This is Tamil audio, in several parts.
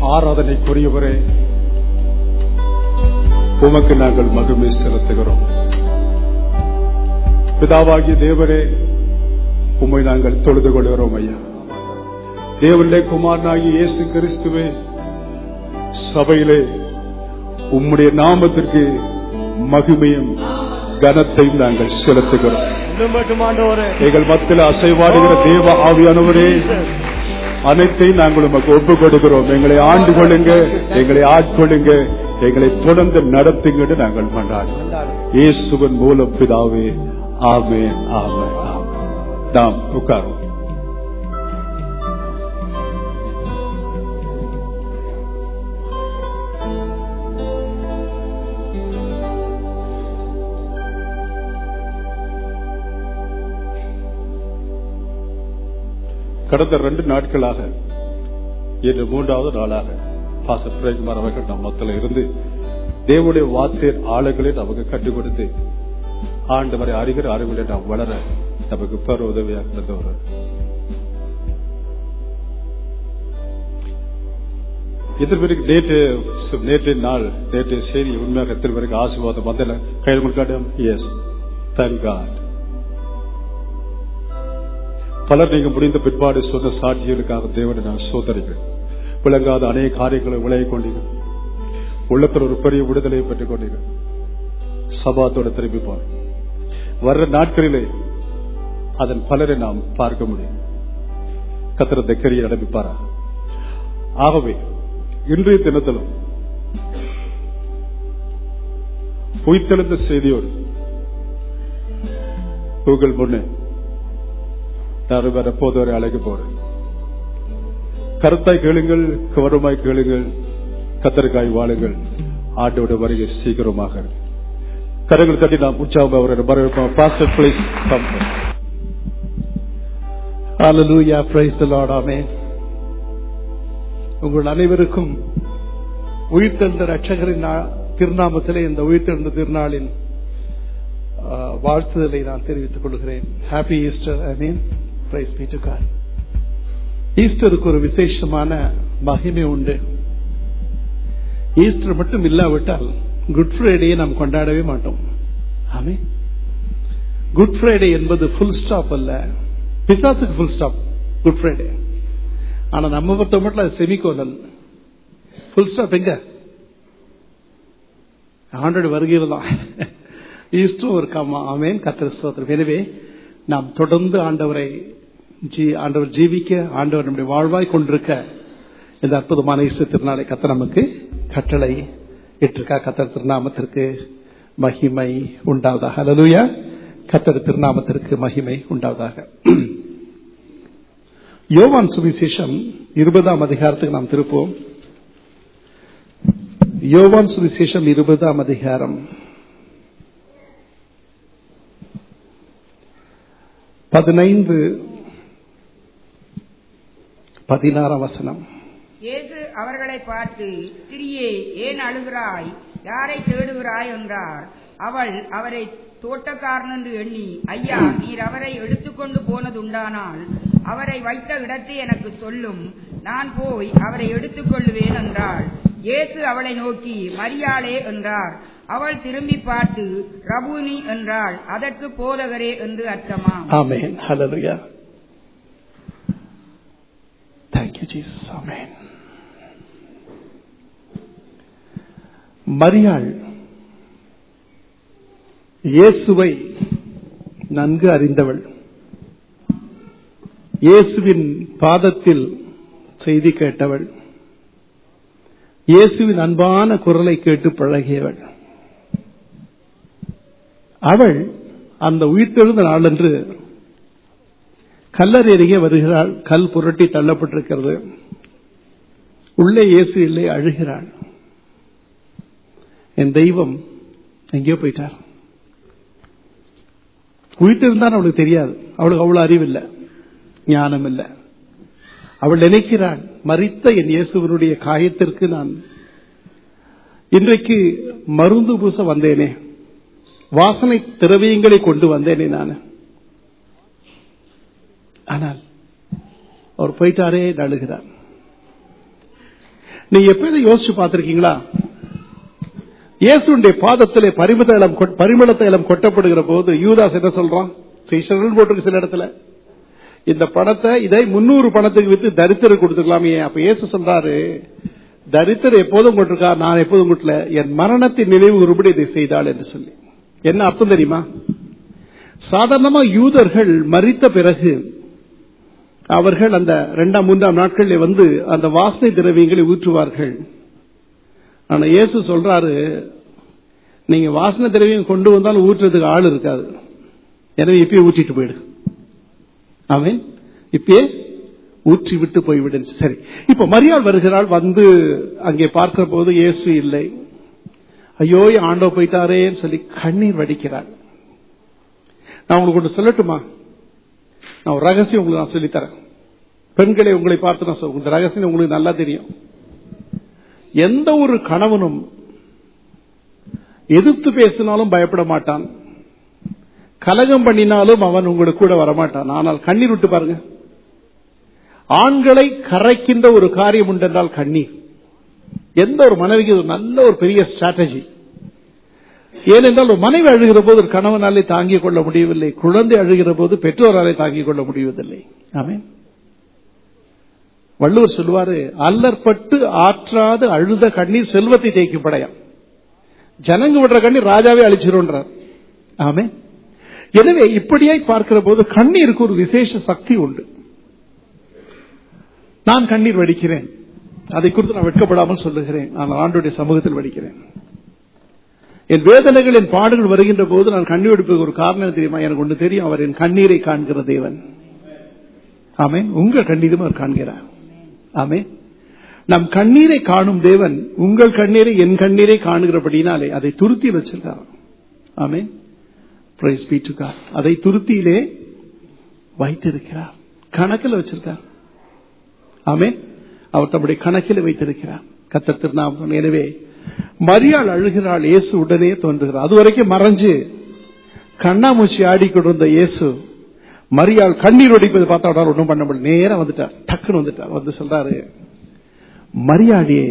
ஆராதனைக்குரியவரே உமக்கு நாங்கள் மகிமை செலுத்துகிறோம் பிதாவாகிய தேவரே உம்மை நாங்கள் தொழுது கொள்கிறோம் ஐயா தேவனுடைய குமாரனாகிய இயேசு கிறிஸ்துவே சபையிலே உம்முடைய நாமத்திற்கு மகிமையும் கனத்தையும் நாங்கள் செலுத்துகிறோம் இன்னும் மட்டும் ஆண்டவரே எங்கள் மத்தியில் அசைவாடுகிற தேவ ஆவியானவரே அனைத்தையும் நாங்கள் உமக்கு ஒப்பு கொடுக்கிறோம் எங்களை ஆண்டு கொள்ளுங்க எங்களை ஆட்கொள்ளுங்க எங்களை தொடர்ந்து நடத்துங்க நாங்கள் கொண்டாடுறோம் இயேசுவின் மூலம் பிதாவே ஆமே ஆமே ஆமே நாம் உட்காரும் கடந்த ரெண்டு நாட்களாக இன்று மூன்றாவது நாளாக பாச பிரேகுமார் அவர்கள் நம் மத்தியில் இருந்து தேவனுடைய வார்த்தை ஆளுகளை நமக்கு கற்றுக் கொடுத்து ஆண்டவரை அறிகிற அறிவுகளை நாம் வளர நமக்கு பெற உதவியாக இருந்தவர் எத்தனை பேருக்கு நேற்று நேற்று நாள் நேற்று செய்தி உண்மையாக எத்தனை பேருக்கு ஆசீர்வாதம் வந்தல கையில் முழுக்காட்டம் எஸ் தேங்க் காட் பலர் நீங்க முடிந்த பிற்பாடு சொன்ன சாட்சிகளுக்காக தேவனை நான் சோதனைகள் விளங்காத அநேக காரியங்களை விளைய கொண்டீர்கள் உள்ளத்தில் ஒரு பெரிய விடுதலையை பெற்றுக் கொண்டீர்கள் சபாத்தோட திரும்பி போற வர்ற நாட்களிலே அதன் பலரை நாம் பார்க்க முடியும் கத்திர தக்கரியை நடப்பிப்பாரா ஆகவே இன்றைய தினத்திலும் உயிர்த்தெழுந்த செய்தியோடு உங்கள் முன்னே நான் வர போது வரை அழைக்க போறேன் கருத்தாய் கேளுங்கள் கவனமாய் கேளுங்கள் கத்தரிக்காய் வாழுங்கள் ஆண்டோட வருகை சீக்கிரமாக கரங்கள் தட்டி நாம் உற்சாகம் அவரை வரவேற்போம் pastor please come Hallelujah. Praise the Lord. Amen. உங்கள் அனைவருக்கும் உயிர்த்தெழுந்த ரட்சகரின் நா- திருநாமத்திலே இந்த உயிர்த்தெழுந்த திருநாளின் ஆ, வாழ்த்துதலை நான் தெரிவித்துக் கொள்கிறேன் happy Easter I mean praise be to God ஈஸ்டருக்கு ஒரு விசேஷமான மகிமை உண்டு ஈஸ்டர் மட்டும் இல்லாவிட்டால் குட் ஃப்ரைடேயை நாம் கொண்டாடவே மாட்டோம் ஆமே குட் ஃப்ரைடே என்பது ஃபுல் ஸ்டாப் அல்ல பிசாசுக்கு ஃபுல் ஸ்டாப் குட் ஃப்ரைடே ஆனா நம்ம பொறுத்த மட்டும் அது செமிகோனல் ஃபுல் ஸ்டாப் எங்க ஆண்டோட வருகையில் தான் ஈஸ்டரும் இருக்காமா ஆமேன் கத்திர ஸ்தோத்திரம் எனவே நாம் தொடர்ந்து ஆண்டவரை ஜீ- ஆண்டவர் ஜீவிக்க ஆண்டவர் நம்முடைய வாழ்வாய் கொண்டிருக்க இந்த அற்புதமான ஈஸ்டர் திருநாளை கத்த நமக்கு கட்டளை இட்டிருக்கா கத்தர் திருநாமத்திற்கு மகிமை உண்டாவதாக ஹalleluya கத்தர் திருநாமத்திற்கு மகிமை உண்டாவதாக யோவான் சுவிசேஷம் இருபதாம் அதிகாரத்துக்கு நாம் திருப்போம் யோவான் சுவிசேஷம் இருபதாம் அதிகாரம் பதினைந்து பதினாறாம் வசனம் இயேசு அவர்களை பார்த்து ஸ்திரியே ஏன் அழுகிறாய் யாரை தேடுகிறாய் என்றார் அவள் அவரை தோட்டக்காரன் என்று எண்ணி ஐயா நீர் அவரை எடுத்துக்கொண்டு போனதுண்டானால் அவரை வைத்த இடத்தை எனக்கு சொல்லும் நான் போய் அவரை எடுத்துக்கொள்ளுவேன் என்றாள் இயேசு அவளை நோக்கி மரியாளே என்றார் அவள் திரும்பி பார்த்து ரபூனி என்றாள் அதற்கு போதகரே என்று அர்த்தமாம் ஆமென் ஹalleluya thank you jesus ஆமென் மரியாள் இயேசுவை நன்கு அறிந்தவள் இயேசுவின் பாதத்தில் செய்தி கேட்டவள் இயேசுவின் அன்பான குரலை கேட்டு பழகியவள் அவள் அந்த உயிர்த்தெழுந்த நாளன்று கல்லறை அருகே வருகிறாள் கல் புரட்டி தள்ளப்பட்டிருக்கிறது உள்ளே இயேசு இல்லை அழுகிறாள் என் தெய்வம் எங்கேயோ போயிட்டார் உயிர்த்திருந்தான் அவளுக்கு தெரியாது அவளுக்கு அவ்வளவு அறிவில்லை ஞானம் இல்லை அவள் நினைக்கிறாள் மறித்த என் இயேசுவனுடைய காயத்திற்கு நான் இன்றைக்கு மருந்து பூச வந்தேனே வாசனை திரவியங்களை கொண்டு வந்தேனே நான் ஆனால் அவர் போயிட்டாரே அழுகிறார் நீங்க எப்ப யோசிச்சு பார்த்திருக்கீங்களா இயேசுடைய பாதத்திலே பரிமள தைலம் கொட்- பரிமள தைலம் கொட்டப்படுகிற போது யூதாஸ் என்ன சொல்றான் சீஷர்கள் போட்டிருக்கு சில இடத்துல இந்த பணத்தை இதை முன்னூறு பணத்துக்கு வித்து தரித்திரம் கொடுத்துக்கலாமே அப்ப இயேசு சொல்றாரு தரித்திரம் எப்போதும் கொண்டிருக்கா நான் எப்போதும் கொட்டல என் மரணத்தின் நினைவு ஒருபடி இதை செய்தாள் என்று சொல்லி என்ன அர்த்தம் தெரியுமா சாதாரணமா யூதர்கள் மரித்த பிறகு அவர்கள் அந்த இரண்டாம் மூன்றாம் நாட்களில் வந்து அந்த வாசனை திரவியங்களை ஊற்றுவார்கள் ஆனா இயேசு சொல்றாரு நீங்க வாசனை திரவியம் கொண்டு வந்தாலும் ஊற்றுறதுக்கு ஆள் இருக்காது எனவே இப்பயே ஊற்றிட்டு போயிடு ஆமென் இப்பயே ஊற்றி விட்டு போய்விடு சரி இப்ப மரியாள் வருகிறாள் வந்து அங்கே பார்க்கிற போது இயேசு இல்லை ஐயோ என் ஆண்டோ போயிட்டாரேன்னு சொல்லி கண்ணீர் வடிக்கிறாள் நான் உங்களுக்கு ஒன்று சொல்லட்டுமா நான் ஒரு ரகசியம் உங்களுக்கு நான் சொல்லித்தரேன் பெண்களை உங்களை பார்த்து நான் சொல்ல இந்த ரகசியம் உங்களுக்கு நல்லா தெரியும் எந்த ஒரு கணவனும் எதிர்த்து பேசினாலும் பயப்பட மாட்டான் கலகம் பண்ணினாலும் அவன் உங்களுக்கு கூட வரமாட்டான் ஆனால் கண்ணீர் விட்டு பாருங்க ஆண்களை கரைக்கின்ற ஒரு காரியம் உண்டென்றால் கண்ணீர் எந்த ஒரு மனைவிக்கு இது ஒரு நல்ல ஒரு பெரிய ஸ்ட்ராட்டஜி ஏனென்றால் ஒரு மனைவி அழுகிற போது ஒரு கணவனாலே தாங்கிக் கொள்ள முடியவில்லை குழந்தை அழுகிற போது பெற்றோராலே தாங்கிக் கொள்ள முடிவதில்லை ஆமென் வள்ளுவர் சொல்லுவாரு அல்லற்பட்டு ஆற்றாது அழுத கண்ணீர் செல்வத்தை தேய்க்கும் படையாம் ஜனங்க விடுற கண்ணீர் ராஜாவே அழிச்சிருன்றார் ஆமே எனவே இப்படியாய் பார்க்கிற போது கண்ணீருக்கு ஒரு விசேஷ சக்தி உண்டு நான் கண்ணீர் வடிக்கிறேன் அதை குறித்து நான் வெட்கப்படாமல் சொல்லுகிறேன் நான் ஆண்டுடைய சமூகத்தில் வடிக்கிறேன் என் வேதனைகள் என் பாடுகள் வருகின்ற போது நான் கண்ணீர் வெடிப்பதற்கு ஒரு காரணம் என்ன தெரியுமா எனக்கு ஒன்று தெரியும் அவர் என் கண்ணீரை காண்கிற தேவன் ஆமென் உங்கள் கண்ணீரும் அவர் காண்கிறார் ஆமென் நம் கண்ணீரை காணும் தேவன் உங்கள் கண்ணீரை என் கண்ணீரை காணுகிறபடினாலே அதை துருத்தி வச்சிருக்கார் ஆமென் Praise be to God. அதை துருத்தியிலே வைத்திருக்கிறார் கணக்கில் வச்சிருக்கார் ஆமென் அவர் தம்முடைய கணக்கில் வைத்திருக்கிறார் கத்தர் திருநாமம் எனவே மரியாள் அழுகிறாள் இயேசு உடனே தோன்றுகிறார் அது வரைக்கும் மறைஞ்சு கண்ணாமூச்சி ஆடிக்கொண்டிருந்த இயேசு மரியாள் கண்ணீர் ஒடிப்பது பார்த்தா அவரால் ஒன்றும் பண்ண முடியல நேரா வந்துட்டார் டக்குன்னு வந்துட்டார் வந்து சொல்றாரு மரியாடியே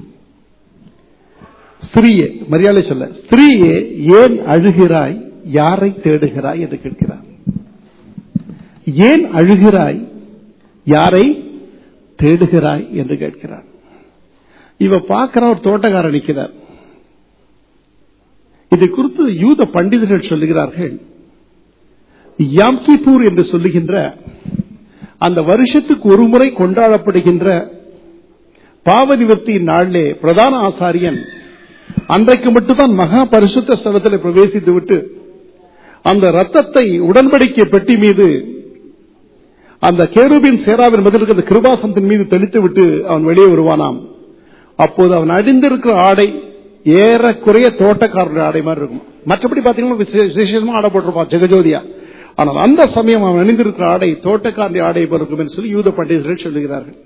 ஸ்திரீயே மரியாதை சொல்ல ஸ்திரீயே ஏன் அழுகிறாய் யாரை தேடுகிறாய் என்று கேட்கிறார் ஏன் அழுகிறாய் யாரை தேடுகிறாய் என்று கேட்கிறார் இவ பார்க்கிற ஒரு தோட்டக்காரர் நிற்கிறார் இதை குறித்து யூத பண்டிதர்கள் சொல்லுகிறார்கள் யாம்கிபூர் என்று சொல்லுகின்ற அந்த வருஷத்துக்கு ஒரு முறை கொண்டாடப்படுகின்ற பாவ நிவர்த்தியின் நாளிலே பிரதான ஆசாரியன் அன்றைக்கு மட்டும்தான் மகா பரிசுத்த ஸ்தலத்தில் பிரவேசித்து விட்டு அந்த ரத்தத்தை உடன்படிக்கை பெட்டி மீது அந்த கேருபின் சேராவின் மதிலுக்கு அந்த கிருபாசனத்தின் மீது தெளித்து விட்டு அவன் வெளியே வருவானாம் அப்போது அவன் அடிந்திருக்கிற ஆடை ஏறக்குறைய தோட்டக்காரனுடைய ஆடை மாதிரி இருக்கும் மற்றபடி பாத்தீங்கன்னா விசே- விசேஷமா ஆடை போட்டிருப்பான் ஜெகஜோதியா ஆனால் அந்த சமயம் அவன் அணிந்திருக்கிற ஆடை தோட்டக்காரனுடைய ஆடை போல இருக்கும் என்று சொல்லி யூத பண்டிதர்கள் சொல்லுகிறார்கள்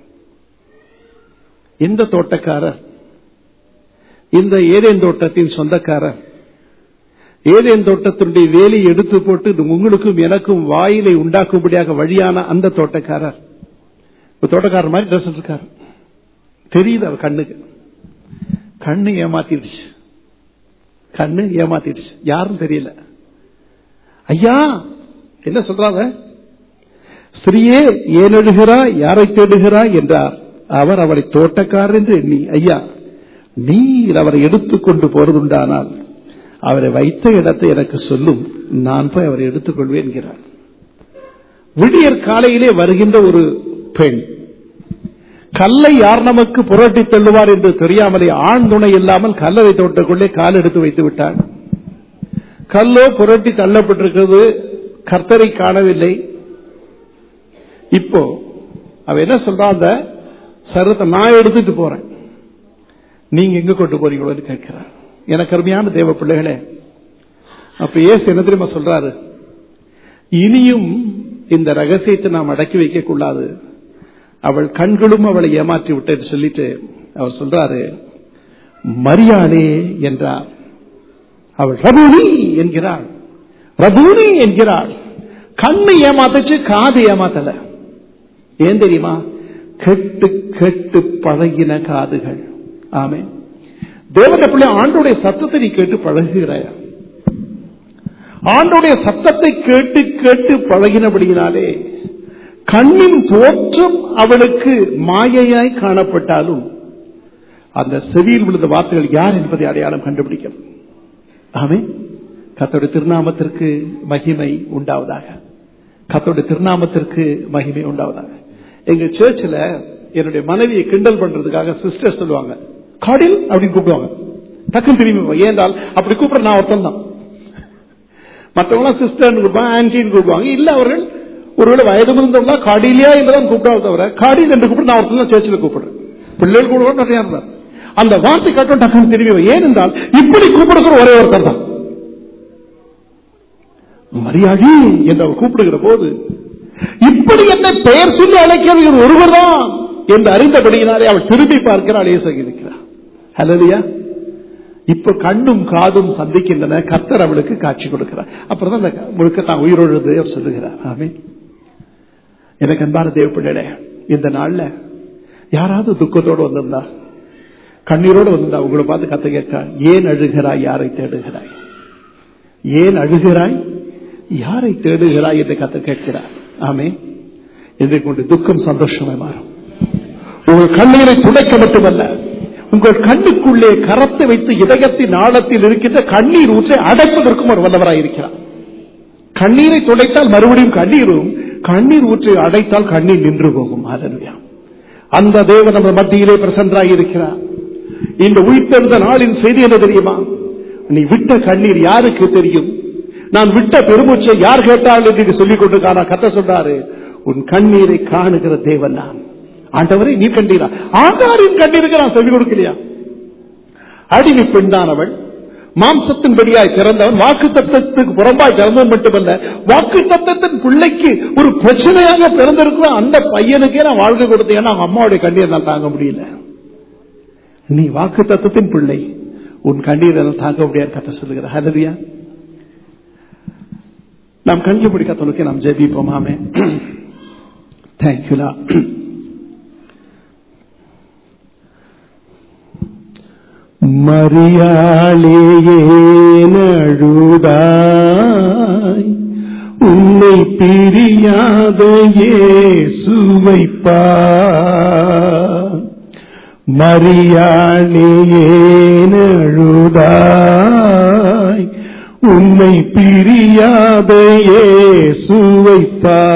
இந்த தோட்டக்காரர் இந்த ஏதேன் தோட்டத்தின் சொந்தக்காரர் ஏதேன் தோட்டத்தினுடைய வேலையை எடுத்து போட்டு உங்களுக்கும் எனக்கும் வாயிலை உண்டாக்கும்படியாக வழியான அந்த தோட்டக்காரர் ஒரு தோட்டக்காரர் மாதிரி ட்ரெஸ் இருக்காரு தெரியுது அவர் கண்ணுக்கு கண்ணு ஏமாத்திடுச்சு கண்ணு ஏமாத்திடுச்சு யாரும் தெரியல ஐயா என்ன சொல்றாங்க ஸ்திரீயே ஏன் எழுகிறாய் யாரை தேடுகிறாய் என்றார் அவர் அவரை தோட்டக்காரர் என்று எண்ணி ஐயா நீர் அவரை எடுத்துக்கொண்டு போறதுண்டானால் அவரை வைத்த இடத்தை எனக்கு சொல்லும் நான் போய் அவரை எடுத்துக்கொள்வேன் என்கிறார் விடியற் காலையிலே வருகின்ற ஒரு பெண் கல்லை யார் நமக்கு புரட்டி தள்ளுவார் என்று தெரியாமலே ஆண் துணை இல்லாமல் கல்லறை தோட்டக்குள்ளே கால் எடுத்து வைத்து விட்டாள் கல்லோ புரட்டி தள்ளப்பட்டிருக்கிறது கர்த்தரை காணவில்லை இப்போ அவ என்ன சொல்றா அந்த சரத்தை நான் எடுத்துட்டு போறேன் நீங்க எங்க கொண்டு போறீங்களோன்னு கேட்கிறார் எனக்கு அருமையான தேவ பிள்ளைகளே அப்ப ஏசு என்ன தெரியுமா சொல்றாரு இனியும் இந்த ரகசியத்தை நாம் அடக்கி வைக்க கூடாது அவள் கண்களும் அவளை ஏமாற்றி விட்டேன்னு சொல்லிட்டு அவர் சொல்றாரு மரியாளே என்றார் அவள் ரபூனி என்கிறாள் ரபூனி என்கிறாள் கண்ணு ஏமாத்துச்சு காது ஏமாத்தல ஏன் தெரியுமா கெட்டு கெட்டு பழகின காதுகள் ஆமே தேவன பிள்ளை ஆண்டுடைய சத்தத்தை நீ கேட்டு பழகுகிறாயா ஆண்டுடைய சத்தத்தை கேட்டு கேட்டு பழகினபடியினாலே கண்ணின் தோற்றம் அவளுக்கு மாயையாய் காணப்பட்டாலும் அந்த செவியில் விழுந்த வார்த்தைகள் யார் என்பதை அடையாளம் கண்டுபிடிக்கும் ஆமே கத்தோடைய திருநாமத்திற்கு மகிமை உண்டாவதாக கத்தோடைய திருநாமத்திற்கு மகிமை உண்டாவதாக எங்க சேர்ச்சில் என்னுடைய மனைவியை கிண்டல் பண்றதுக்காக சிஸ்டர் சொல்லுவாங்க காடில் அப்படின்னு கூப்பிடுவாங்க டக்குன்னு திரும்பி ஏன்றால் அப்படி கூப்பிட நான் ஒருத்தன் தான் மற்றவங்க சிஸ்டர் கூப்பிடுவாங்க ஆன்டின்னு கூப்பிடுவாங்க இல்ல அவர்கள் ஒருவேளை வயது இருந்தவங்களா காடிலியா என்றுதான் கூப்பிட்டாவது தவிர காடியில் என்று கூப்பிட்டு நான் ஒருத்தன் சேர்ச்சில் கூப்பிடுறேன் பிள்ளைகள் கூட நிறைய இருந்தார் அந்த வார்த்தை கட்டும் டக்குன்னு திரும்பி ஏனென்றால் இப்படி கூப்பிடுகிற ஒரே ஒருத்தர் தான் மரியாதை என்று அவர் கூப்பிடுகிற போது இப்படி என்னை பெயர் சொல்லி அழைக்கிற ஒருவர் தான் என்று அறிந்தபடியினாலே அவள் திரும்பி பார்க்கிறாள் ஏசகிருக்கிறார் ஹலோலியா இப்ப கண்ணும் காதும் சந்திக்கின்றன கத்தர் அவளுக்கு காட்சி கொடுக்கிறார் அப்புறம் தான் அந்த முழுக்க தான் உயிரோழுது அவர் சொல்லுகிறார் ஆமே எனக்கு அன்பான தேவப்பிள்ளை இந்த நாள்ல யாராவது துக்கத்தோடு வந்திருந்தா கண்ணீரோடு வந்திருந்தா உங்களை பார்த்து கத்த கேட்க ஏன் அழுகிறாய் யாரை தேடுகிறாய் ஏன் அழுகிறாய் யாரை தேடுகிறாய் என்று கத்த கேட்கிறார் ஆமே என்று கொண்டு துக்கம் சந்தோஷமாய் மாறும் உங்கள் கண்ணீரை துடைக்க மட்டுமல்ல உங்கள் கண்ணுக்குள்ளே கரத்தை வைத்து இதயத்தின் ஆழத்தில் இருக்கின்ற கண்ணீர் ஊற்றை அடைப்பதற்கும் ஒரு வல்லவராய் இருக்கிறார் கண்ணீரை துடைத்தால் மறுபடியும் கண்ணீரும் கண்ணீர் ஊற்றை அடைத்தால் கண்ணீர் நின்று போகும் அதனுடைய அந்த தேவன் நம்ம மத்தியிலே பிரசன்றாய் இருக்கிறார் இந்த உயிர்த்தெழுந்த நாளின் செய்தி என்ன தெரியுமா நீ விட்ட கண்ணீர் யாருக்கு தெரியும் நான் விட்ட பெருமூச்சை யார் கேட்டால் என்று சொல்லிக் கொண்டிருக்காரா கத்த சொல்றாரு உன் கண்ணீரை காணுகிற தேவன் நான் ஆண்டவரை நீ கண்டீரா ஆண்டாரின் கண்ணீருக்கு நான் சொல்லிக் கொடுக்கலையா அடிமை பெண்தானவள் மாம்சத்தின்படியாய் பிறந்தவன் வாக்கு தத்தத்துக்கு புறம்பாய் பிறந்தவன் மட்டுமல்ல வாக்கு தத்தத்தின் பிள்ளைக்கு ஒரு பிரச்சனையாக பிறந்திருக்கிற அந்த பையனுக்கே நான் வாழ்க்கை கொடுத்தேன் அவங்க அம்மாவுடைய கண்ணீர் நான் தாங்க முடியல நீ வாக்கு தத்தத்தின் பிள்ளை உன் கண்ணீரை தாங்க முடியாது கத்த சொல்லுகிற ஹலரியா நாம் கண்கள் பிடிக்க தொழுக்க நாம் ஜெபிப்போம் ஆமே தேங்க்யூலா மரியாளேனழுதாய் உன்னை பிரியாத இயேசுவைப்பா மரியாளேனழுதாய் உன்னை பிரியாத இயேசுவைப்பா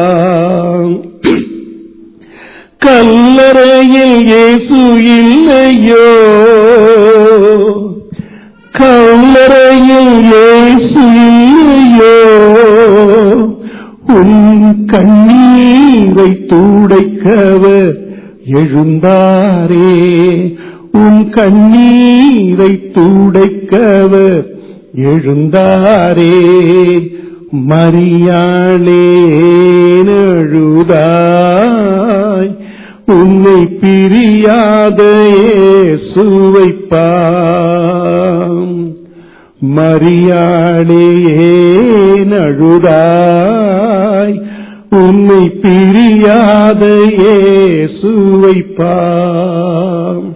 கல்லறையில் இயேசு இல்லையோ கல்லறையில் இயேசு இல்லையோ உன் கண்ணீரை துடைக்கவர் எழுந்தாரே உன் கண்ணீரை துடைக்கவர் எழுந்தாரே மரியாளே அழுதாய் உன்னை பிரியாத சுவைப்பாம் மரியாளே அழுதாய் உன்னை பிரியாத சுவைப்பாம்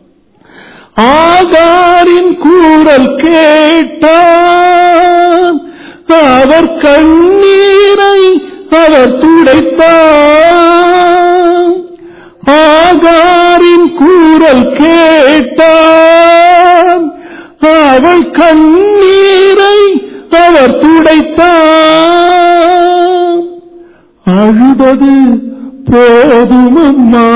ஆகாரின் கூறல் கேட்டான் அவர் கண்ணீரை அவர் துடைத்தான் ஆகாரின் கூறல் கேட்டான் அவள் கண்ணீரை அவர் துடைத்தான் அழுதது போதுமம்மா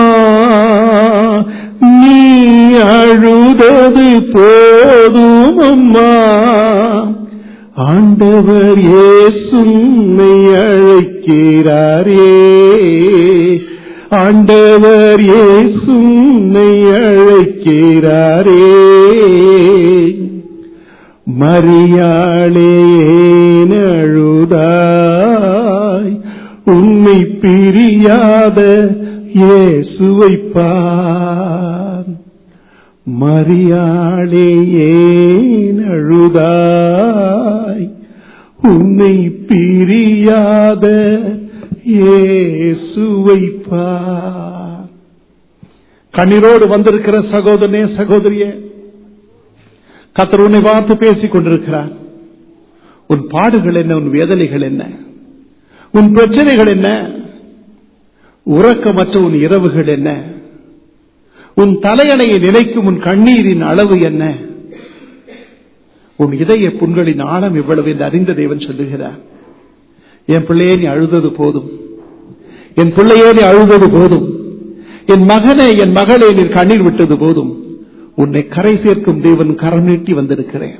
நீ அழுதது போதுமம்மா ஆண்டவர் ஏசுன்னை அழைக்கிறாரே ஆண்டவர் ஏசுன்னை அழைக்கிறாரே மரியாளே அழுதாய் உன்னை பிரியாத இயேசுவைப்பார் மரியாளே ஏன் அழுதாய் உன்னை பிரியாத இயேசுவைப்பார் கண்ணீரோடு வந்திருக்கிற சகோதரனே சகோதரியே கத்தர் உன்னை பார்த்து பேசிக் கொண்டிருக்கிறார் உன் பாடுகள் என்ன உன் வேதனைகள் என்ன உன் பிரச்சனைகள் என்ன உறக்கமற்ற உன் இரவுகள் என்ன உன் தலையணையை நினைக்கும் உன் கண்ணீரின் அளவு என்ன உன் இதய புண்களின் ஆழம் எவ்வளவு என்று அறிந்த தேவன் சொல்லுகிறார் என் பிள்ளையே நீ அழுதது போதும் என் பிள்ளையே நீ அழுதது போதும் என் மகனே என் மகளே நீ கண்ணீர் விட்டது போதும் உன்னை கரை சேர்க்கும் தேவன் கரம் நீட்டி வந்திருக்கிறேன்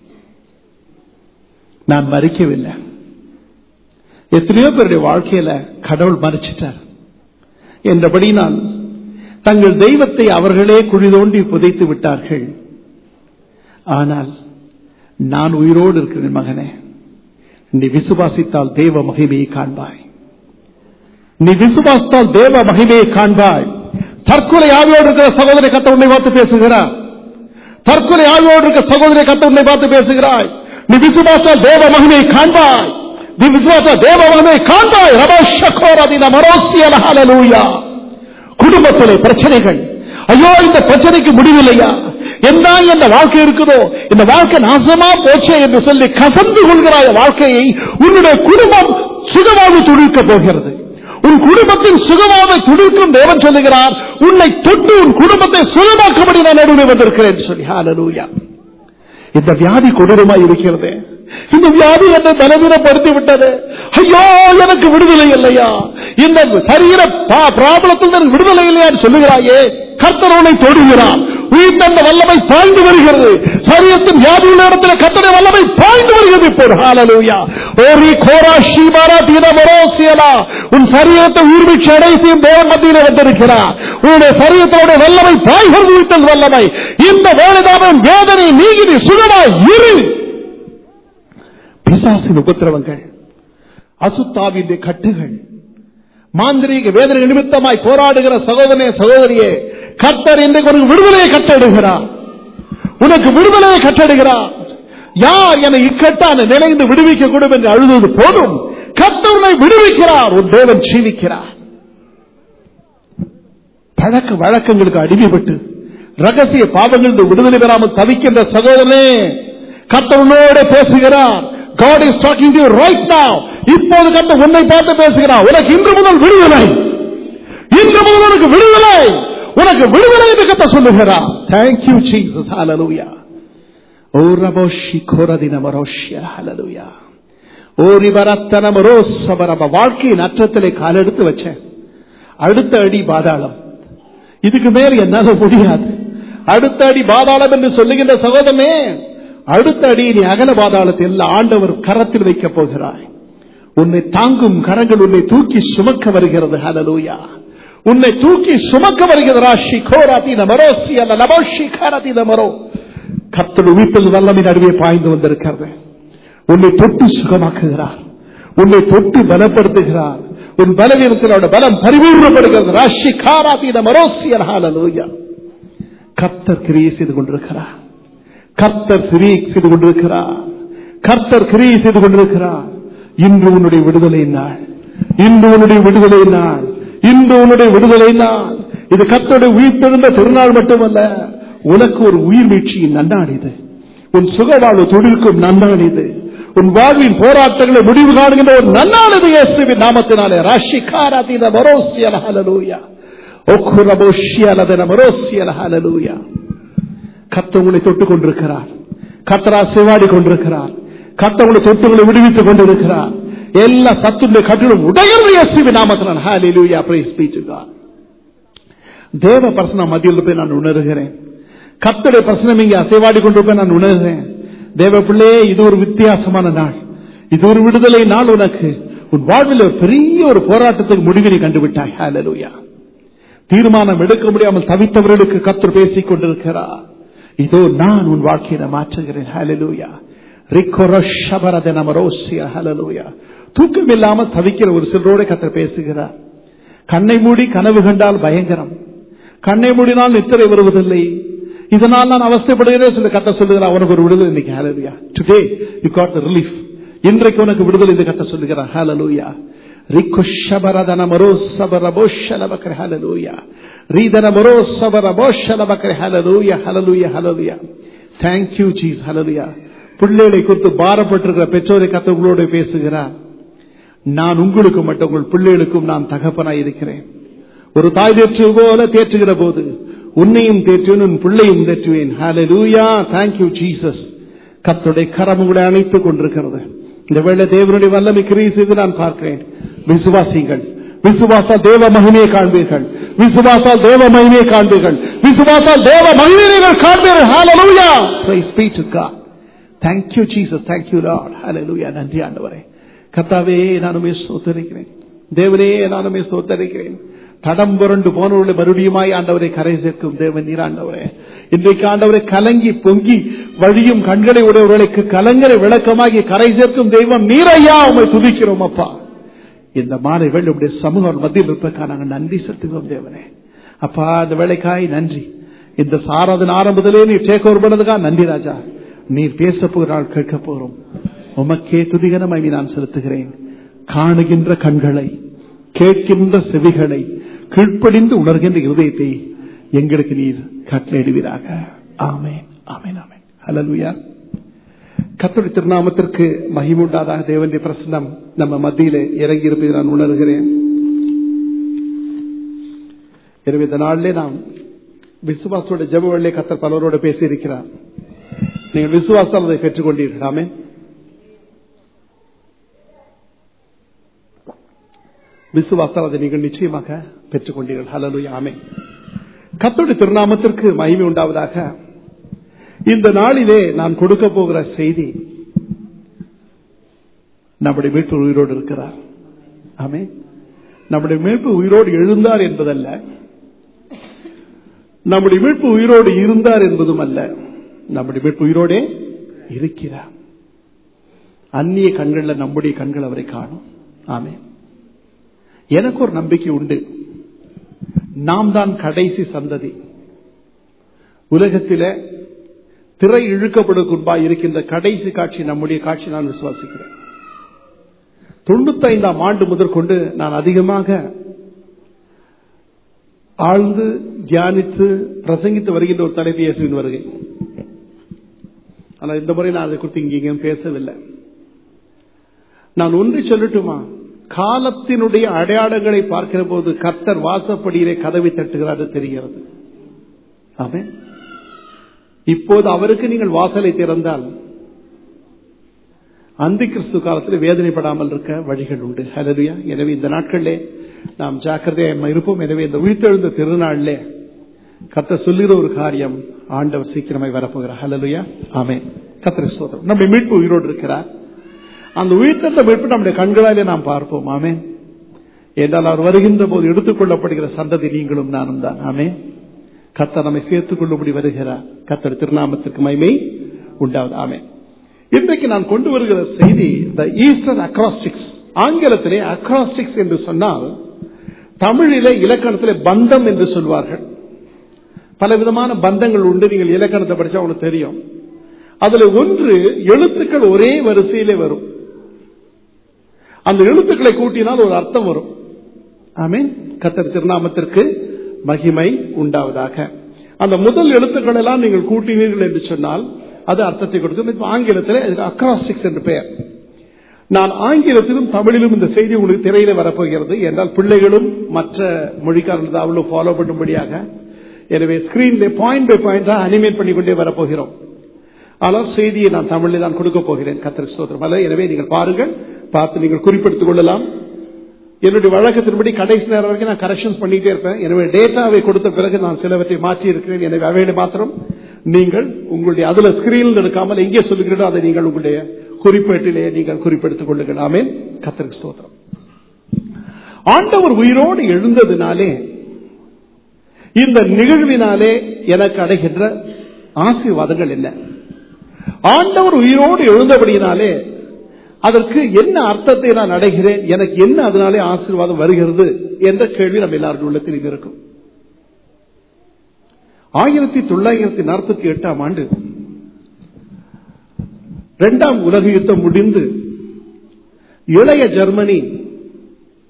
நான் மறிக்கவில்லை எத்தனையோ பேருடைய வாழ்க்கையில கடவுள் மறைச்சிட்டார் என்றபடி நான் தங்கள் தெய்வத்தை அவர்களே குழி தோண்டி புதைத்து விட்டார்கள் ஆனால் நான் உயிரோடு இருக்கிறேன் மகனே நீ விசுவாசித்தால் தேவ மகிமையை காண்பாய் நீ விசுவாசித்தால் தேவ மகிமையை காண்பாய் தற்கொலை ஆவியோடு இருக்கிற சகோதரி கத்த உன்னை பார்த்து பேசுகிறார் தற்கொலை ஆவியோடு இருக்கிற சகோதரி கத்த உன்னை பார்த்து பேசுகிறாய் நீ விசுவாசால் தேவ மகிமையை காண்பாய் நீ விசுவாசால் தேவ மகிமையை காண்பாய் ரபோஷகோரதின மரோசியல ஹalleluya குடும்பத்திலே பிரச்சனைகள் ஐயோ இந்த பிரச்சனைக்கு முடிவில்லையா என்ன இந்த வாழ்க்கை இருக்குதோ இந்த வாழ்க்கை நாசமா போச்சே என்று சொல்லி கசந்து கொள்கிறாய் வாழ்க்கையை உன்னுடைய குடும்பம் சுகமாக துடிக்க போகிறது உன் குடும்பத்தின் சுகமாக துடிக்கும் தேவன் சொல்லுகிறார் உன்னை தொட்டு உன் குடும்பத்தை சுகமாக்கும்படி நான் நடுவே வந்திருக்கிறேன் சொல்லி ஹalleluya இந்த வியாதி கொடூரமாய் இருக்கிறது இந்த வியாதி என்னை பலவீனப்படுத்தி விட்டது ஐயோ எனக்கு விடுதலை இல்லையா இந்த சரீர பிராபலத்தில் எனக்கு விடுதலை இல்லையான்னு சொல்லுகிறாயே கர்த்தரோனை தொடுகிறான் உயிர் தந்த வல்லமை பாய்ந்து வருகிறது சரீரத்தின் வியாதி உள்ள இடத்துல கர்த்தரை வல்லமை பாய்ந்து வருகிறது இப்போது ஹாலலூயா ஓரி கோரா ஷீபாரா தீன மரோசியலா உன் சரீரத்தை உயிர்மிச்சு அடை செய்யும் தேவன் மத்தியிலே வந்திருக்கிறார் உன்னுடைய சரீரத்தோட வல்லமை பாய்கிறது உயிர்த்தல் வல்லமை இந்த வேலைதாமன் வேதனை நீங்கி நீ சுகமாய் இரு பிசாசின் உபத்திரவங்கள் அசுத்தாவின் கட்டுகள் மாந்திரீக வேதனை நிமித்தமாய் போராடுகிற சகோதரனே சகோதரியே கர்த்தர் இன்றைக்கு உனக்கு விடுதலையை கட்டடுகிறார் உனக்கு விடுதலையை கட்டடுகிறார் யார் என இக்கட்டான நிலைந்து விடுவிக்க கூடும் என்று அழுதது போதும் கர்த்தவனை விடுவிக்கிறார் உன் தேவன் ஜீவிக்கிறார் பழக்க வழக்கங்களுக்கு அடிமைப்பட்டு ரகசிய பாவங்கள் விடுதலை பெறாமல் தவிக்கின்ற சகோதரனே கத்தவனோட பேசுகிறார் God is talking to you right now. இப்போது கத்த உன்னை பார்த்து பேசுகிறார் உனக்கு இன்று முதல் விடுதலை இன்று முதல் உனக்கு விடுதலை உனக்கு விடுதலை என்று கத்த சொல்லுகிறார் தேங்க்யூ ஜீசஸ் ஹalleluya ஓ ரபோஷி கோரதின மரோஷ்ய ஹalleluya ஓ ரிபரத்தன மரோசபரப வாழ்க்கையின் அற்றத்திலே காலெடுத்து வச்சேன் அடுத்த அடி பாதாளம் இதுக்கு மேல் என்னால முடியாது அடுத்த அடி பாதாளம் என்று சொல்லுகின்ற சகோதரனே அடுத்த அடி நீ அகல பாதாளத்தில் ஆண்டவர் கரத்தில் வைக்கப் போகிறாய் உன்னை தாங்கும் கரங்கள் உன்னை தூக்கி சுமக்க வருகிறது ஹலலூயா உன்னை தூக்கி சுமக்க வருகிறது ராஷி கோராதி நமரோசி அல்ல நமோஷி காராதி நமரோ கத்தடு வீட்டில் வல்லமை நடுவே பாய்ந்து வந்திருக்கிறது உன்னை தொட்டு சுகமாக்குகிறார் உன்னை தொட்டு பலப்படுத்துகிறார் உன் பலவீனத்தினோட பலம் பரிபூர்ணப்படுகிறது ராஷி காராதி நமரோசி ஹலலூயா கத்தர் கிரியை செய்து கொண்டிருக்கிறார் கர்த்தர் கிரியை செய்து கொண்டிருக்கிறார் கர்த்தர் கிரியை செய்து கொண்டிருக்கிறார் இன்று உன்னுடைய விடுதலை நாள் இன்று உன்னுடைய விடுதலை நாள் இன்று உன்னுடைய விடுதலை நாள் இது கர்த்தருடைய உயிர்த்தெழுந்த திருநாள் மட்டுமல்ல உனக்கு ஒரு உயிர் வீழ்ச்சியின் நன்னாள் இது உன் சுகவாழ்வு தொழிலுக்கும் நன்னாள் இது உன் வாழ்வின் போராட்டங்களை முடிவு காணுகின்ற ஒரு நன்னாள் இது இயேசுவின் நாமத்தினாலே ராஷிகாராதீன மரோசியல ஹalleluya ஒக்குரபோஷியலதன மரோசியல ஹalleluya கத்த உங்களை தொட்டுக் கொண்டிருக்கிறார் கத்தரா சிவாடி கொண்டிருக்கிறார் கத்த உங்களை தொட்டு உங்களை விடுவித்துக் கொண்டிருக்கிறார் எல்லா சத்துடைய கட்டிடம் உடைகிறது இயேசுவின் நாமத்தினால் ஹalleluya praise be to God தேவ பிரசன மத்தியில் போய் நான் உணர்கிறேன் கத்தடைய பிரசனம் இங்கே அசைவாடி கொண்டிருப்பேன் நான் உணர்கிறேன் தேவ பிள்ளையே இது ஒரு வித்தியாசமான நாள் இது ஒரு விடுதலை நாள் உனக்கு உன் வாழ்வில் ஒரு பெரிய ஒரு போராட்டத்துக்கு முடிவினை கண்டுவிட்டாய் ஹalleluya தீர்மானம் எடுக்க முடியாமல் தவித்தவர்களுக்கு கத்தர் பேசிக் கொண்டிருக்கிறார் இதோ நான் உன் வாழ்க்கையில மாற்றுகிறேன் ஹalleluya ரிக்கொரஷபரத நமரோசிய ஹalleluya தூக்கம் இல்லாமல் தவிக்கிற ஒரு சிலரோட கத்தர் பேசுகிறார் கண்ணை மூடி கனவு கண்டால் பயங்கரம் கண்ணை மூடினால் நித்திரை வருவதில்லை இதனால் நான் அவஸ்தைப்படுகிறேன் சொல்லி கத்த சொல்லுகிறார் உனக்கு ஒரு விடுதலை இன்னைக்கு ஹalleluya today you got the relief இன்றைக்கு உனக்கு விடுதலை இந்த கத்த சொல்லுகிறார் ஹalleluya ರಿಖುಷಬರದನ ಮರೋಸಬರ ಬೋಷಲ ಬಕರೆ ಹಲಲೂಯ ರೀದನ ಮರೋಸಬರ ಬೋಷಲ ಬಕರೆ ಹಲಲೂಯ ಹಲಲೂಯ ಹಲಲೂಯ தேங்க் யூ ஜீஸ் ஹலலுயா பிள்ளைகளை குறித்து பாரப்பட்டிருக்கிற பெற்றோரை கத்தவங்களோடு பேசுகிறார் நான் உங்களுக்கு மட்டும் உங்கள் பிள்ளைகளுக்கும் நான் தகப்பனாய் இருக்கிறேன் ஒரு தாய் தேற்று போல தேற்றுகிற போது உன்னையும் தேற்றுவேன் உன் பிள்ளையும் தேற்றுவேன் ஹalleluya thank you ஜீசஸ் கர்த்தருடைய கரம் உங்களை அணைத்துக் கொண்டிருக்கிறது இந்த வேளை தேவனுடைய வல்லமை கிரியை செய்து நான் பார்க்கிறேன் விசுவாசிங்கள் விசுவாசால் தேவ மகிமையை காண்பீர்கள் விசுவாசால் தேவ மகிமையை காண்பீர்கள் விசுவாசால் தேவ மகிமையை நீங்கள் காண்பீர்கள் ஹalleluya praise be to god thank you jesus thank you lord hallelujah நன்றி ஆண்டவரே கர்த்தாவே நானுமே ஸ்தோத்தரிக்கிறேன் தேவனே நானுமே ஸ்தோத்தரிக்கிறேன் தடம் புரண்டு போனவர்களை மறுபடியுமாய் ஆண்டவரை கரை சேர்க்கும் தேவன் நீர் ஆண்டவரே இன்றைக்கு ஆண்டவரை கலங்கி பொங்கி வழியும் கண்களை உடையவர்களுக்கு கலங்கரை விளக்கமாகி கரை சேர்க்கும் தெய்வம் நீரையா உண்மை துதிக்கிறோம் அப்பா இந்த மாலை வேலை உடைய சமூக மத்தியில் இருப்பதற்காக நாங்கள் நன்றி செலுத்துகிறோம் தேவனே அப்பா இந்த வேலைக்காய் நன்றி இந்த சாராதன ஆரம்பத்திலே நீ டேக் ஓவர் பண்ணதுக்காக நன்றி ராஜா நீர் பேச போகிறாள் கேட்க போகிறோம் உமக்கே துதிகனமாய் நான் செலுத்துகிறேன் காணுகின்ற கண்களை கேட்கின்ற செவிகளை கீழ்ப்படிந்து உணர்கின்ற இருதயத்தை எங்களுக்கு நீர் கட்டளையிடுவீராக ஆமேன் ஆமேன் ஆமேன் ஹலலுயா கத்தோடி திருநாமத்திற்கு மகிமுண்டாதாக தேவனுடைய பிரசனம் நம்ம மத்தியிலே இறங்கி இருப்பதை நான் உணர்கிறேன் எனவே இந்த நாளிலே நாம் விசுவாசோட ஜபவழிலே கத்தர் பலரோடு பேசியிருக்கிறார் நீங்கள் விசுவாசம் அதை பெற்றுக்கொண்டீர்கள் ஆமே விசுவாசம் அதை நீங்கள் நிச்சயமாக பெற்றுக்கொண்டீர்கள் ஹலலு ஆமே கத்தோட திருநாமத்திற்கு மகிமை உண்டாவதாக இந்த நாளிலே நான் கொடுக்க போகிற செய்தி நம்முடைய மீட்பு உயிரோடு இருக்கிறார் ஆமே நம்முடைய மீட்பு உயிரோடு எழுந்தார் என்பதல்ல நம்முடைய மீட்பு உயிரோடு இருந்தார் என்பதும் அல்ல நம்முடைய மீட்பு உயிரோடே இருக்கிறார் அந்நிய கண்கள்ல நம்முடைய கண்கள் அவரை காணும் ஆமே எனக்கு ஒரு நம்பிக்கை உண்டு நாம் தான் கடைசி சந்ததி உலகத்தில திரை இழுக்கப்படுவதற்குன்பாய் இருக்கின்ற கடைசி காட்சி நம்முடைய காட்சி நான் விசுவாசிக்கிறேன் தொண்ணூத்தி ஐந்தாம் ஆண்டு முதற்கொண்டு நான் அதிகமாக ஆழ்ந்து தியானித்து பிரசங்கித்து வருகின்ற ஒரு தலைப்பு இயேசுவின் வருகை ஆனால் இந்த முறை நான் அதை குறித்து இங்கேயும் பேசவில்லை நான் ஒன்று சொல்லட்டுமா காலத்தினுடைய அடையாளங்களை பார்க்கிற போது கர்த்தர் வாசப்படியிலே கதவை தட்டுகிறார் தெரிகிறது ஆமே இப்போது அவருக்கு நீங்கள் வாசலை திறந்தால் அந்த கிறிஸ்து காலத்தில் வேதனைப்படாமல் இருக்க வழிகள் உண்டு ஹலரியா எனவே இந்த நாட்களிலே நாம் ஜாக்கிரதையா இருப்போம் எனவே இந்த உயிர்த்தெழுந்த திருநாளிலே கத்த சொல்லுகிற ஒரு காரியம் ஆண்டவர் சீக்கிரமாய் வரப்போகிறார் ஹலலுயா ஆமே கத்திர சோதரம் நம்முடைய மீட்பு உயிரோடு இருக்கிறார் அந்த உயிர்த்தெழுந்த மீட்பு நம்முடைய கண்களாலே நாம் பார்ப்போம் ஆமே என்றால் அவர் வருகின்ற போது எடுத்துக்கொள்ளப்படுகிற சந்ததி நீங்களும் நானும் தான் ஆமே கத்த நம்மை சேர்த்துக் கொள்ளும்படி வருகிறார் கத்தர் திருநாமத்திற்கு மைமை உண்டாவது ஆமே இன்றைக்கு நான் கொண்டு வருகிற செய்தி த ஈஸ்டர் அக்ராஸ்டிக்ஸ் ஆங்கிலத்திலே அக்ராஸ்டிக்ஸ் என்று சொன்னால் தமிழிலே இலக்கணத்திலே பந்தம் என்று சொல்வார்கள் பல விதமான பந்தங்கள் உண்டு நீங்கள் இலக்கணத்தை படிச்சா உங்களுக்கு தெரியும் அதுல ஒன்று எழுத்துக்கள் ஒரே வரிசையிலே வரும் அந்த எழுத்துக்களை கூட்டினால் ஒரு அர்த்தம் வரும் ஆமீன் கத்தர் திருநாமத்திற்கு மகிமை உண்டாவதாக அந்த முதல் எழுத்துக்கள் எல்லாம் நீங்கள் கூட்டினீர்கள் என்று சொன்னால் அது அர்த்தத்தை கொடுக்கும் ஆங்கிலத்தில் அக்ராஸ்டிக்ஸ் என்று பெயர் நான் ஆங்கிலத்திலும் தமிழிலும் இந்த செய்தி உங்களுக்கு திரையில வரப்போகிறது என்றால் பிள்ளைகளும் மற்ற மொழிக்காரர்கள் அவ்வளவு ஃபாலோ பண்ணும்படியாக எனவே ஸ்கிரீன்ல பாயிண்ட் பை பாயிண்டா அனிமேட் பண்ணிக்கொண்டே வரப்போகிறோம் ஆனால் செய்தியை நான் தமிழில் தான் கொடுக்க போகிறேன் கத்திர சோதரம் அல்ல எனவே நீங்கள் பாருங்கள் பார்த்து நீங்கள் குறிப்பிட்டுக் கொள்ளலாம் என்னுடைய வழக்கத்தின்படி கடைசி நேரம் வரைக்கும் நான் கரெக்ஷன்ஸ் பண்ணிட்டே இருப்பேன் எனவே டேட்டாவை கொடுத்த பிறகு நான் சிலவற்றை மாற்றி இருக்கிறேன் எனவே அவைகளை மாத்திரம் நீங்கள் உங்களுடைய அதுல ஸ்கிரீனில் எடுக்காமல் எங்கே சொல்லுகிறதோ அதை நீங்கள் உங்களுடைய குறிப்பேட்டிலே நீங்கள் குறிப்பெடுத்துக் கொள்ளுங்கள் ஆமேன் கத்திரிக்கு ஸ்தோத்திரம் ஆண்டவர் உயிரோடு எழுந்ததினாலே இந்த நிகழ்வினாலே எனக்கு அடைகின்ற ஆசீர்வாதங்கள் என்ன ஆண்டவர் உயிரோடு எழுந்தபடியினாலே அதற்கு என்ன அர்த்தத்தை நான் அடைகிறேன் எனக்கு என்ன அதனாலே ஆசீர்வாதம் வருகிறது என்ற கேள்வி நம்ம எல்லாருடைய உள்ளத்தில் இருக்கும் ஆயிரத்தி தொள்ளாயிரத்தி நாற்பத்தி எட்டாம் ஆண்டு இரண்டாம் உலக யுத்தம் முடிந்து இளைய ஜெர்மனி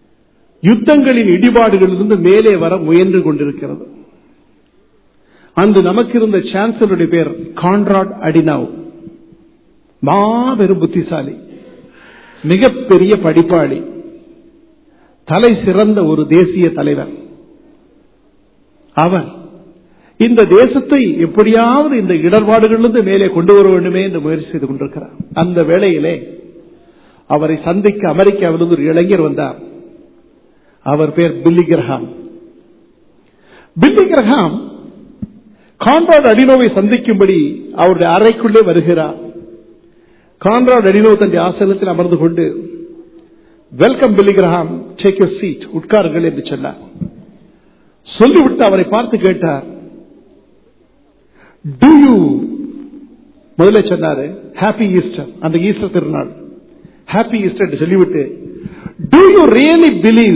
யுத்தங்களின் இடிபாடுகளிலிருந்து மேலே வர முயன்று கொண்டிருக்கிறது அன்று நமக்கு இருந்த சான்சலருடைய பேர் கான்ராட் அடினாவ் மாபெரும் புத்திசாலி மிகப்பெரிய படிப்பாளி தலை சிறந்த ஒரு தேசிய தலைவர் அவர் இந்த தேசத்தை எப்படியாவது இந்த இடர்பாடுகளிலிருந்து மேலே கொண்டு வர வேண்டுமே என்று முயற்சி செய்து கொண்டிருக்கிறார் அந்த வேளையிலே அவரை சந்திக்க அமெரிக்காவிலிருந்து ஒரு இளைஞர் வந்தார் அவர் பேர் Billy Graham Billy Graham Conrad அடினோவை சந்திக்கும்படி அவருடைய அறைக்குள்ளே வருகிறார் கான்ராட் அடினோ தன்னுடைய ஆசனத்தில் அமர்ந்து கொண்டு welcome Billy Graham take you seat உட்காருங்கள் என்று சொன்னார் சொல்லிவிட்டு அவரை பார்த்து கேட்டார் டு யூ முதல்ல சொன்னாரு ஹாப்பி ஈஸ்டர் அந்த ஈஸ்டர் திருநாள் ஹாப்பி ஈஸ்டர் சொல்லிவிட்டு do you really believe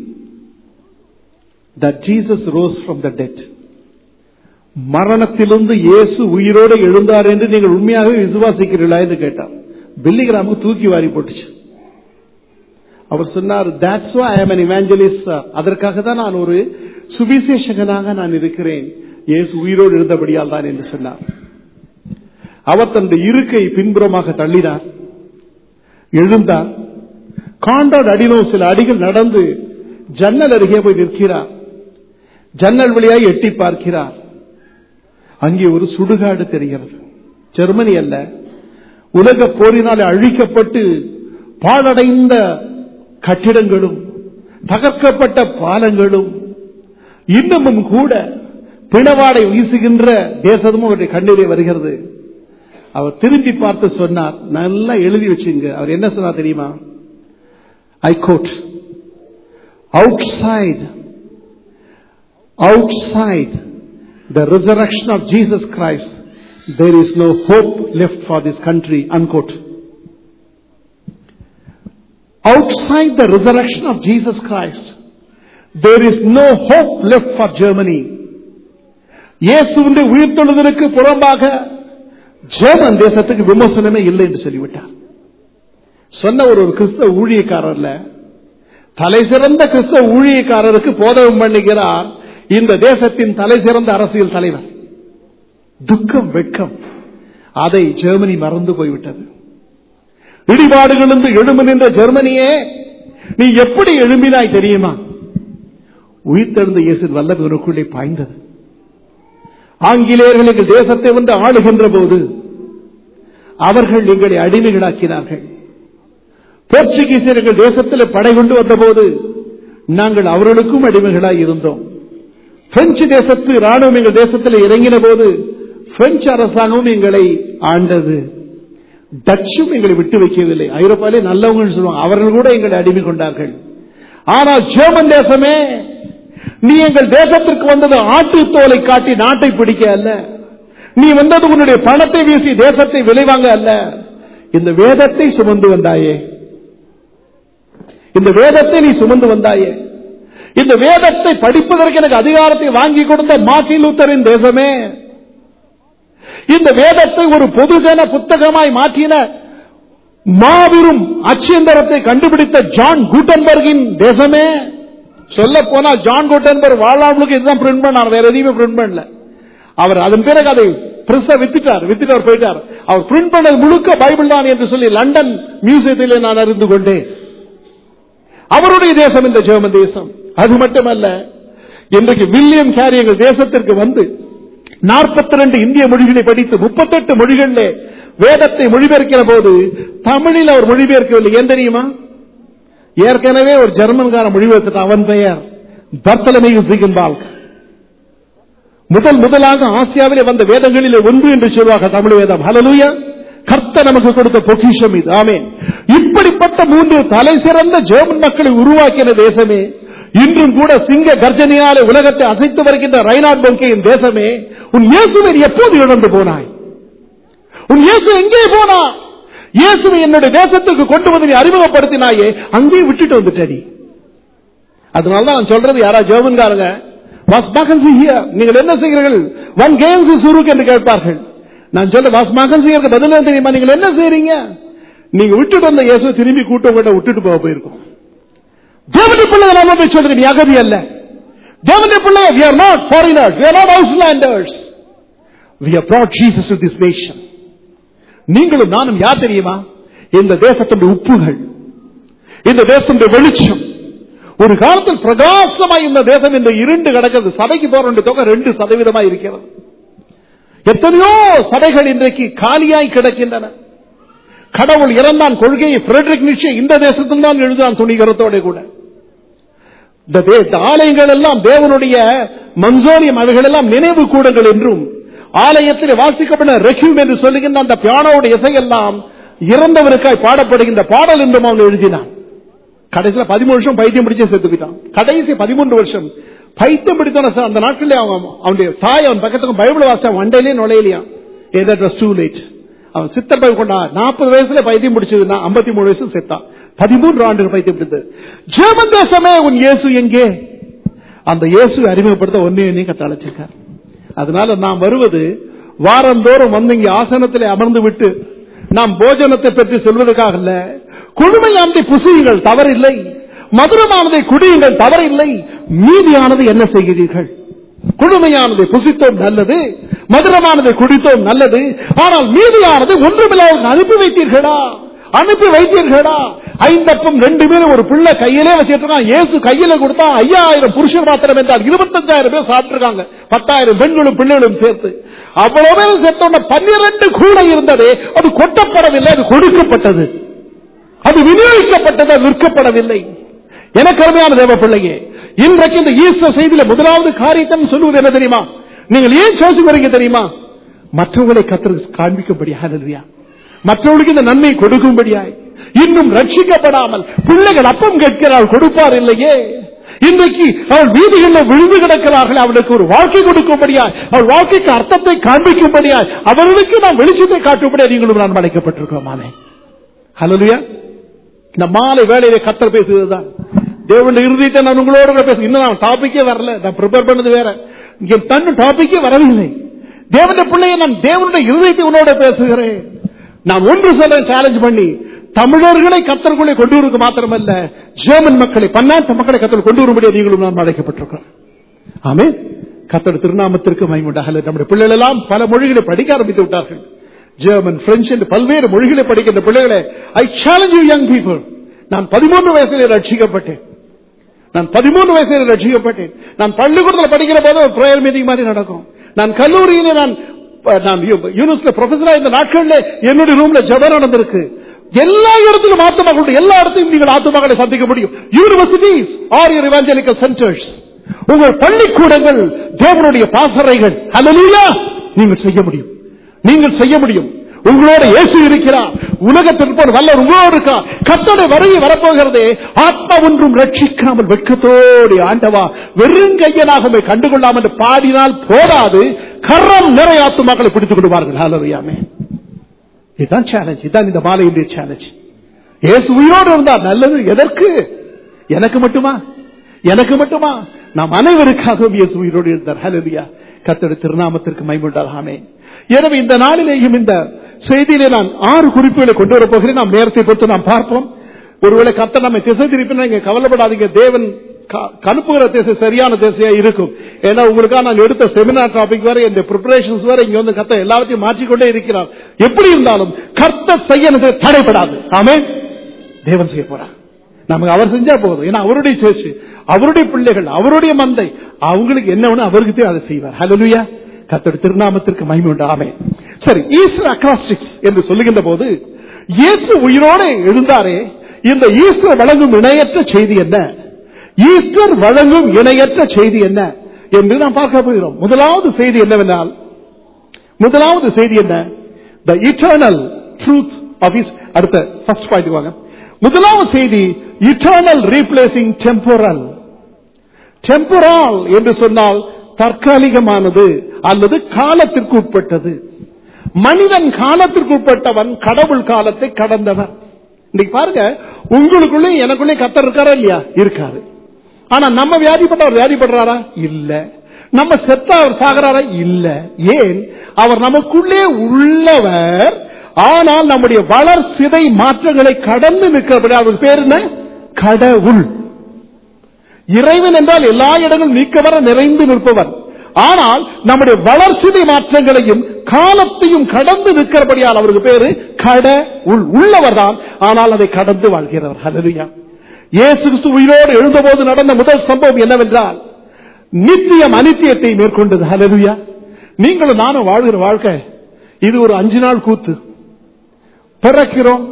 that Jesus rose from the dead மரணத்திலிருந்து இயேசு உயிரோடு எழுந்தார் என்று நீங்கள் உண்மையாகவே விசுவாசிக்கிறீர்களா என்று கேட்டார் பில்லிகிராமுக்கு தூக்கி வாரி போட்டுச்சு அவர் சொன்னார் that's why I am an evangelist sir. அதற்காக தான் நான் ஒரு சுவிசேஷகனாக நான் இருக்கிறேன் இயேசு உயிரோடு எழுந்தபடியால் தான் என்று சொன்னார் அவர் தன்னுடைய இருக்கை பின்புறமாக தள்ளினார் எழுந்தார் காண்டாட் அடினோ சில அடிகள் நடந்து ஜன்னல் அருகே போய் நிற்கிறார் ஜன்னல் வழியாய் எட்டி பார்க்கிறார் அங்கே ஒரு சுடுகாடு தெரிகிறது ஜெர்மனி அல்ல உலக போரினால் அழிக்கப்பட்டு பாழடைந்த கட்டிடங்களும் தகர்க்கப்பட்ட பாலங்களும் இன்னமும் கூட பிணவாடை வீசுகின்ற தேசமும் அவருடைய கண்ணீரே வருகிறது அவர் திரும்பி பார்த்து சொன்னார் நல்லா எழுதி வச்சுங்க அவர் என்ன சொன்னார் தெரியுமா I got outside outside the resurrection of Jesus Christ there is no hope left for this country unquote outside the resurrection of Jesus Christ there is no hope left for Germany இயேசுவின் உயிர்த்தெழுதலுக்கு புறம்பாக ஜெர்மன் தேசத்துக்கு விமர்சனமே இல்லை என்று சொல்லிவிட்டார் சொன்ன ஒரு ஒரு கிறிஸ்தவ ஊழியக்காரர்ல தலை சிறந்த கிறிஸ்தவ ஊழியக்காரருக்கு போதகம் பண்ணுகிறார் இந்த தேசத்தின் தலை சிறந்த அரசியல் தலைவர் துக்கம் வெட்கம் அதை ஜெர்மனி மறந்து போய்விட்டது இடிபாடுகளிலிருந்து எழும்பு நின்ற ஜெர்மனியே நீ எப்படி எழும்பினாய் தெரியுமா உயிர்த்தெழுந்த இயேசு வல்லமை உனக்குள்ளே பாய்ந்தது ஆங்கிலேயர்கள் எங்கள் தேசத்தை வந்து ஆளுகின்ற போது அவர்கள் எங்களை அடிமைகளாக்கினார்கள் போர்ச்சுகீசியர் எங்கள் தேசத்தில் படை கொண்டு வந்தபோது நாங்கள் அவர்களுக்கும் அடிமைகளாய் இருந்தோம் பிரெஞ்சு தேசத்து ராணுவம் எங்கள் தேசத்தில் இறங்கின போது பிரெஞ்சு அரசாங்கமும் எங்களை ஆண்டது டச்சும் எங்களை விட்டு வைக்கவில்லை ஐரோப்பாலே நல்லவங்க சொல்லுவாங்க அவர்கள் கூட எங்களை அடிமை கொண்டார்கள் ஆனால் ஜெர்மன் தேசமே நீ எங்கள் தேசத்திற்கு வந்தது ஆட்டு தோலை காட்டி நாட்டை பிடிக்க அல்ல நீ வந்தது உன்னுடைய பணத்தை வீசி தேசத்தை விளைவாங்க அல்ல இந்த வேதத்தை சுமந்து வந்தாயே இந்த வேதத்தை நீ சுமந்து வந்தாயே இந்த வேதத்தை படிப்பதற்கு எனக்கு அதிகாரத்தை வாங்கி கொடுத்த மார்ட்டின் லூத்தரின் தேசமே இந்த வேதத்தை ஒரு பொதுஜன புத்தகமாய் மாற்றின மாபெரும் அச்சியந்தரத்தை கண்டுபிடித்த ஜான் கூட்டன்பர்கின் தேசமே சொல்ல போனா ஜான் கூட்டன்பர்க் வாழ்நாளுக்கு இதுதான் பிரிண்ட் பண்ணார் வேற எதையுமே பிரிண்ட் பண்ணல அவர் அதன் பிறகு அதை பிரஸ வித்துட்டார் வித்துட்டு அவர் போயிட்டார் அவர் பிரிண்ட் பண்ணது முழுக்க பைபிள் தான் என்று சொல்லி லண்டன் மியூசியத்திலே நான் அறிந்து கொண்டேன் அவருடைய தேசம் இந்த ஜெர்மன் தேசம் அது மட்டுமல்ல இன்றைக்கு வில்லியம் கேரி எங்கள் தேசத்திற்கு வந்து நாற்பத்தி ரெண்டு இந்திய மொழிகளை படித்து முப்பத்தெட்டு மொழிகளிலே வேதத்தை மொழிபெயர்க்கிற போது தமிழில் அவர் மொழிபெயர்க்கவில்லை ஏன் தெரியுமா ஏற்கனவே ஒரு ஜெர்மன்கார மொழிபெயர்த்துட்டான் அவன் பெயர் பர்த்தலமையு சிகன்பால்க் முதல் முதலாக ஆசியாவிலே வந்த வேதங்களிலே ஒன்று என்று சொல்வாங்க தமிழ் வேதம் ஹலலூயா கர்த்த நமக்கு கொடுத்த பொக்கிஷம் இது ஆமேன் இப்படிப்பட்ட மூன்று தலை சிறந்த ஜெர்மன் மக்களை உருவாக்கின தேசமே இன்றும் கூட சிங்க கர்ஜனையாலே உலகத்தை அசைத்து வருகின்ற ரைனாட் பொங்கையின் தேசமே உன் இயேசுவை நீ எப்போது இழந்து போனாய் உன் இயேசு எங்கே போனா இயேசுவை என்னுடைய தேசத்துக்கு கொண்டு வந்து நீ அறிமுகப்படுத்தினாயே அங்கேயே விட்டுட்டு வந்துட்டடி அதனாலதான் நான் சொல்றது யாரா ஜெர்மன்காரங்க வாஸ்மாகன் ஹியர் நீங்கள் என்ன செய்கிறீர்கள் ஒன் கேம்ஸ் சுருக்கு என்று கேட்பார்கள் நான் சொல்ல வாஸ்மாகன் செய்யறது பதில் என்ன தெரியுமா நீங்கள் என்ன செய்றீங்க நீங்க விட்டுட்டு வந்த இயேசு திரும்பி கூட்டம் கிட்ட விட்டுட்டு போக போயிருக்கோம் தேவனுடைய பிள்ளைகள் நான் போய் சொல்றேன் நீ அகதி அல்ல தேவனுடைய பிள்ளை we are not foreigners we are not outlanders we have brought Jesus to this nation நீங்களும் நானும் யார் தெரியுமா இந்த தேசத்தினுடைய உப்புகள் இந்த தேசத்தினுடைய வெளிச்சம் ஒரு காலத்தில் பிரகாசமாய் இந்த தேசம் இந்த இருண்டு கிடக்கிறது சபைக்கு போற வேண்டிய தொகை ரெண்டு சதவீதமா இருக்கிறது எத்தனையோ சபைகள் இன்றைக்கு காலியாய் கிடக்கின்றன கடவுள் இறந்தான் கொள்கையை பிரெட்ரிக் நிச்சய இந்த தேசத்தில் தான் எழுதுதான் துணிகரத்தோட கூட இந்த தே- இந்த ஆலயங்கள் எல்லாம் தேவனுடைய மன்சோரியம் அவைகள் எல்லாம் நினைவு கூடங்கள் என்றும் ஆலயத்தில் வாசிக்கப்பட்ட ரெக்யூம் என்று சொல்லுகின்ற அந்த பியானோட இசையெல்லாம் இறந்தவருக்காய் பாடப்படுகின்ற பாடல் என்றும் அவன் எழுதினான் கடைசியில பதிமூணு வருஷம் பைத்தியம் பிடிச்சே செத்து போயிட்டான் கடைசி பதிமூன்று வருஷம் பைத்தியம் பிடித்தவன சார் அந்த நாட்களே அவன் அவனுடைய தாய் அவன் பக்கத்துக்கு பைபிள் வாசிச்சான் வண்டையிலே நுழையிலையா ஏதோ ட்ரெஸ் டூ லேட் அவன் சித்தர் பை கொண்டா நாற்பது வயசுல பைத்தியம் பிடிச்சதுன்னா ஐம்பத்தி மூணு வயசு செத்தான் பதிமூன்று ஆண்டுகள் பைத்தியம் பிடித்தது ஜெர்மன் தேசமே உன் இயேசு எங்கே அந்த இயேசு அறிமுகப்படுத்த ஒன்னே என்னையும் கட்டளைச்சிருக்கார் அதனால நாம் வருவது வாரந்தோறும் வந்து இங்கே ஆசனத்திலே அமர்ந்து விட்டு நாம் போஜனத்தை பற்றி சொல்வதற்காக அல்ல குழுமையானதை புசியுங்கள் தவறில்லை மதுரமானதை குடியுங்கள் தவறில்லை மீதியானது என்ன செய்கிறீர்கள் குழுமையானதை புசித்தோம் நல்லது மதுரமானதை குடித்தோம் நல்லது ஆனால் மீதியானது ஒன்றுமில்லாத அனுப்பி வைத்தீர்களா அனுப்பி வைத்தீர்களா ஐந்தப்பம் ரெண்டு பேரும் ஒரு பிள்ளை கையிலே வச்சிட்டு இருக்கான் இயேசு கையில கொடுத்தா ஐயாயிரம் புருஷர் மாத்திரம் என்றால் இருபத்தஞ்சாயிரம் பேர் சாப்பிட்டிருக்காங்க பத்தாயிரம் பெண்களும் பிள்ளைகளும் சேர்த்து அவ்வளவு பேரும் சேர்த்த பன்னிரண்டு கூட இருந்தது அது கொட்டப்படவில்லை அது கொடுக்கப்பட்டது அது விநியோகிக்கப்பட்டது அது விற்கப்படவில்லை எனக்கு அருமையான தேவ பிள்ளையே இன்றைக்கு இந்த ஈஸ்டர் செய்தியில முதலாவது காரியத்தை சொல்லுவது என்ன தெரியுமா நீங்கள் ஏன் சோசி வரீங்க தெரியுமா மற்றவர்களை கத்திர காண்பிக்கும்படியா மற்றவர்களுக்கு இந்த நன்மை கொடுக்கும்படியாய் இன்னும் ரட்சிக்கப்படாமல் பிள்ளைகள் அப்பம் கேட்கிறாள் கொடுப்பார் இல்லையே இன்றைக்கு அவள் வீதிகளில் விழுந்து கிடக்கிறார்கள் அவளுக்கு ஒரு வாழ்க்கை கொடுக்கும்படியாய் அவள் வாழ்க்கைக்கு அர்த்தத்தை காண்பிக்கும்படியாய் அவர்களுக்கு நாம் வெளிச்சத்தை காட்டும்படியா நீங்களும் நான் அழைக்கப்பட்டிருக்கிறோம் ஆமே ஹலோலியா இந்த மாலை வேலையில கத்தர் பேசுவதுதான் தேவனுடைய இறுதியத்தை நான் உங்களோட கூட பேச இன்னும் நான் டாபிக்கே வரல நான் ப்ரிப்பேர் பண்ணது வேற இங்க தன்னு டாபிக்கே வரவில்லை தேவனுடைய பிள்ளையை நான் தேவனுடைய இருதயத்தை உன்னோட பேசுகிறேன் நான் ஒன்று சொல்ல சேலஞ்ச் பண்ணி தமிழர்களை கத்தர்களை கொண்டு வருவது மாத்திரமல்ல ஜெர்மன் மக்களை பன்னாட்டு மக்களை கத்தர் கொண்டு வரும்படியா நீங்களும் நான் அழைக்கப்பட்டிருக்கிறோம் ஆமே கத்தர் திருநாமத்திற்கு மைமுண்டாகல நம்முடைய பிள்ளைகள் எல்லாம் பல மொழிகளை படிக்க ஆரம்பித்து விட்டார்கள் ஜெர்மன் பிரெஞ்சு என்று பல்வேறு மொழிகளை படிக்கின்ற பிள்ளைகளை I challenge you young people நான் பதிமூன்று வயசிலே ரட்சிக்கப்பட்டேன் நான் பதிமூன்று வயசில் ரட்சிக்கப்பட்டேன் நான் பள்ளிக்கூடத்தில் படிக்கிற போது ஒரு பிரேயர் மீட்டிங் மாதிரி நடக்கும் நான் கல்லூரியிலே நான் நான் யூனிவர்சிட்டி ப்ரொஃபஸரா இந்த நாட்கள்ல என்னுடைய ரூம்ல ஜபம் நடந்திருக்கு எல்லா இடத்திலும் ஆத்மாக்களுடைய எல்லா இடத்தையும் நீங்கள் ஆத்மாக்களை சந்திக்க முடியும் universities are your evangelical centres உங்கள் பள்ளிக்கூடங்கள் தேவனுடைய பாசறைகள் அல்லா நீங்கள் செய்ய முடியும் நீங்கள் செய்ய முடியும் உங்களோட இயேசு இருக்கிறார் உலகத்திற்கு ஒரு வல்ல உங்களோடு இருக்கா கத்தனை வரையை வரப்போகிறதே ஆத்மா ஒன்றும் ரட்சிக்காமல் வெட்கத்தோடு ஆண்டவா வெறுங்கையனாக கண்டுகொள்ளாமல் என்று பாடினால் போதாது கரம் நிறைய ஆத்துமாக்களை பிடித்துக் கொள்வார்கள் ஹலோயாமே இதுதான் சேலஞ்ச் இதுதான் இந்த மாலையுடைய சேலஞ்ச் இயேசு உயிரோடு இருந்தார் நல்லது எதற்கு எனக்கு மட்டுமா எனக்கு மட்டுமா நாம் அனைவருக்காகவும் இயேசு உயிரோடு இருந்தார் ஹலோயா கத்தோட திருநாமத்திற்கு மைமுண்டாகாமே எனவே இந்த நாளிலேயும் இந்த செய்தியிலே நான் ஆறு குறிப்புகளை கொண்டு வரப் போகிறேன் நாம் நேரத்தை பொறுத்து நாம் பார்ப்போம் ஒருவேளை கத்த நம்ம திசை திருப்பினா நீங்க கவலைப்படாதீங்க தேவன் கணுப்புகிற திசை சரியான திசையா இருக்கும் ஏன்னா உங்களுக்காக நான் எடுத்த செமினார் டாபிக் வேற இந்த ப்ரிப்பரேஷன்ஸ் வேற இங்க வந்து கத்த எல்லாத்தையும் மாற்றிக்கொண்டே இருக்கிறார் எப்படி இருந்தாலும் கர்த்த செய்யனது தடைப்படாது ஆமே தேவன் செய்ய போறார் நமக்கு அவர் செஞ்சா போதும் ஏன்னா அவருடைய சேர்ச்சி அவருடைய பிள்ளைகள் அவருடைய மந்தை அவங்களுக்கு என்ன ஒண்ணு அவருக்கு அதை செய்வார் ஹலோலுயா கத்தோட திருநாமத்திற்கு மகிமை உண்டாமே சரி ஈஸ்டர் அக்ராஸ்டிக்ஸ் என்று சொல்லுகின்ற போது இயேசு உயிரோடு எழுந்தாரே இந்த ஈஸ்டர் வழங்கும் இணையற்ற செய்தி என்ன ஈஸ்டர் வழங்கும் இணையற்ற செய்தி என்ன என்று நாம் பார்க்க போகிறோம் முதலாவது செய்தி என்னவென்றால் முதலாவது செய்தி என்ன the eternal truth of is அடுத்த ஃபர்ஸ்ட் பாயிண்ட் வாங்க முதலாவது செய்தி இட்டர்னல் ரீப்ளேசிங் டெம்போரல் டெம்போரல் என்று சொன்னால் தற்காலிகமானது அல்லது காலத்திற்கு உட்பட்டது மனிதன் காலத்திற்கு உட்பட்டவன் கடவுள் காலத்தை கடந்தவன் இன்னைக்கு பாருங்க உங்களுக்குள்ளே எனக்குள்ளே கத்தர் இருக்காரா இல்லையா இருக்காரு ஆனா நம்ம வியாதிப்பட்டவர் வியாதிப்படுறாரா இல்ல நம்ம செத்த அவர் சாகிறாரா இல்ல ஏன் அவர் நமக்குள்ளே உள்ளவர் ஆனால் நம்முடைய வளர் சிதை மாற்றங்களை கடந்து நிற்கிறபடி அவர் பேர் என்ன கடவுள் இறைவன் என்றால் எல்லா இடங்களும் நீக்கவர நிறைந்து நிற்பவன் ஆனால் நம்முடைய வளர்ச்சிதை மாற்றங்களையும் காலத்தையும் கடந்து நிற்கிறபடியால் அவருக்கு பேரு கட உள் உள்ளவர் தான் ஆனால் அதை கடந்து வாழ்கிறவர் ஹalleluya இயேசு கிறிஸ்து உயிரோடு எழுந்தபோது நடந்த முதல் சம்பவம் என்னவென்றால் நித்தியம் அனித்தியத்தை மேற்கொண்டது ஹalleluya நீங்களும் நானும் வாழ்கிற வாழ்க்கை இது ஒரு அஞ்சு நாள் கூத்து பிறக்கிறோம்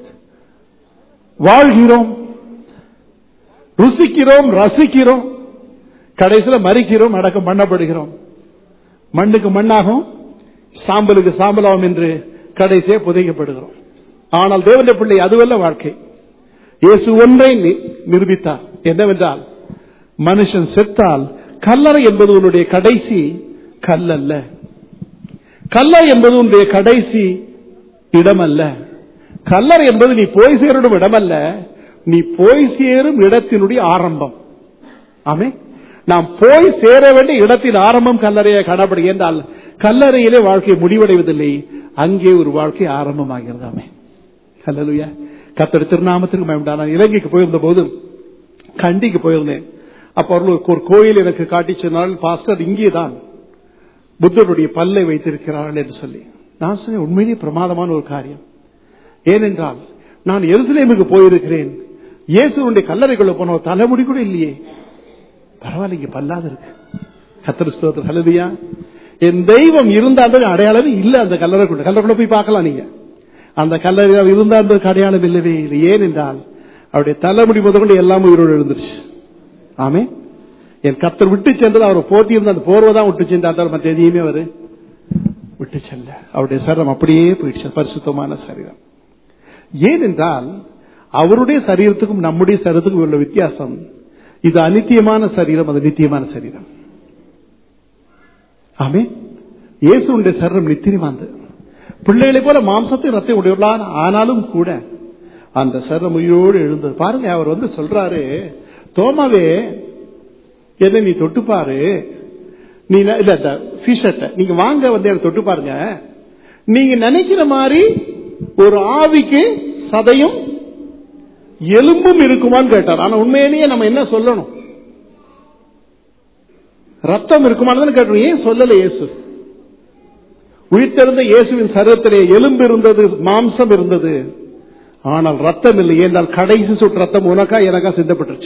வாழ்கிறோம் ருசிக்கிறோம் ரசிக்கிறோம் கடைசியில மறிக்கிறோம் அடக்கம் பண்ணப்படுகிறோம் மண்ணுக்கு மண்ணாகும் சாம்பலுக்கு சாம்பலாகும் என்று கடைசியே புதைக்கப்படுகிறோம் ஆனால் தேவனுடைய பிள்ளை அதுவல்ல வாழ்க்கை இயேசு ஒன்றை நி- நிரூபித்தார் என்னவென்றால் மனுஷன் செத்தால் கல்லறை என்பது உன்னுடைய கடைசி கல்லல்ல கல்லறை என்பது உன்னுடைய கடைசி இடமல்ல கல்லறை என்பது நீ போய் சேரும் இடமல்ல நீ போய் சேரும் இடத்தினுடைய ஆரம்பம் ஆமே நாம் போய் சேர வேண்டிய இடத்தின் ஆரம்பம் கல்லறையை காணப்படுகிறது என்றால் கல்லறையிலே வாழ்க்கை முடிவடைவதில்லை அங்கே ஒரு வாழ்க்கை ஆரம்பமாகிறது ஆமே ஹalleluya கத்தடி திருநாமத்திற்கு பயன்பட நான் இலங்கைக்கு போயிருந்த போது கண்டிக்கு போயிருந்தேன் அப்ப அவர்கள் ஒரு கோயில் எனக்கு காட்டி சொன்னால் பாஸ்டர் இங்கே தான் புத்தருடைய பல்லை வைத்திருக்கிறார்கள் என்று சொல்லி நான் சொன்னேன் உண்மையிலேயே பிரமாதமான ஒரு காரியம் ஏனென்றால் நான் எருசலேமுக்கு போயிருக்கிறேன் இயேசுடைய கல்லறைக்குள்ள போன ஒரு தலைமுடி கூட இல்லையே பரவாயில்ல இங்க பல்லாது இருக்கு கத்திர ஸ்தோத்திரம் ஹalleluya என் தெய்வம் இருந்தால் அடையாளமே இல்ல அந்த கல்லறைக்குள்ள கல்லறைக்குள்ள போய் பார்க்கலாம் நீங்க அந்த கல்லறை இருந்தா அந்த அடையாளம் இல்லவே இல்லை ஏனென்றால் அவருடைய தலைமுடி முதற்கொண்டு எல்லாம் உயிரோடு எழுந்துருச்சு ஆமே என் கத்தர் விட்டு சென்றது அவர் போத்தி இருந்த அந்த போர்வை தான் விட்டு சென்றார் மற்ற எதையுமே அவரு விட்டு செல்ல அவருடைய சரம் அப்படியே போயிடுச்சு பரிசுத்தமான சரீரம் ஏனென்றால் அவருடைய சரீரத்துக்கும் நம்முடைய சரீரத்துக்கும் உள்ள வித்தியாசம் இது அனித்தியமான சரீரம் அது நித்தியமான சரீரம் ஆமே இயேசுடைய சரீரம் நித்தியமானது பிள்ளைகளை போல மாம்சத்தை ரத்தை உடையவர்களான ஆனாலும் கூட அந்த சரீரம் உயிரோடு எழுந்தது பாருங்க அவர் வந்து சொல்றாரு தோமாவே என்ன நீ தொட்டு பாரு நீ ந- இல்ல இந்த ஃபிஷர்ட்ட நீங்க வாங்க வந்து எனக்கு தொட்டு பாருங்க நீங்க நினைக்கிற மாதிரி ஒரு ஆவிக்கு சதையும் எலும்பும் இருக்குமான்னு கேட்டார் ஆனா உண்மையிலேயே நம்ம என்ன சொல்லணும் ரத்தம் இருக்குமான்னு கேட்டோம் ஏன் சொல்லல இயேசு உயிர்த்தெழுந்த இயேசுவின் சரீரத்திலே எலும்பு இருந்தது மாம்சம் இருந்தது ஆனால் ரத்தம் இல்லை ஏனால் கடைசி சொட்டு ரத்தம் உனக்கா எனக்கா சிந்தப்பட்டுருச்சு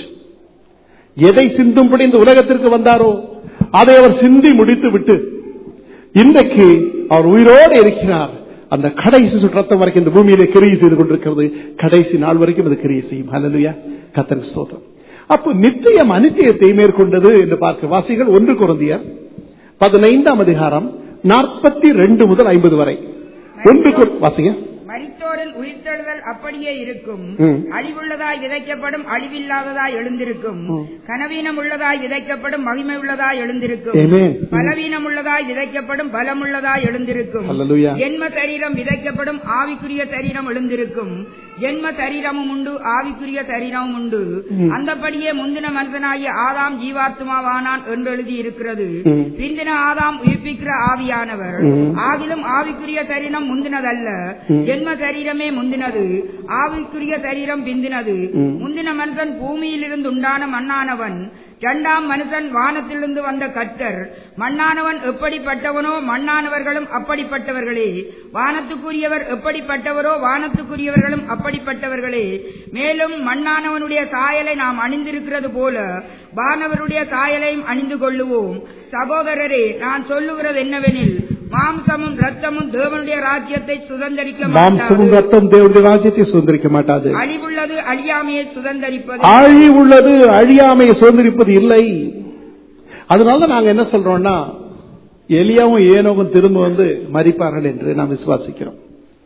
எதை சிந்தும்படி இந்த உலகத்திற்கு வந்தாரோ அதை அவர் சிந்தி முடித்து விட்டு இன்றைக்கு அவர் உயிரோடு இருக்கிறார் அந்த கடைசி சொட்டு ரத்தம் வரைக்கும் இந்த பூமியிலே கிரியை செய்து கொண்டிருக்கிறது கடைசி நாள் வரைக்கும் அது கிரியை செய்யும் ஹalleluya கத்தருக்கு ஸ்தோத்திரம் அப்போ நித்தியம் அனித்தியத்தை மேற்கொண்டது என்று பார்க்க வாசிகள் ஒன்று குருந்தியர் பதினைந்தாம் அதிகாரம் நாற்பத்தி ரெண்டு முதல் ஐம்பது வரை ஒன்று கொ- வாசிங்க மரித்தோரின் உயிர்த்தெழுதல் அப்படியே இருக்கும் ம். அழிவுள்ளதாய் விதைக்கப்படும் அழிவில்லாததாய் எழுந்திருக்கும் கனவீனம் உள்ளதாய் விதைக்கப்படும் மகிமை உள்ளதாய் எழுந்திருக்கும் Amen. பலவீனம் உள்ளதாய் விதைக்கப்படும் பலமுள்ளதாய் எழுந்திருக்கும் Hallelujah. ஜென்ம சரீரம் விதைக்கப்படும் ஆவிக்குரிய சரீரம் எழுந்திருக்கும் ஜென்ம சரீரமும் உண்டு ஆவிக்குரிய சரீரமும் உண்டு அந்தபடியே முந்தின மனுஷனாகிய ஆதாம் ஜீவாத்மாவானான் என்று எழுதி இருக்கிறது ம். பிந்தின ஆதாம் உயிர்ப்பிக்கிற ஆவியானவர் ம். ஆகிலும் ஆவிக்குரிய சரீரம் முந்தினதல்ல ஜென்ம சரீரமே முந்தினது ஆவிக்குரிய சரீரம் பிந்தினது ம். முந்தின மனுஷன் பூமியிலிருந்து உண்டான மண்ணானவன் இரண்டாம் மனுஷன் வானத்திலிருந்து வந்த கர்த்தர் மண்ணானவன் எப்படிப்பட்டவனோ மண்ணானவர்களும் அப்படிப்பட்டவர்களே வானத்துக்குரியவர் எப்படிப்பட்டவரோ வானத்துக்குரியவர்களும் அப்படிப்பட்டவர்களே மேலும் மண்ணானவனுடைய சாயலை நாம் அணிந்திருக்கிறது போல வானவருடைய சாயலையும் அணிந்து கொள்ளுவோம் சகோதரரே நான் சொல்லுகிறது என்னவெனில் மாம்சமும் ரத்தமும் தேவனுடைய ராஜ்யத்தை சுதந்திரிக்க மாம்சமும் மாட்டாது ரத்தம் தேவனுடைய ராஜ்யத்தை சுதந்திரிக்க மாட்டாது அழிவுள்ளது அழியாமையை சுதந்திரிப்பது ஆழி உள்ளது அழியாமையை சுதந்திரிப்பது இல்லை அதனால நாங்க என்ன சொல்றோம்னா எலியாவும் ஏனோவும் திரும்ப வந்து மறிப்பார்கள் என்று நாம் விசுவாசிக்கிறோம்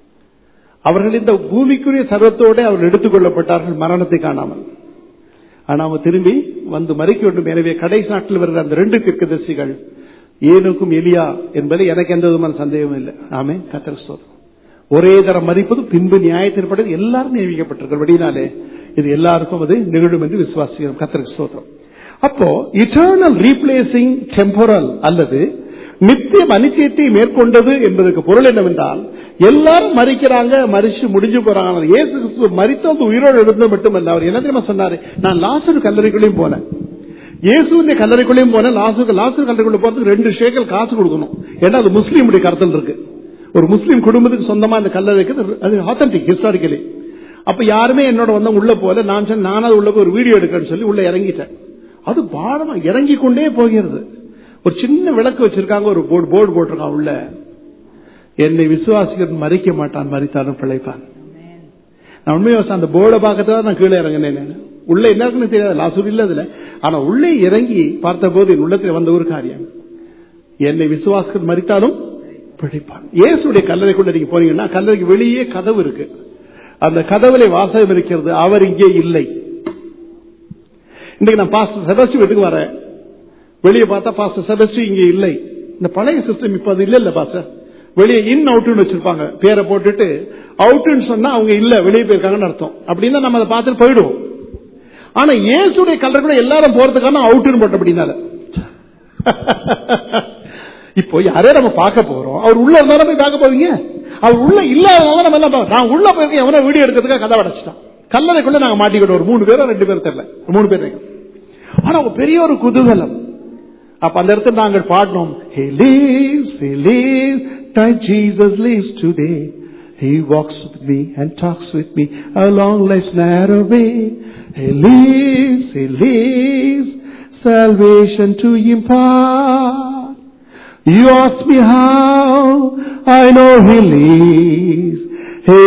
அவர்கள் இந்த பூமிக்குரிய சர்வத்தோடு அவர்கள் எடுத்துக்கொள்ளப்பட்டார்கள் மரணத்தை காணாமல் ஆனா அவங்க திரும்பி வந்து மறிக்க வேண்டும் எனவே கடைசி நாட்டில் வருகிற அந்த ரெண்டு தீர்க்கதரிசிகள் ஏனுக்கும் எலியா என்பது எனக்கு எந்த விதமான சந்தேகமும் இல்லை ஆமே கத்தர் ஸ்தோத்திரம் ஒரே தரம் மதிப்பது பின்பு நியாயத்திற்பட்டது எல்லாரும் நியமிக்கப்பட்டிருக்கிறபடினாலே இது எல்லாருக்கும் அது நிகழும் என்று விசுவாசிக்கிறோம் கத்தருக்கு ஸ்தோத்திரம் அப்போ இட்டர்னல் ரீப்ளேசிங் டெம்போரல் அல்லது நித்தியம் அனித்தியத்தை மேற்கொண்டது என்பதற்கு பொருள் என்னவென்றால் எல்லாரும் மறிக்கிறாங்க மறிச்சு முடிஞ்சு போறாங்க ஆனால் இயேசு கிறிஸ்து மறித்தது உயிரோடு எழுந்தது மட்டுமல்ல அவர் என்ன தெரியுமா சொன்னாரு நான் லாசரு கல்லறைக்குள்ளேயும் போனேன் இயேசுவின் கல்லறைக்குள்ளேயும் போன லாசு லாசு கல்லறைக்குள்ள போறதுக்கு ரெண்டு ஷேக்கல் காசு கொடுக்கணும் ஏன்னா அது முஸ்லீமுடைய கருத்தில் இருக்கு ஒரு முஸ்லீம் குடும்பத்துக்கு சொந்தமா அந்த கல்லறை இருக்குது அது ஆத்தன்டிக் ஹிஸ்டாரிக்கலி அப்ப யாருமே என்னோட வந்து உள்ள போல நான் சொன்ன நானாவது உள்ள போய் ஒரு வீடியோ எடுக்கிறேன்னு சொல்லி உள்ள இறங்கிட்டேன் அது பாடமா இறங்கி கொண்டே போகிறது ஒரு சின்ன விளக்கு வச்சிருக்காங்க ஒரு போர்டு போர்டு போட்டிருக்கான் உள்ள என்னை விசுவாசிக்கிறது மறிக்க மாட்டான் மறித்தாலும் பிழைப்பான் நான் உண்மையை யோசிச்சேன், அந்த போர்டை பார்க்கறதுக்கு நான் கீழே இறங்கினேன் நானு. உள்ள என்ன இருக்குன்னு தெரியாது லாசூர் இல்ல அதுல ஆனா உள்ளே இறங்கி பார்த்த போது என் உள்ளத்தில் வந்த ஒரு காரியம் என்னை விசுவாசிக்கிறது மறித்தாலும் பிழைப்பான் இயேசுடைய கல்லறைக்குள்ள நீங்க போனீங்கன்னா கல்லறைக்கு வெளியே கதவு இருக்கு அந்த கதவுல வாசகம் இருக்கிறது அவர் இங்கே இல்லை இன்னைக்கு நான் பாஸ்டர் செபஸ்டி வீட்டுக்கு வரேன் வெளியே பார்த்தா பாஸ்டர் செபஸ்டி இங்கே இல்லை இந்த பழைய சிஸ்டம் இப்ப அது இல்ல இல்ல பாஸ்டர் வெளியே இன் அவுட்னு வச்சிருப்பாங்க பேரை போட்டுட்டு அவுட்னு சொன்னா அவங்க இல்ல வெளியே போயிருக்காங்கன்னு அர்த்தம் அப்படின்னா நம்ம அதை பார்த்துட்டு போயிடுவோம் ஆனா இயேசுடைய கல்லறை கூட எல்லாரும் போறதுக்கான அவுட்னு போட்ட அப்படின்னால இப்போ யாரே நம்ம பார்க்க போறோம் அவர் உள்ள இருந்தாலும் போய் பார்க்க போவீங்க அவர் உள்ள இல்லாதனால நம்ம எல்லாம் பார்க்க- நான் உள்ள போயிருக்கேன் எவனோ வீடியோ எடுக்கிறதுக்காக கதை அடைச்சிட்டான் கல்லறைக்குள்ள நாங்க மாட்டிக்கிட்டோம் ஒரு மூணு பேரோ ரெண்டு பேரும் தெரியல மூணு பேர் ஆனா ஒரு பெரிய ஒரு குதூகலம் அப்ப அந்த இடத்துல நாங்கள் பாடினோம் he lives he lives that jesus lives today he walks with me and talks with me along life's narrow way he lives he lives salvation to impart you ask me how I know he lives he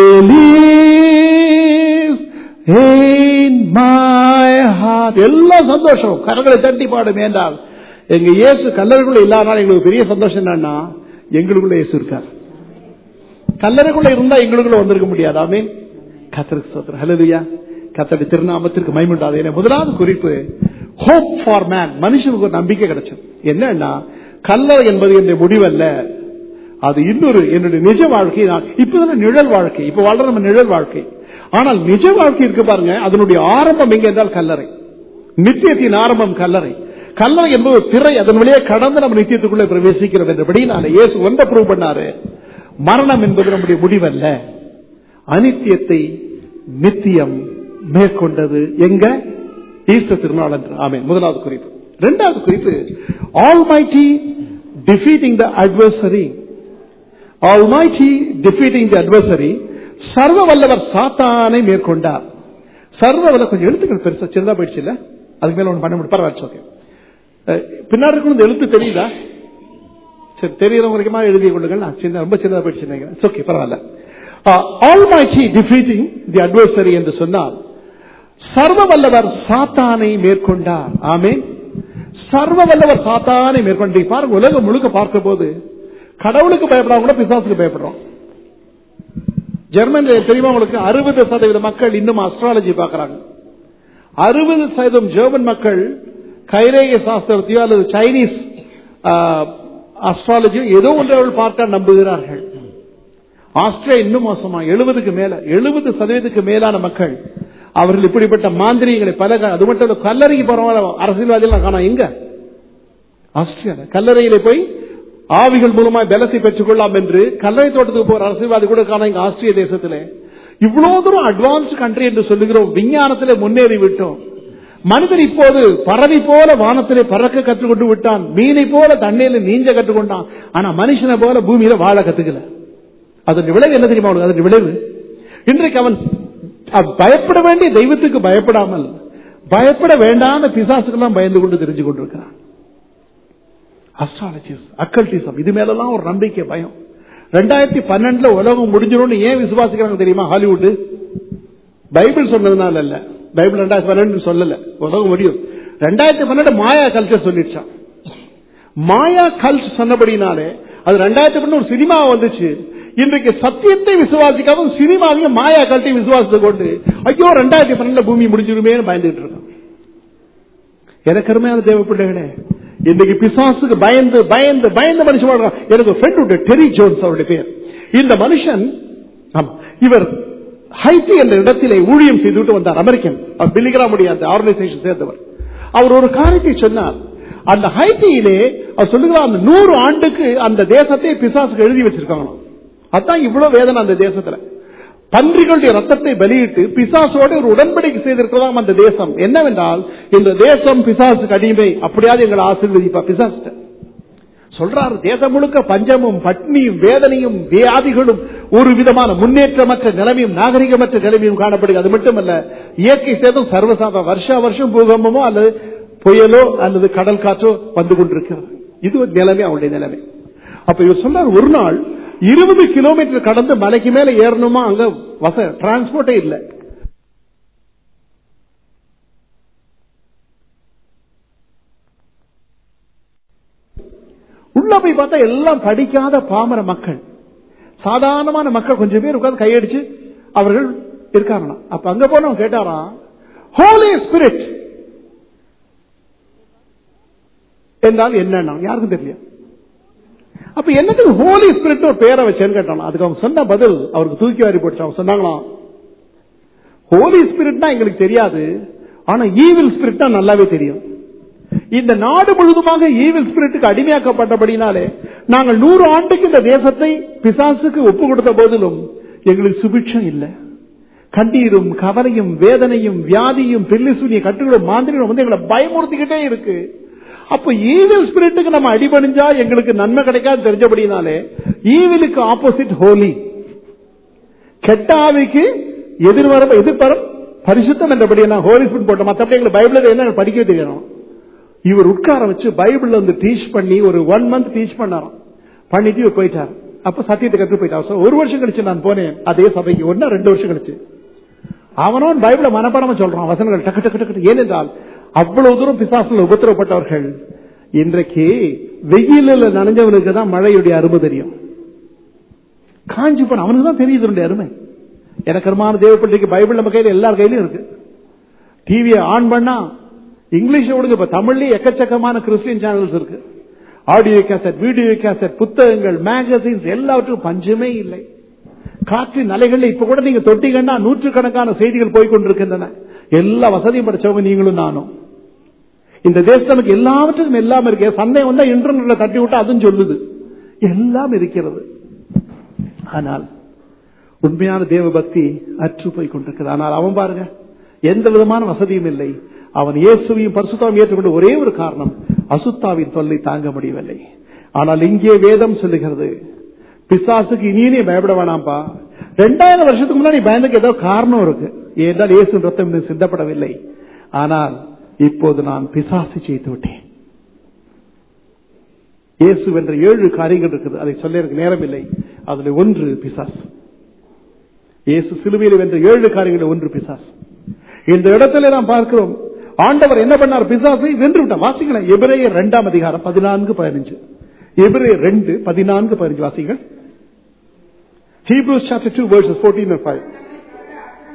lives in my heart எல்லா சந்தோஷம் கரங்களை தட்டி பாடும் என்றால் எங்க இயேசு கல்லறைக்குள்ள இல்லாதனால எங்களுக்கு பெரிய சந்தோஷம் என்னன்னா எங்களுக்குள்ள இயேசு இருக்கார் கல்லறைக்குள்ள இருந்தா எங்களுக்குள்ள வந்திருக்க முடியாது ஆமீன் கத்தருக்கு சோத்திரம் ஹலலுயா கத்தடி திருநாமத்திற்கு மைமுண்டாது என முதலாவது குறிப்பு ஹோப் ஃபார் மேன் மனுஷனுக்கு ஒரு நம்பிக்கை கிடைச்சது என்னன்னா கல்லறை என்பது என்னுடைய முடிவல்ல அது இன்னொரு என்னுடைய நிஜ வாழ்க்கை நான் இப்பதான் நிழல் வாழ்க்கை இப்ப வாழ்ற நம்ம நிழல் வாழ்க்கை ஆனால் நிஜ வாழ்க்கை இருக்கு பாருங்க அதனுடைய ஆரம்பம் எங்க என்றால் கல்லறை நித்தியத்தின் ஆரம்பம் கல்லறை கல்லறை என்பது ஒரு திரை அதன் வழியே கடந்து நம்ம நித்தியத்துக்குள்ளே பிரவேசிக்கிறோம் என்றபடி நான் இயேசு ஒன்றை ப்ரூவ் பண்ணாரு மரணம் என்பது நம்முடைய முடிவல்ல அனித்தியத்தை நித்தியம் மேற்கொண்டது எங்க ஈஸ்டர் திருநாள் என்று ஆமென் முதலாவது குறிப்பு இரண்டாவது குறிப்பு almighty defeating the adversary almighty defeating the adversary சர்வ வல்லவர் சாத்தானை மேற்கொண்டார் சர்வ வல்ல கொஞ்சம் எழுத்துக்கள் பெருசா சின்னதா போயிடுச்சு இல்ல அதுக்கு மேல ஒன்று பண்ண முடியும் பரவாயில்ல ஓகே பின்னாடி இருக்கிற இந்த எழுத்து தெரியுதா சரி தெரியுற வரைக்குமா எழுதிய கொள்ளுங்கள் நான் சின்ன ரொம்ப சின்னதா போயிடுச்சு நினைக்கிறேன் ஓகே பரவாயில்ல ஆல்மைட்டி டிஃபீட்டிங் தி அட்வர்சரி என்று சொன்னால் சர்வ வல்லவர் சாத்தானை மேற்கொண்டார் ஆமென் சர்வ வல்லவர் சாத்தானை மேற்கொண்டு பாருங்க உலகம் முழுக்க பார்க்கும் போது கடவுளுக்கு பயப்படாம கூட பிசாசுக்கு பயப்படுறோம் ஜெர்மனில தெரியுமா உங்களுக்கு அறுபது சதவீத மக்கள் இன்னும் அஸ்ட்ராலஜி பார்க்கறாங்க அறுபது சதவீதம் ஜெர்மன் மக்கள் கைரேக சாஸ்திரத்தையோ அல்லது சைனீஸ் அஸ்ட்ராலஜியோ ஏதோ ஒன்று அவர்கள் பார்க்க நம்புகிறார்கள் ஆஸ்திரேலியா இன்னும் மோசமா எழுபதுக்கு மேல எழுபது சதவீதத்துக்கு மேலான மக்கள் அவர்கள் இப்படிப்பட்ட மாந்திரிகளை பல க- அது மட்டும் இல்ல, கல்லறைக்கு போறவங்க அரசியல்வாதிகள் காணோம் எங்க ஆஸ்திரேலியா கல்லறையில போய் ஆவிகள் மூலமா பலத்தை பெற்றுக் கொள்ளலாம் என்று கல்லறை தோட்டத்துக்கு போற அரசியல்வாதி கூட காணோம் இங்க ஆஸ்திரிய தேசத்திலே இவ்வளவு தூரம் அட்வான்ஸ் கண்ட்ரி என்று சொல்லுகிறோம் விஞ்ஞானத்திலே முன்னேறி விட்டோம் மனிதன் இப்போது பறவை போல வானத்திலே பறக்க கற்றுக்கொண்டு விட்டான் மீனை போல தண்ணீர்ல நீஞ்ச கற்றுக்கொண்டான் ஆனா மனுஷனை போல பூமியில வாழ கத்துக்கல அதன் விளைவு என்ன தெரியுமா அவனுக்கு அதன் விளைவு இன்றைக்கு அவன் அவன் பயப்பட வேண்டிய தெய்வத்துக்கு பயப்படாமல் பயப்பட வேண்டாத பிசாசுக்கெல்லாம் பயந்து கொண்டு தெரிஞ்சு கொண்டிருக்கிறான் அஸ்ட்ராலஜிஸ் அக்கல்டிசம் இது மேலெல்லாம் ஒரு நம்பிக்கை பயம் ரெண்டாயிரத்தி பன்னெண்டுல உலகம் முடிஞ்சிடும்னு ஏன் விசுவாசிக்கிறாங்க தெரியுமா ஹாலிவுட் பைபிள் சொன்னதுனால இல்ல பைபிள் ரெண்டாயிரத்தி பன்னெண்டு சொல்லல உலகம் முடியும் ரெண்டாயிரத்தி பன்னெண்டு மாயா கல்ச்சர் சொல்லிடுச்சான் மாயா கல்ச் சொன்னபடினாலே அது ரெண்டாயிரத்தி பன்னெண்டு ஒரு சினிமா வந்துச்சு இன்றைக்கு சத்தியத்தை விசுவாசிக்காம சினிமாவையும் மாயா கல்ட்டையும் விசுவாசத்தை கொண்டு ஐயோ ரெண்டாயிரத்தி பன்னெண்டுல பூமி முடிஞ்சிருமே பயந்துட்டு இருக்கோம் எனக்கு அருமையான தேவ பிள்ளைகளே இன்னைக்கு பிசாசுக்கு பயந்து பயந்து பயந்து மனுஷன் வாழ்றான் எனக்கு ஃப்ரெண்ட் உண்டு டெரி ஜோன்ஸ் அவருடைய பேர் இந்த மனுஷன் ஆமா, இவர் ஹைத்தி என்ற இடத்திலே ஊழியம் செய்துவிட்டு வந்தார் அமெரிக்கன் அவர் பில்லிகிராமுடைய அந்த ஆர்கனைசேஷன் சேர்ந்தவர் அவர் ஒரு காரியத்தை சொன்னார் அந்த ஹைத்தியிலே அவர் சொல்லுகிறார் அந்த நூறு ஆண்டுக்கு அந்த தேசத்தை பிசாசுக்கு எழுதி வச்சிருக்காங்க அதான் இவ்வளவு வேதனை அந்த தேசத்துல பன்றிகளுடைய ரத்தத்தை பலியிட்டு பிசாசோடு ஒரு உடன்படிக்கை செய்திருக்கிறதாம் அந்த தேசம் என்னவென்றால் இந்த தேசம் பிசாசுக்கு அடிமை அப்படியாவது எங்களை ஆசீர்வதிப்பா பிசாசிட்ட சொல்றாரு தேசம் முழுக்க பஞ்சமும் பட்னியும் வேதனையும் வியாதிகளும் ஒரு விதமான முன்னேற்றமற்ற நிலைமையும் நாகரிகமற்ற நிலைமையும் காணப்படுகிறது அது மட்டுமல்ல இயற்கை சேதம் சர்வசாதாரண வருஷா வருஷம் பூகம்பமோ அல்லது புயலோ அல்லது கடல் காற்றோ வந்து கொண்டிருக்கிறது இது ஒரு நிலைமை அவனுடைய நிலைமை அப்ப இவர் சொன்னார் ஒரு நாள் இருபது கிலோமீட்டர் கடந்து மலைக்கு மேல ஏறணுமா அங்க வச டிரான்ஸ்போர்ட்டே இல்லை உள்ள போய் பார்த்தா எல்லாம் படிக்காத பாமர மக்கள் சாதாரணமான மக்கள் கொஞ்சம் பேர் உட்கார்ந்து கையடிச்சு அவர்கள் இருக்காங்க அப்ப அங்க போனவங்க கேட்டாராம் ஹோலி ஸ்பிரிட் என்றால் என்னன்னா யாருக்கும் தெரியல அப்ப என்னத்துக்கு ஹோலி ஸ்பிரிட் ஒரு பேரை வச்சேன்னு கேட்டான் அதுக்கு அவங்க சொன்ன பதில் அவருக்கு தூக்கி வாரி போட்டு அவங்க சொன்னாங்களாம் ஹோலி ஸ்பிரிட்னா எங்களுக்கு தெரியாது ஆனா ஈவில் ஸ்பிரிட்னா நல்லாவே தெரியும் இந்த நாடு முழுதுமாக ஈவில் ஸ்பிரிட்டுக்கு அடிமையாக்கப்பட்டபடினாலே நாங்கள் நூறு ஆண்டுக்கு இந்த தேசத்தை பிசாசுக்கு ஒப்பு கொடுத்த போதிலும் எங்களுக்கு சுபிட்சம் இல்லை கண்ணீரும் கவலையும் வேதனையும் வியாதியும் பில்லிசூனிய கட்டுகளும் மாந்திரியும் வந்து எங்களை பயமுறுத்திக்கிட்டே இருக்கு அப்ப ஈவில் ஸ்பிரிட்டுக்கு நம்ம அடிபணிஞ்சா எங்களுக்கு நன்மை கிடைக்காது தெரிஞ்சபடினாலே ஈவிலுக்கு ஆப்போசிட் ஹோலி கெட்ட ஆவிக்கு எதிர்வரம் எதிர்பரம் பரிசுத்தம் என்றபடி நான் ஹோலி ஸ்பிரிட் போட்டோம் மற்றபடி எங்களுக்கு பைபிள் என்ன படிக்கவே தெரியணும் இவர் உட்கார வச்சு பைபிள் வந்து டீச் பண்ணி ஒரு ஒன் மந்த் டீச் பண்ணாராம் பண்ணிட்டு இவர் போயிட்டார் அப்ப சத்தியத்தை கற்று போயிட்டார் ஒரு வருஷம் கழிச்சு நான் போனேன் அதே சபைக்கு ஒன்னா ரெண்டு வருஷம் கழிச்சு அவனோன் பைபிள மனப்பாடமா சொல்றான் வசனங்கள் டக்கு டக்கு டக்கு ஏனென்றால் அவ்வளவு தூரம் பிசாசில் உபத்திரப்பட்டவர்கள் இன்றைக்கு வெயிலில் நனைஞ்சவனுக்கு தான் மழையுடைய அருமை தெரியும் காஞ்சி போன அவனுக்கு தான் தெரியுது இதனுடைய அருமை எனக்கு அருமான தேவப்பள்ளிக்கு பைபிள் நம்ம கையில எல்லார் கையிலும் இருக்கு டிவியை ஆன் பண்ணா இங்கிலீஷ் விடுங்க இப்ப தமிழ்லயே எக்கச்சக்கமான கிறிஸ்டியன் சேனல்ஸ் இருக்கு ஆடியோ கேசட் வீடியோ கேசட் புத்தகங்கள் மேகசின்ஸ் எல்லாவற்றுக்கும் பஞ்சமே இல்லை காற்றின் அலைகள்ல இப்ப கூட நீங்க தொட்டிங்கன்னா நூற்றுக்கணக்கான செய்திகள் போய்கொண்டிருக்கின்றன எல்லா வசதியும் படிச்சவங்க நீங்களும் நானும் இந்த தேசத்துக்கு எல்லாவற்றுக்கும் எல்லாம் இருக்கு சந்தேகம் வந்தா இன்டர்நெட்ல தட்டி விட்டா அதுவும் சொல்லுது எல்லாம் இருக்கிறது ஆனால் உண்மையான தேவ பக்தி அற்று போய் கொண்டிருக்கிறது ஆனால் அவன் பாருங்க எந்த விதமான வசதியும் இல்லை அவன் இயேசுவையும் பரிசுத்தாவும் ஏற்றுக்கொண்ட ஒரே ஒரு காரணம் அசுத்தாவின் தொல்லை தாங்க முடியவில்லை ஆனால் இங்கே வேதம் சொல்லுகிறது பிசாசுக்கு இனியே பயப்பட வேணாம்பா ரெண்டாயிரம் வருஷத்துக்கு முன்னாடி பயந்துக்கு ஏதோ காரணம் இருக்கு ஏனென்றால் இயேசு ரத்தம் இன்னும் சிந்தப்படவில்லை ஆனால் இப்போது நான் பிசாசு செய்து விட்டேன் இயேசு என்ற ஏழு காரியங்கள் இருக்குது அதை சொல்ல எனக்கு நேரம் இல்லை அதுல ஒன்று பிசாஸ் இயேசு சிலுவையில் வென்ற ஏழு காரியங்கள் ஒன்று பிசாஸ் இந்த இடத்துல நாம் பார்க்கிறோம் ஆண்டவர் என்ன பண்ணார் பிசாசை வென்று விட்டார் வாசிக்கலாம் எபிரேய இரண்டாம் அதிகாரம் பதினான்கு பதினஞ்சு எபிரேய ரெண்டு பதினான்கு பதினஞ்சு வாசிங்கள் Hebrews chapter 2 verses 14 and 5.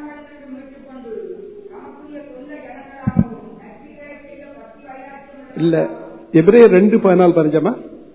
இல்ல எபிரே ரெண்டு பதினாலு பதினஞ்சமா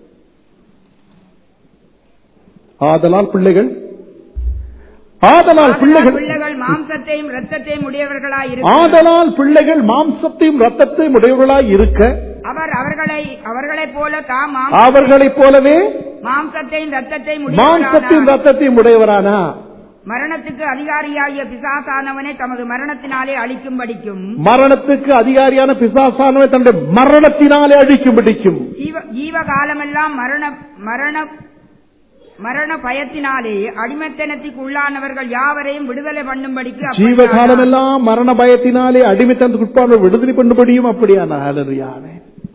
ஆதலால் பிள்ளைகள் ஆதலால் பிள்ளைகள் பிள்ளைகள் மாம்சத்தையும் ரத்தத்தையும் உடையவர்களாய் ஆதலால் பிள்ளைகள் மாம்சத்தையும் ரத்தத்தையும் உடையவர்களாய் இருக்க அவர் அவர்களை அவர்களைப் போல தாம் மாம்- அவர்களைப் போலவே மாம்சத்தையும் ரத்தத்தையும் மாம்சத்தையும் உடையவரானார். ரத்தத்தையும் உடையவரானா மரணத்துக்கு அதிகாரியாகிய பிசாசானவனை தமது மரணத்தினாலே அழிக்கும்படிக்கும் மரணத்துக்கு அதிகாரியான பிசாசானவை தன்னுடைய மரணத்தினாலே அழிக்கும்படிக்கும் ஜீவ- ஜீவ காலமெல்லாம் மரண மரண மரண பயத்தினாலே அடிமைத்தனத்துக்கு உள்ளானவர்கள் யாவரையும் விடுதலை பண்ணும்படிக்கு அப்படியானார். ஜீவகாலம் எல்லாம் மரண பயத்தினாலே அடிமைத்தனத்துக்கு உட்பான விடுதலை பண்ணும்படியும் அப்படியான ஹலரியானே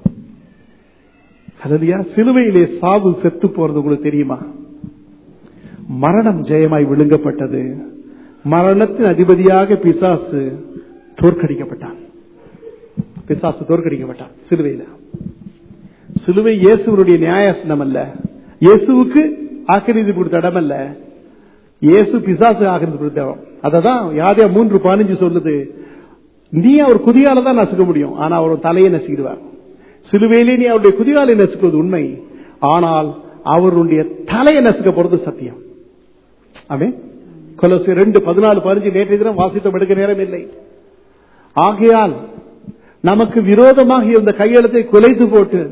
ஹலரியா சிலுவையிலே சாவு செத்து போறது உங்களுக்கு தெரியுமா மரணம் ஜெயமாய் விழுங்கப்பட்டது மரணத்தின் அதிபதியாக பிசாசு தோற்கடிக்கப்பட்டான் பிசாசு தோற்கடிக்கப்பட்டான் சிலுவையில சிலுவை இயேசுவனுடைய நியாயசனம் அல்ல இயேசுவுக்கு ஆக்கிரமிப்பு கொடுத்த இடம் அல்ல இயேசு பிசாசு ஆக்கிரமிப்பு கொடுத்த இடம் அததான் யாரையா மூன்று பதினஞ்சு சொல்லுது நீ அவர் குதியால தான் நசுக்க முடியும் ஆனா அவர் தலையை நசுக்கிடுவார் சிலுவையிலே நீ அவருடைய குதிகாலை நசுக்குவது உண்மை ஆனால் அவருடைய தலையை நசுக்க போறது சத்தியம் ஆமே கொலோசி ரெண்டு பதினாலு பதினஞ்சு நேற்றைய தினம் வாசித்தம் எடுக்க நேரம் இல்லை ஆகையால் நமக்கு விரோதமாக இருந்த கையெழுத்தை குலைத்து போட்டு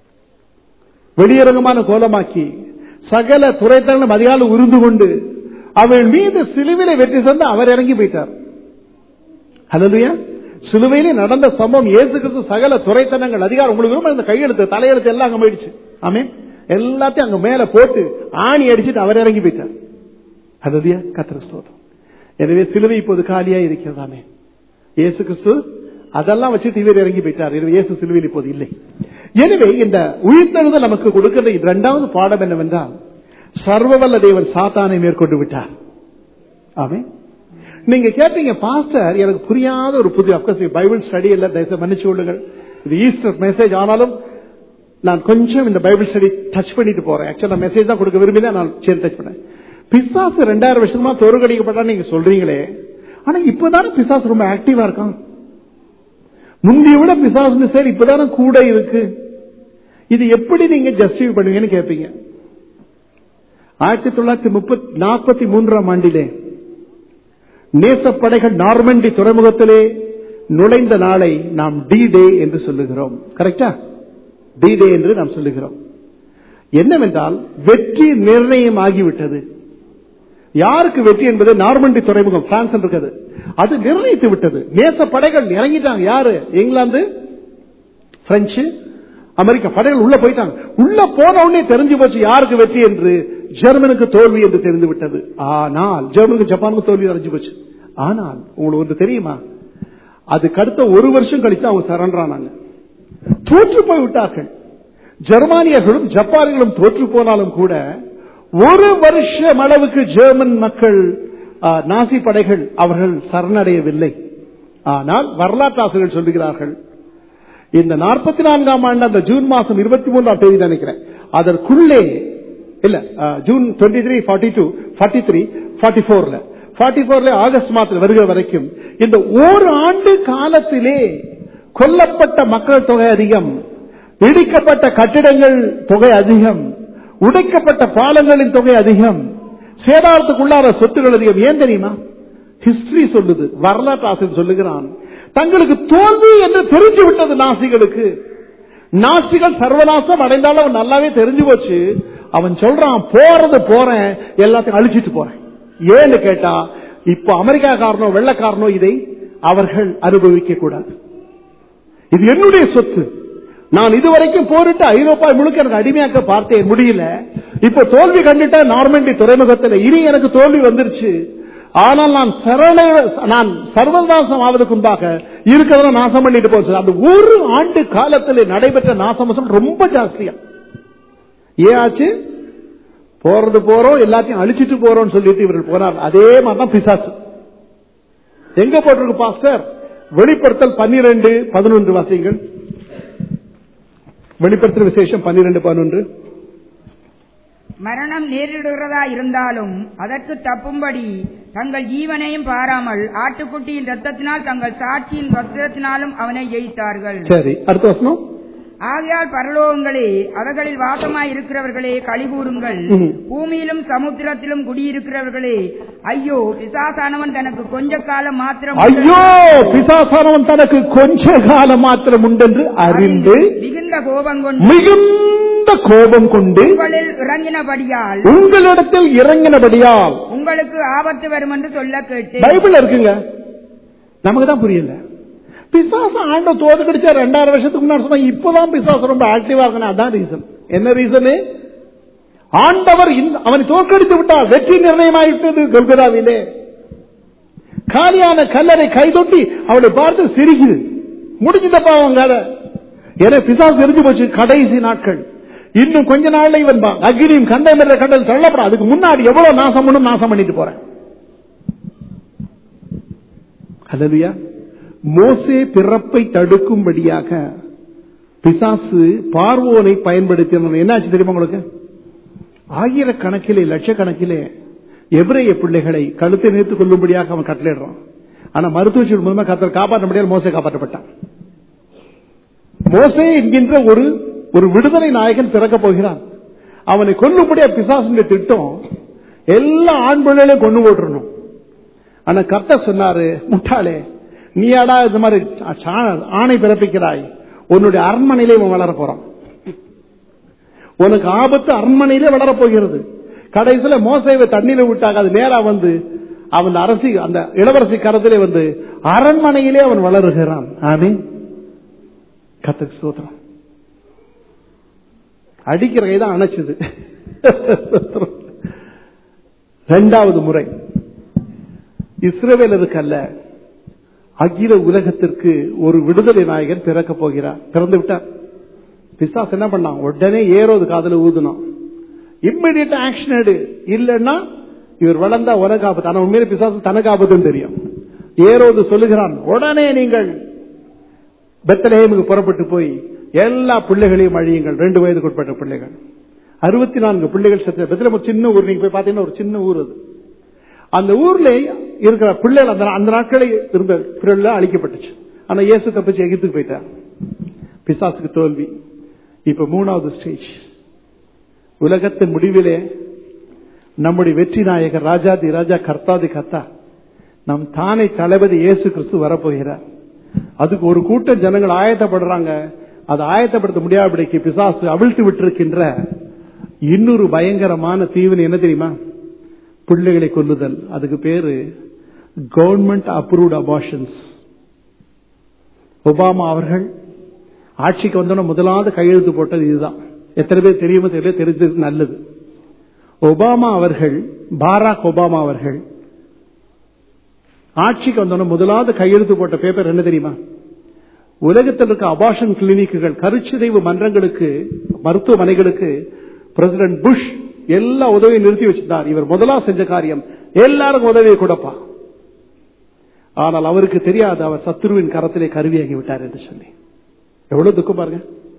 வெளியரங்கமான கோலமாக்கி சகல துறைத்தங்களும் அதிகாலம் உருந்து கொண்டு அவள் மீது சிலுவிலை வெற்றி சொந்து அவர் இறங்கி போயிட்டார் ஹalleluya சிலுவையிலே நடந்த சம்பவம் இயேசு கிறிஸ்து சகல துறைத்தனங்கள் அதிகாரம் உங்களுக்கு விரும்ப இந்த கையெழுத்து தலையெழுத்து எல்லாம் அங்க போயிடுச்சு ஆமே எல்லாத்தையும் அங்க மேல போட்டு ஆணி அடிச்சுட்டு அவர் இறங்கி போயிட்டார் ஹalleluya கத்திர ஸ்தோத்திரம் எனவே சிலுவை இப்போது காலியா இருக்கிறதாமே இயேசு கிறிஸ்து அதெல்லாம் வச்சு இவர் இறங்கி போயிட்டார் எனவே இயேசு சிலுவையில் இப்போது இல்லை எனவே இந்த உயிர்த்தெழுதல் நமக்கு கொடுக்கிற இரண்டாவது பாடம் என்னவென்றால் சர்வவல்ல தேவன் சாத்தானை மேற்கொண்டு விட்டார் ஆமே நீங்க கேட்டீங்க பாஸ்டர் எனக்கு புரியாத ஒரு புதிய அப்கோர்ஸ் பைபிள் ஸ்டடி இல்ல தயவுசெய்து மன்னிச்சு கொள்ளுங்கள் இது ஈஸ்டர் மெசேஜ் ஆனாலும் நான் கொஞ்சம் இந்த பைபிள் ஸ்டடி டச் பண்ணிட்டு போறேன் ஆக்சுவலா மெசேஜ் தான் கொடுக்க விரும்பினா நான் சரி டச் பண்ணேன் பிசாசு ரெண்டாயிரம் வருஷமா தோறுகடிக்கப்பட்டா நீங்க சொல்றீங்களே ஆனா இப்பதானே பிசாசு ரொம்ப ஆக்டிவா இருக்கான் முந்தைய விட பிசாசு சரி இப்பதானே கூட இருக்கு இது எப்படி நீங்க ஜஸ்டிஃபை பண்ணுவீங்கன்னு கேட்பீங்க ஆயிரத்தி தொள்ளாயிரத்தி முப்பத்தி நாற்பத்தி மூன்றாம் ஆண்டிலே நேசப்படைகள் நார்மண்டி துறைமுகத்திலே நுழைந்த நாளை நாம் டி டே என்று சொல்லுகிறோம் கரெக்டா டி டே என்று நாம் சொல்லுகிறோம் என்னவென்றால் வெற்றி நிர்ணயம் ஆகிவிட்டது யாருக்கு வெற்றி என்பது நார்மண்டி துறைமுகம் பிரான்ஸ் இருக்கிறது அது நிர்ணயித்து விட்டது நேச படைகள் இறங்கிட்டாங்க யாரு இங்கிலாந்து பிரெஞ்சு அமெரிக்கா படைகள் உள்ள போயிட்டாங்க உள்ள போன உடனே தெரிஞ்சு போச்சு யாருக்கு வெற்றி என்று ஜெர்மனுக்கு தோல்வி என்று தெரிந்து விட்டது ஆனால் ஜெர்மனுக்கு ஜப்பானுக்கு தோல்வி தெரிஞ்சு போச்சு ஆனால் உங்களுக்கு ஒன்று தெரியுமா அதுக்கு அடுத்த ஒரு வருஷம் கழித்து அவங்க சரண்டரானாங்க தோற்று போய் விட்டார்கள் ஜெர்மானியர்களும் ஜப்பானியர்களும் தோற்று போனாலும் கூட ஒரு வருஷம் அளவுக்கு ஜெர்மன் மக்கள் ஆ, நாசி படைகள் அவர்கள் சரணடையவில்லை ஆனால் வரலாற்று ஆசிரியர்கள் சொல்லுகிறார்கள் இந்த நாற்பத்தி நான்காம் ஆண்டு அந்த ஜூன் மாசம் இருபத்தி மூன்றாம் தேதி நினைக்கிறேன் அதற்குள்ளே இல்ல ah, June twenty three forty two forty three forty போர்ல ஃபார்ட்டி போர்ல ஆகஸ்ட் மாதத்தில் வருகிற வரைக்கும் இந்த ஒரு ஆண்டு காலத்திலே கொல்லப்பட்ட மக்கள் தொகை அதிகம் இடிக்கப்பட்ட கட்டிடங்கள் தொகை அதிகம் உடைக்கப்பட்ட பாலங்களின் தொகை அதிகம் சேதாரத்துக்குள்ளார சொத்துகள் அதிகம் ஏன் தெரியுமா ஹிஸ்டரி சொல்லுது வரலாற்று ஆசிரியர் சொல்லுகிறான் தங்களுக்கு தோல்வி என்று தெரிஞ்சு விட்டது நாசிகளுக்கு நாசிகள் சர்வநாசம் அடைந்தாலும் அவன் நல்லாவே தெரிஞ்சு போச்சு அவன் சொல்றான் போறது போறேன் எல்லாத்தையும் அழிச்சிட்டு போறேன் ஏன்னு கேட்டா இப்ப அமெரிக்காக்காரனோ வெள்ளக்காரனோ இதை அவர்கள் அனுபவிக்க கூடாது இது என்னுடைய சொத்து நான் இதுவரைக்கும் போரிட்டு ஐரோப்பா முழுக்க எனக்கு அடிமையாக்க பார்த்தேன் முடியல இப்ப தோல்வி கண்டுட்ட நார்மண்டி துறைமுகத்தில் இனி எனக்கு தோல்வி வந்துருச்சு ஆனால் நான் சரண நான் சர்வநாசம் ஆவதற்கு முன்பாக இருக்கிறத நாசம் பண்ணிட்டு போச்சு அந்த ஒரு ஆண்டு காலத்தில் நடைபெற்ற நாசமசம் ரொம்ப ஜாஸ்தியா ஏன் ஆச்சு போறது போறோம் எல்லாத்தையும் அழிச்சிட்டு போறோம்னு சொல்லிட்டு இவர்கள் போனார் அதே மாதிரிதான் பிசாசு எங்க போட்டிருக்கு பாஸ்டர் வெளிப்படுத்தல் பன்னிரண்டு பதினொன்று வாசிங்கள் வெளிப்படுத்தல் விசேஷம் பன்னிரண்டு பதினொன்று மரணம் நேரிடுகிறதா இருந்தாலும் அதற்கு தப்பும்படி தங்கள் ஜீவனையும் பாராமல் ஆட்டுக்குட்டியின் ரத்தத்தினால் தங்கள் சாட்சியின் வஸ்திரத்தினாலும் அவனை ஜெயித்தார்கள் சரி அடுத்த வசனம் ஆகையால் பரலோகங்களே அவர்களில் வாசமாய் இருக்கிறவர்களே கழிகூறுங்கள் ம். பூமியிலும் சமுத்திரத்திலும் குடியிருக்கிறவர்களே ஐயோ பிசாசானவன் தனக்கு கொஞ்ச காலம் மாத்திரம் ஐயோ பிசாசானவன் தனக்கு கொஞ்ச காலம் மாத்திரம் உண்டென்று அறிந்து மிகுந்த கோபம் கொண்டு மிகுந்த கோபம் கொண்டு உங்களில் இறங்கினபடியால் உங்களிடத்தில் இறங்கினபடியால் உங்களுக்கு ஆபத்து வரும் என்று சொல்ல கேட்டேன் பைபிள் இருக்குங்க நமக்கு தான் புரியல பிசாசு ஆண்ட தோது கடிச்சா ரெண்டாயிரம் வருஷத்துக்கு முன்னாடி சொன்னா இப்பதான் பிசாசு ரொம்ப ஆக்டிவா இருக்கணும் அதான் ரீசன் என்ன ரீசனு ஆண்டவர் இந்த- அவனை தோற்கடித்து விட்டார் வெற்றி நிர்ணயமாயிட்டது கொல்கதாவிலே காலியான கல்லறை கைதொட்டி அவளை பார்த்து சிரிக்குது முடிஞ்சுதப்பா அவன் கதை என பிசாசு தெரிஞ்சு போச்சு கடைசி நாட்கள் இன்னும் கொஞ்ச நாள்ல இவன் பா- அக்னியும் கண்டம் என்ற கடல் தள்ளப்படும் அதுக்கு முன்னாடி எவ்வளவு நாசம் பண்ணும் நாசம் பண்ணிட்டு போறேன் அல்லதுயா மோசே பிறப்பை தடுக்கும்படியாக பிசாசு பார்வோனை பயன்படுத்தினான் என்னாச்சு தெரியுமா உங்களுக்கு ஆயிரக்கணக்கிலே லட்சக்கணக்கிலே எபிரேய பிள்ளைகளை கழுத்தை நிறுத்திக் கொள்ளும்படியாக அவன் கட்டளையிடுறான் ஆனா மருத்துவ மூலமா கத்தர் காப்பாற்ற முடியாது மோசே காப்பாற்றப்பட்டான் மோசே என்கின்ற ஒரு ஒரு விடுதலை நாயகன் பிறக்கப் போகிறான் அவனை கொல்லும்படியா பிசாசுடைய திட்டம் எல்லா ஆண் பிள்ளைகளையும் கொண்டு போட்டுறணும் ஆனா கர்த்தர் சொன்னாரு முட்டாளே நீயாடா இந்த மாதிரி சா- ஆணை பிறப்பிக்கிறாய் உன்னுடைய அரண்மனையிலே இவன் வளர போறான் உனக்கு ஆபத்து அரண்மனையிலே வளரப் போகிறது கடைசியில மோசைவை தண்ணியில விட்டாங்க அது நேரா வந்து அவன் அரசி அந்த இளவரசி கரத்திலே வந்து அரண்மனையிலே அவன் வளருகிறான் ஆமே கத்துக்கு சோதரம் அடிக்கிற கைதான் அணைச்சது இரண்டாவது முறை இஸ்ரவேலருக்கு அல்ல அகில உலகத்திற்கு ஒரு விடுதலை நாயகன் பிறக்க போகிறார் பிறந்து விட்டார் பிசாஸ் என்ன பண்ணான் உடனே ஏறோது காதல ஊதுனான் இம்மிடியட் ஆக்ஷன் எடு இல்லைன்னா இவர் வளர்ந்தா உனக்கு ஆபத்து ஆனா உண்மையில பிசாசு தனக்கு ஆபத்துன்னு தெரியும் ஏரோது சொல்லுகிறான் உடனே நீங்கள் பெத்தலேமுக்கு புறப்பட்டு போய் எல்லா பிள்ளைகளையும் அழியுங்கள் ரெண்டு வயதுக்கு உட்பட்ட பிள்ளைகள் அறுபத்தி நான்கு பிள்ளைகள் செத்து பெத்தலேம் ஒரு சின்ன ஊர் நீங்க போய் பாத்தீங்கன்னா ஒரு சின்ன ஊர் அது அந்த ஊர்ல இருக்கிற பிள்ளைகள் அந்த அந்த நாட்களில் இருந்த பிள்ளைகள் அழிக்கப்பட்டுச்சு ஆனா இயேசு தப்பிச்சு எகித்துக்கு போயிட்டார் பிசாசுக்கு தோல்வி இப்ப மூணாவது ஸ்டேஜ் உலகத்தின் முடிவிலே நம்முடைய வெற்றி நாயகர் ராஜாதி ராஜா கர்த்தாதி கர்த்தா நம் தானே தளபதி இயேசு கிறிஸ்து வரப்போகிறார் அதுக்கு ஒரு கூட்டம் ஜனங்கள் ஆயத்தப்படுறாங்க அதை ஆயத்தப்படுத்த முடியாதபடிக்கு பிசாசு அவிழ்த்து விட்டிருக்கின்ற இன்னொரு பயங்கரமான தீவினை என்ன தெரியுமா பிள்ளைகளை கொல்லுதல் அதுக்கு பேரு கவர்மெண்ட் அப்ரூவ்ட் அபார்ஷன்ஸ் ஒபாமா அவர்கள் ஆட்சிக்கு வந்தோட முதலாவது கையெழுத்து போட்டது இதுதான் எத்தனை பேர் தெரியுமோ தெரியல தெரிஞ்சது நல்லது ஒபாமா அவர்கள் பாராக் ஒபாமா அவர்கள் ஆட்சிக்கு வந்தோட முதலாவது கையெழுத்து போட்ட பேப்பர் என்ன தெரியுமா உலகத்தில் இருக்க அபாஷன் கிளினிக்குகள் கருச்சிதைவு மன்றங்களுக்கு மருத்துவமனைகளுக்கு பிரசிடென்ட் புஷ் எல்லா உதவியும் நிறுத்தி வச்சிருந்தார் இவர் முதலா செஞ்ச காரியம் எல்லாருக்கும் உதவியை கொடுப்பா ஆனால் அவருக்கு தெரியாது அவர் சத்துருவின் கரத்திலே கருவியாகி விட்டார் என்று சொல்லி எவ்வளவு துக்கம் பாருங்க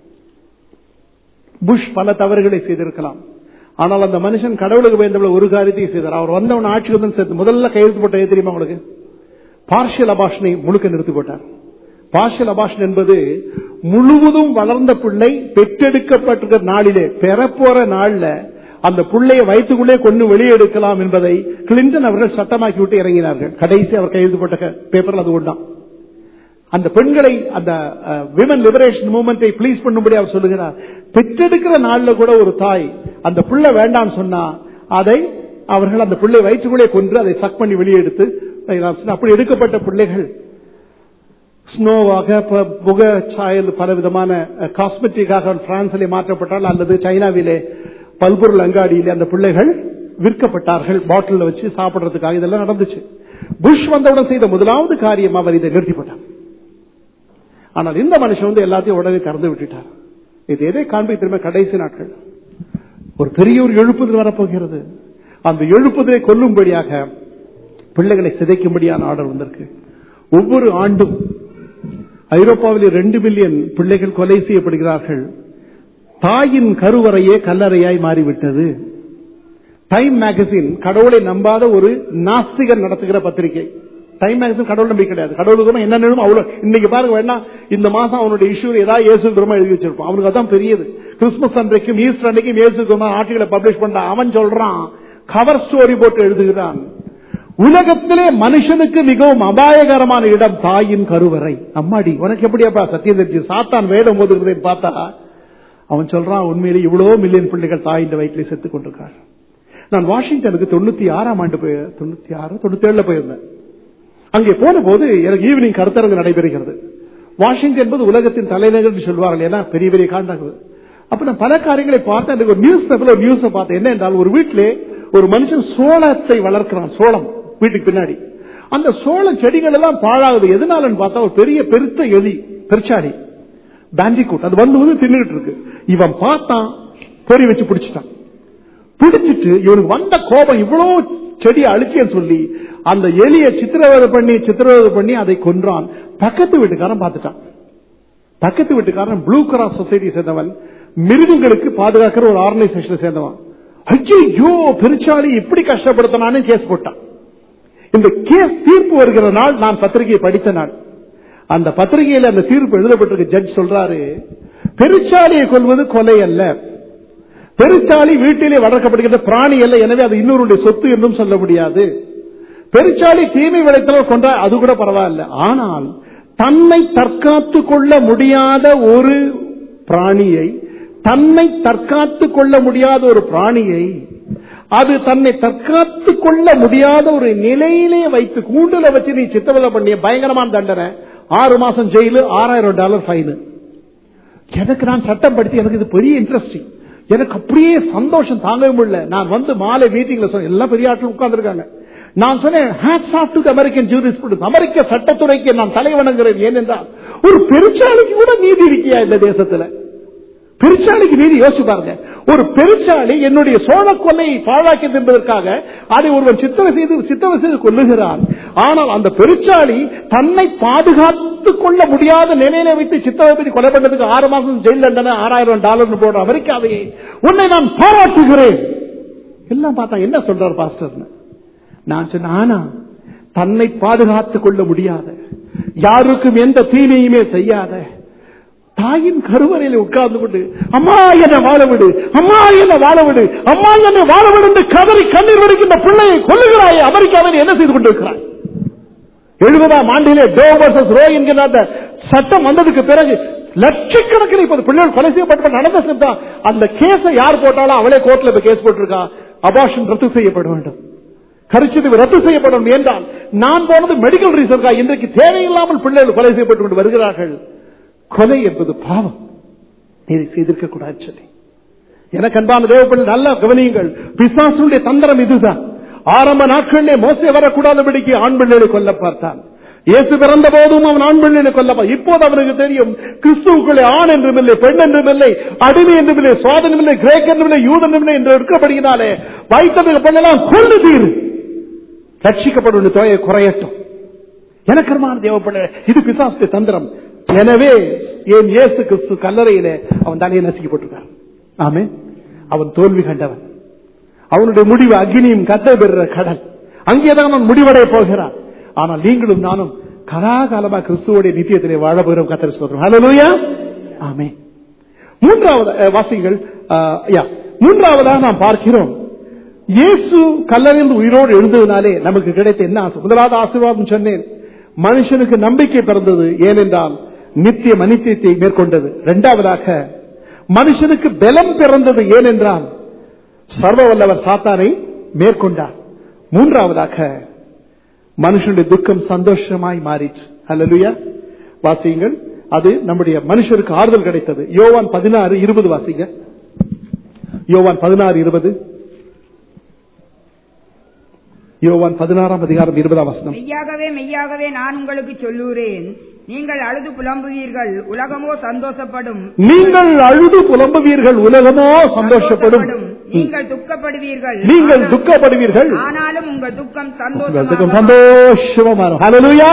புஷ் பல தவறுகளை செய்திருக்கலாம் ஆனால் அந்த மனுஷன் கடவுளுக்கு பயந்தவள ஒரு காரியத்தையும் செய்தார் அவர் வந்தவன் ஆட்சிக்கு வந்து சேர்த்து முதல்ல கையெழுத்து போட்ட தெரியுமா உங்களுக்கு பார்ஷியல் அபாஷனை முழுக்க நிறுத்தி போட்டார் பார்ஷியல் அபாஷன் என்பது முழுவதும் வளர்ந்த பிள்ளை பெற்றெடுக்கப்பட்டிருக்கிற நாளிலே பெறப்போற நாள்ல அந்த பிள்ளைய வயிற்றுக்குள்ளே கொண்டு வெளியே எடுக்கலாம் என்பதை கிளின்டன் அவர்கள் சட்டமாக்கி விட்டு இறங்கினார்கள் கடைசி அவர் கையெழுத்து போட்ட பேப்பர் அது ஒன்றான் அந்த பெண்களை அந்த விமன் லிபரேஷன் மூவ்மெண்டை பிளீஸ் பண்ணும்படி அவர் சொல்லுகிறார் பெற்றெடுக்கிற நாள்ல கூட ஒரு தாய் அந்த பிள்ளை வேண்டாம்னு சொன்னா அதை அவர்கள் அந்த பிள்ளை வயிற்றுக்குள்ளே கொன்று அதை சக் பண்ணி வெளியே எடுத்து அப்படி எடுக்கப்பட்ட பிள்ளைகள் ஸ்னோவாக புக சாயல் பல விதமான காஸ்மெட்டிக்காக பிரான்சிலே மாற்றப்பட்டால் அல்லது சைனாவிலே பல்பொருள் அங்காடியிலே அந்த பிள்ளைகள் விற்கப்பட்டார்கள் பாட்டில் வச்சு சாப்பிடுறதுக்காக இதெல்லாம் நடந்துச்சு புஷ் வந்தவுடன் செய்த முதலாவது காரியம் அவர் இதை நிறுத்திப்பட்டார் ஆனால் இந்த மனுஷன் வந்து எல்லாத்தையும் உடனே கறந்து விட்டுட்டார் இது எதை காண்பி திரும்ப கடைசி நாட்கள் ஒரு பெரிய ஒரு எழுப்புதல் வரப்போகிறது அந்த எழுப்புதலை கொல்லும்படியாக பிள்ளைகளை சிதைக்கும்படியான ஆர்டர் வந்திருக்கு ஒவ்வொரு ஆண்டும் ஐரோப்பாவில் ரெண்டு மில்லியன் பிள்ளைகள் கொலை செய்யப்படுகிறார்கள் தாயின் கருவறையே கல்லறையாய் மாறிவிட்டது டைம் மேகசின் கடவுளை நம்பாத ஒரு நாஸ்திகர் நடத்துகிற பத்திரிகை டைம் மேகசின் கடவுள் நம்பி கிடையாது கடவுளுக்கு என்ன நிலம் அவ்வளவு இன்னைக்கு பாருங்க வேணா இந்த மாசம் அவனுடைய இஷ்யூ ஏதாவது இயேசு குருமா எழுதி வச்சிருப்பான் அவனுக்கு அதான் பெரியது கிறிஸ்துமஸ் அன்றைக்கும் ஈஸ்டர் அன்றைக்கும் இயேசு குருமா ஆர்டிகளை பப்ளிஷ் பண்றான் அவன் சொல்றான் கவர் ஸ்டோரி போட்டு எழுதுகிறான் உலகத்திலே மனுஷனுக்கு மிகவும் அபாயகரமான இடம் தாயின் கருவறை அம்மாடி உனக்கு எப்படியாப்பா சத்தியம் தெரிஞ்சு சாத்தான் வேடம் போதுகிறேன்னு பார்த்தா அவன் சொல்றான் உண்மையிலே இவ்வளவு மில்லியன் பிள்ளைகள் தாயின் வயிற்றிலே செத்துக் கொண்டிருக்கார் நான் வாஷிங்டனுக்கு தொண்ணூத்தி ஆறாம் ஆண்டு போய் தொண்ணூத்தி ஆறு தொண்ணூத்தி ஏழுல போயிருந்தேன் அங்கே போன போது எனக்கு ஈவினிங் கருத்தரங்கு நடைபெறுகிறது வாஷிங்டன் என்பது உலகத்தின் தலைநகர் என்று சொல்வார்கள் ஏன்னா பெரிய பெரிய காண்டாங்க அப்ப நான் பல காரியங்களை பார்த்தேன் எனக்கு ஒரு நியூஸ் பேப்பர்ல ஒரு நியூஸ் பார்த்தேன் என்ன என்றால் ஒரு வீட்டிலே ஒரு மனுஷன் சோளத்தை வளர்க்கிறான் சோளம் வீட்டுக்கு பின்னாடி அந்த சோள செடிகள் எல்லாம் பாழாகுது எதனாலன்னு பார்த்தா ஒரு பெரிய பெருத்த எலி பெருச்சாடி பேண்டிகூட் அது வந்து வந்து தின்னுகிட்டு இருக்கு இவன் பார்த்தான் பொறி வச்சு பிடிச்சிட்டான் பிடிச்சிட்டு இவனுக்கு வந்த கோபம் இவ்வளவு செடியை அழிச்சேன்னு சொல்லி அந்த எலியை சித்திரவதை பண்ணி சித்திரவதை பண்ணி அதை கொன்றான் பக்கத்து வீட்டுக்காரன் பார்த்துட்டான் பக்கத்து வீட்டுக்காரன் ப்ளூ கிராஸ் சொசைட்டி சேர்ந்தவன் மிருகங்களுக்கு பாதுகாக்கிற ஒரு ஆர்கனைசேஷன் சேர்ந்தவன் ஐயோ பெருச்சாலி இப்படி கஷ்டப்படுத்தினான்னு கேஸ் போட்டான் இந்த கேஸ் தீர்ப்பு வருகிற நாள் நான் பத்திரிகையை படித்த நாள் அந்த பத்திரிகையில் அந்த தீர்ப்பு எழுதப்பட்டிருக்க ஜட்ஜ் சொல்றாரு பெருச்சாலியை கொள்வது கொலை அல்ல பெருச்சாலி வீட்டிலே வளர்க்கப்படுகிற பிராணி அல்ல எனவே அது இன்னொருடைய சொத்து என்றும் சொல்ல முடியாது பெருச்சாலி தீமை விளைத்தவர் கொண்டா அது கூட பரவாயில்ல ஆனால் தன்னை தற்காத்து கொள்ள முடியாத ஒரு பிராணியை தன்னை தற்காத்து கொள்ள முடியாத ஒரு பிராணியை அது தன்னை தற்காத்துக் கொள்ள முடியாத ஒரு நிலையிலே வைத்து கூண்டுல வச்சு நீ சித்தவதை பண்ணிய பயங்கரமான தண்டனை ஆறு மாசம் ஜெயிலு ஆறாயிரம் டாலர் ஃபைனு எனக்கு நான் சட்டம் படித்து எனக்கு இது பெரிய இன்ட்ரெஸ்டிங் எனக்கு அப்படியே சந்தோஷம் தாங்கவே முடியல நான் வந்து மாலை மீட்டிங்ல சொன்னேன் எல்லாம் பெரிய ஆட்கள் உட்கார்ந்துருக்காங்க நான் சொன்னேன் hats off to American jurisprudence அமெரிக்க சட்டத்துறைக்கு நான் தலை வணங்குகிறேன் ஏனென்றால் ஒரு பெருச்சாளிக்கு கூட நீதி இருக்கியா இந்த தேசத்துல பெருச்சாளிக்கு நீதி யோசிச்சு பாருங்க ஒரு பெருச்சாளி என்னுடைய சோழ கொல்லையை பாழாக்கி என்பதற்காக அதை ஒருவன் சித்தவை செய்து சித்தவை செய்து கொள்ளுகிறான் ஆனால் அந்த பெருச்சாளி தன்னை பாதுகாத்துக் கொள்ள முடியாத நிலையில வைத்து சித்தவை பற்றி கொலை பண்ணதுக்கு ஆறு மாசம் ஜெயில் தண்டனை ஆறாயிரம் டாலர் போடுற அமெரிக்காவையே உன்னை நான் பாராட்டுகிறேன் எல்லாம் பார்த்தா என்ன சொல்றார் பாஸ்டர்னு நான் சொன்ன ஆனா தன்னை பாதுகாத்துக் கொள்ள முடியாத யாருக்கும் எந்த தீமையுமே செய்யாத தாயின் கருவறையில் உட்கார்ந்து கொண்டு அம்மா என்ன வாழ விடு அம்மா என்ன வாழ விடு அம்மா என்னை வாழ விடு என்று கதறி கண்ணீர் வடிக்கின்ற பிள்ளையை கொல்லுகிறாய் அமெரிக்காவில் என்ன செய்து கொண்டிருக்கிறாய் எழுபதாம் ஆண்டிலே டோ வர்சஸ் ரோ என்கிற அந்த சட்டம் வந்ததுக்கு பிறகு லட்சக்கணக்கில் இப்போது பிள்ளைகள் கொலை செய்யப்பட்ட நடந்த சட்டம் அந்த கேஸை யார் போட்டாலும் அவளே கோர்ட்ல இப்ப கேஸ் போட்டிருக்கா அபாஷன் ரத்து செய்யப்பட வேண்டும் கருச்சிதவு ரத்து செய்யப்படும் என்றால் நான் போனது மெடிக்கல் ரீசன்கா இன்றைக்கு தேவையில்லாமல் பிள்ளைகள் கொலை செய்யப்பட்டு கொண்டு வருகிறார்கள் கொலை என்பது பாவம் இதை செய்திருக்க கூடாது சொல்லி எனக்கு அன்பான தேவப்பிள்ளை நல்லா கவனியுங்கள் பிசாசுடைய தந்திரம் இதுதான் ஆரம்ப நாட்களிலே மோசே வரக்கூடாதபடிக்கு ஆண் பிள்ளைகளை கொல்ல பார்த்தான் இயேசு பிறந்த போதும் அவன் ஆண் பிள்ளைகளை கொல்ல இப்போது அவனுக்கு தெரியும் கிறிஸ்துவுக்குள்ளே ஆண் என்றும் இல்லை பெண் என்றும் இல்லை அடிமை என்றும் இல்லை சுவாதனம் இல்லை கிரேக் என்றும் இல்லை யூதன் இல்லை என்று இருக்கப்படுகிறாலே வைத்தவங்க பண்ணலாம் கொண்டு தீரு ரட்சிக்கப்படும் தொகையை குறையட்டும் எனக்கரமான தேவப்பட இது பிசாசுடைய தந்திரம் எனவே என் இயேசு கிறிஸ்து கல்லறையிலே அவன் தலையை நசுக்கப்பட்டிருக்கான் ஆமே அவன் தோல்வி கண்டவன் அவனுடைய முடிவு அக்னியும் கத்த பெறுற கடல் அங்கேதான் அவன் முடிவடைய போகிறான் ஆனால் நீங்களும் நானும் கலாகாலமா கிறிஸ்துவோடைய நித்தியத்திலே வாழ போகிறோம் கத்தர் சொல்றோம் ஹலோயா ஆமே மூன்றாவது அஹ், வாசிகள் அஹ், யா, மூன்றாவதாக நாம் பார்க்கிறோம் இயேசு கல்லறிந்து உயிரோடு எழுந்ததுனாலே நமக்கு கிடைத்த என்ன ஆசை முதலாவது ஆசீர்வாதம் சொன்னேன் மனுஷனுக்கு நம்பிக்கை பிறந்தது ஏனென்றால் நித்திய மனித்தியத்தை மேற்கொண்டது இரண்டாவதாக மனுஷனுக்கு பலம் பிறந்தது ஏனென்றால் சர்வ வல்லவர் சாத்தானை மேற்கொண்டார் மூன்றாவதாக மனுஷனுடைய துக்கம் சந்தோஷமாய் மாறிற்று அல்லலுயா வாசியுங்கள் அது நம்முடைய மனுஷருக்கு ஆறுதல் கிடைத்தது யோவான் பதினாறு இருபது வாசிங்க யோவான் பதினாறு இருபது யோவான் பதினாறாம் அதிகாரம் இருபதாம் வசனம் மெய்யாகவே மெய்யாகவே நான் உங்களுக்கு சொல்லுகிறேன் நீங்கள் அழுது புலம்புவீர்கள் உலகமோ சந்தோஷப்படும் நீங்கள் அழுது புலம்புவீர்கள் உலகமோ சந்தோஷப்படும் நீங்கள் துக்கப்படுவீர்கள் நீங்கள் ஆனால்- துக்கப்படுவீர்கள் ஆனாலும் உங்கள் துக்கம் உங்கள் துக்கம் சந்தோஷம் சந்தோஷமா மாறும் ஹalleluya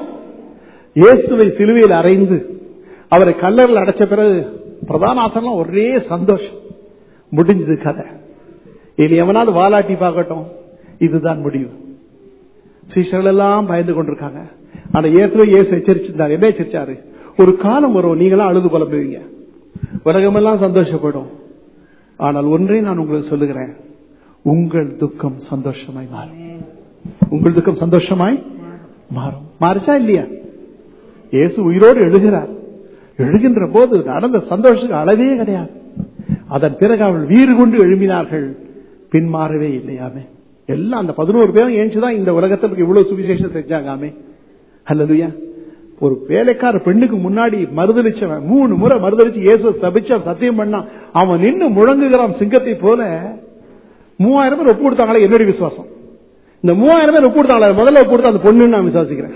இயேசுவை சிலுவையில் அறைந்து அவரை கல்லறையில் அடைச்ச பிறகு பிரதான ஆசனம் ஒரே சந்தோஷம் முடிஞ்சது கதை இனி எவனாவது வாலாட்டி பார்க்கட்டும் இதுதான் முடிவு சீஷர்கள் எல்லாம் பயந்து கொண்டிருக்காங்க ஆனா ஏற்கனவே இயேசு எச்சரிச்சிருந்தார் என்ன எச்சரிச்சாரு ஒரு காலம் வரும் நீங்களாம் அழுது புலம்புவீங்க உலகமெல்லாம் சந்தோஷப்படும் ஆனால் ஒன்றே நான் உங்களுக்கு சொல்லுகிறேன் உங்கள் துக்கம் சந்தோஷமாய் மாறும் உங்கள் துக்கம் சந்தோஷமாய் மாறும் மாறுச்சா இல்லையா இயேசு உயிரோடு எழுகிறார் எழுகின்ற போது நடந்த சந்தோஷத்துக்கு அளவே கிடையாது அதன் பிறகு அவள் வீறு கொண்டு எழுப்பினார்கள் பின்மாறவே இல்லையாமே எல்லாம் அந்த பதினோரு பேரும் ஏஞ்சுதான் இந்த உலகத்திற்கு இவ்வளவு சுவிசேஷம் செஞ்சாங்காமே அல்லதுயா ஒரு வேலைக்கார பெண்ணுக்கு முன்னாடி மறுதளிச்சவன் மூணு முறை மறுதளிச்சு இயேசு சபிச்சான் சத்தியம் பண்ணான் அவன் நின்று முழங்குகிறான் சிங்கத்தை போல மூவாயிரம் பேர் ஒப்பு கொடுத்தாங்களே என்னுடைய விசுவாசம் இந்த மூவாயிரம் பேர் ஒப்பு கொடுத்தாங்களே முதல்ல ஒப்பு கொடுத்தா அந்த பொண்ணு நான் விசுவாசிக்கிறேன்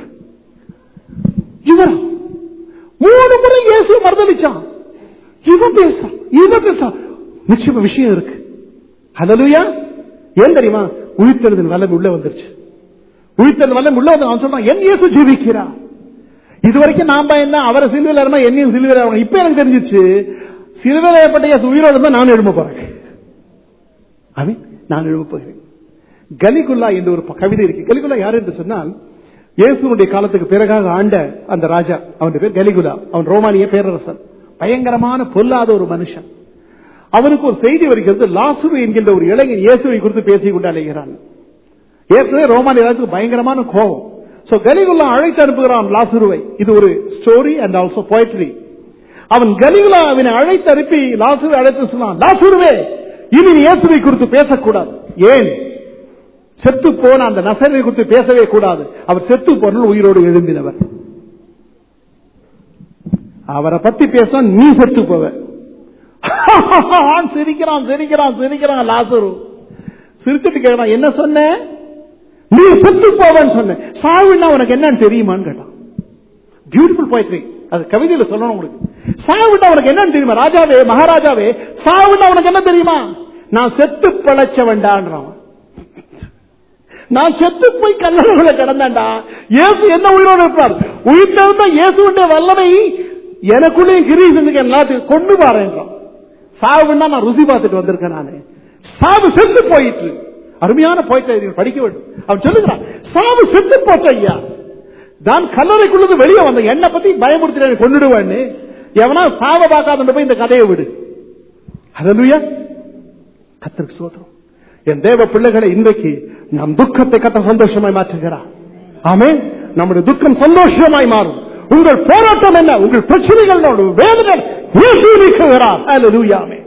இவர் மூணு முறை இயேசு மறுதளிச்சான் இவன் பேசான் இவன் பேசான் நிச்சயமா விஷயம் இருக்கு ஹalleluya ஏன் தெரியுமா உயிர்த்தெழுதல் வல்லமை உள்ள வந்துருச்சு உயிர்த்தெழுதல் வல்லமை உள்ள வந்து அவன் சொல்றான் என் இயேசு ஜீவிக்கிறான் இதுவரைக்கும் நான் பயந்தா அவரை சிலுவையில் இருந்தா என்னையும் சிலுவையில் இறங்கணும். இப்ப எனக்கு தெரிஞ்சிச்சு சிலுவையில் ஏற்பட்ட இயேசு உயிரோடு இருந்தா நான் எழும்ப போறேன் ஆமென். நான் எழும்ப போகிறேன் கலிகுல்லா என்று ஒரு ப- கவிதை இருக்கு கலிகுல்லா யார் என்று சொன்னால் இயேசுனுடைய காலத்துக்கு பிறகாக ஆண்ட அந்த ராஜா அவனுடைய பேர் கலிகுலா அவன் ரோமானிய பேரரசன் பயங்கரமான பொல்லாத ஒரு மனுஷன் அவனுக்கு ஒரு செய்தி வருகிறது லாசுரு என்கின்ற ஒரு இளைஞன் இயேசுவை குறித்து பேசிக் கொண்டு அலைகிறான் ஏற்கனவே ரோமானிய ராஜுக்கு பயங்கரமான கோபம் சோ கலிகுல்லா அழைத்து அனுப்புகிறான் லாசுருவை இது ஒரு ஸ்டோரி அண்ட் ஆல்சோ போயட்ரி அவன் கலிகுலா அவனை அழைத்து அனுப்பி லாசுரு அழைத்து சொன்னான் லாசுருவே இனி நீ இயேசுவை குறித்து பேசக்கூடாது ஏன் செத்து போன அந்த நசரை குறித்து பேசவே கூடாது அவர் செத்து போன உயிரோடு எழும்பினவர் அவரை பத்தி பேச நீ செத்து போவ சிரிக்கிறான் சிரிக்கிறான் சிரிக்கிறான் லாசரு சிரிச்சுட்டு கேட்கிறான் என்ன சொன்ன நீ செத்து போவன்னு சொன்ன சாவுன்னா உனக்கு என்னன்னு தெரியுமான்னு கேட்டான் பியூட்டிஃபுல் போய்ட்ரி அது கவிதையில சொல்லணும் உங்களுக்கு சாவுன்னா உனக்கு என்னன்னு தெரியுமா ராஜாவே மகாராஜாவே சாவுன்னா உனக்கு என்ன தெரியுமா நான் செத்து பிழைச்ச வேண்டான்றான் நான் செத்து போய் கல்லறைகளை கிடந்தேன்டா இயேசு என்ன உயிரோடு இருப்பார் உயிர் இருந்தா இயேசுடைய வல்லமை எனக்குள்ளே கிரீசனுக்கு எல்லாத்தையும் கொண்டு பாருன்றான் சாவுன்னா நான் ருசி பார்த்துட்டு வந்திருக்கேன் நானு சாவு செத்து போயிட்டு அருமையான போயிட்டு படிக்க வேண்டும் அவன் சொல்லுகிறான் சாவு செத்து போச்சு ஐயா நான் கல்லறைக்குள்ளது வெளியே வந்த என்னை பத்தி பயமுறுத்தி கொண்டுடுவேன்னு எவனா சாவ பார்க்காத போய் இந்த கதையை விடு அதலுயா கத்திற்கு சோதரம் என் தேவ பிள்ளைகளை இன்றைக்கு நம் துக்கத்தை கத்த சந்தோஷமாய் மாற்றுகிறார் ஆமே நம்முடைய துக்கம் சந்தோஷமாய் மாறும் உங்கள் போராட்டம் என்ன உங்கள் பிரச்சனைகள் வேதனை நீக்குகிறார் ஆமே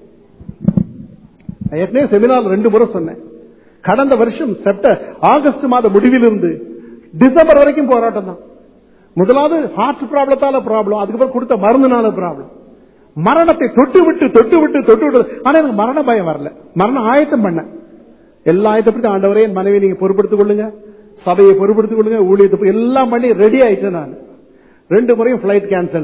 ஏற்கனவே செமினார் ரெண்டு முறை சொன்னேன் கடந்த வருஷம் செப்டர் ஆகஸ்ட் மாத முடிவிலிருந்து டிசம்பர் வரைக்கும் போராட்டம் தான் முதலாவது ஹார்ட் ப்ராப்ளத்தால ப்ராப்ளம் அதுக்கப்புறம் கொடுத்த மருந்துனால ப்ராப்ளம் மரணத்தை தொட்டு விட்டு தொட்டு விட்டு தொட்டு விட்டு ஆனா எனக்கு மரண பயம் வரல மரணம் ஆயத்தம் பண்ண எல்லா ஆயத்தப்படி ஆண்டவரே என் மனைவி நீங்க பொறுப்படுத்திக் கொள்ளுங்க சபையை பொறுப்படுத்திக் கொள்ளுங்க ஊழியத்தை எல்லாம் பண்ணி ரெடி ஆயிட்டேன் நான் ரெண்டு முறையும் பிளைட் கேன்சல்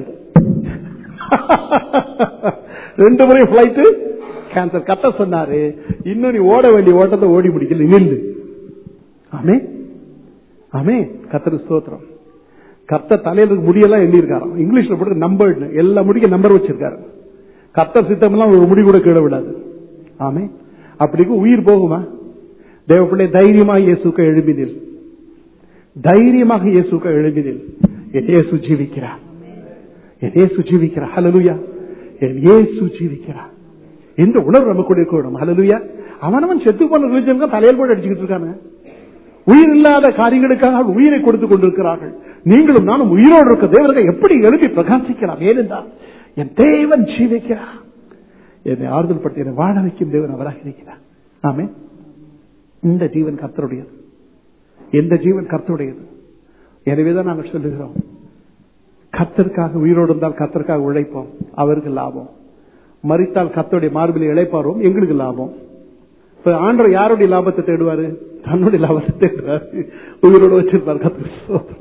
ரெண்டு முறையும் பிளைட் கேன்சல் கத்த சொன்னாரு இன்னும் நீ ஓட வேண்டிய ஓட்டத்தை ஓடி முடிக்கல நின்று ஆமே ஆமே கத்தரு ஸ்தோத்திரம் கத்த தலையில முடியெல்லாம் எண்ணிருக்காராம் இங்கிலீஷ்ல போட்டு நம்பர் எல்லா முடிக்க நம்பர் வச்சிருக்காரு கத்தர் சித்தம் எல்லாம் ஒரு முடி கூட கீழே விடாது ஆமே அப்படிக்கு உயிர் போகுமா தேவ பிள்ளை தைரியமாக இயேசுக்க எழுப்பினில் தைரியமாக இயேசுக்க எழுப்பினில் என் இயேசு ஜீவிக்கிறார் என் இயேசு ஜீவிக்கிறார் ஹலலுயா என் இயேசு ஜீவிக்கிறார் இந்த உணர்வு நமக்குள்ள இருக்கணும் ஹலலுயா அவனவன் செத்து போன ரிலிஜன் தலையில் போட்டு அடிச்சுக்கிட்டு இருக்காங்க உயிர் இல்லாத காரியங்களுக்காக உயிரை கொடுத்துக் கொண்டிருக்கிறார்கள் நீங்களும் நானும் உயிரோடு இருக்க தேவர்கள் எப்படி எழுப்பி பிரகாசிக்கலாம் ஏனென்றால் என் தேவன் ஜீவிக்கிறார் என்னை ஆறுதல் படுத்தி என்னை வாழ வைக்கும் தேவன் அவராக இருக்கிறார் ஆமே இந்த ஜீவன் கர்த்தருடையது எந்த ஜீவன் கர்த்தருடையது எனவேதான் நாங்கள் சொல்லுகிறோம் கத்தருக்காக உயிரோடு இருந்தால் கத்தருக்காக உழைப்போம் அவருக்கு லாபம் மறித்தால் கத்தருடைய மார்பில் இழைப்பாரோம் எங்களுக்கு லாபம் இப்ப ஆண்டவர் யாருடைய லாபத்தை தேடுவாரு தன்னுடைய லாபத்தை தேடுவாரு உயிரோடு வச்சிருப்பார் கத்திர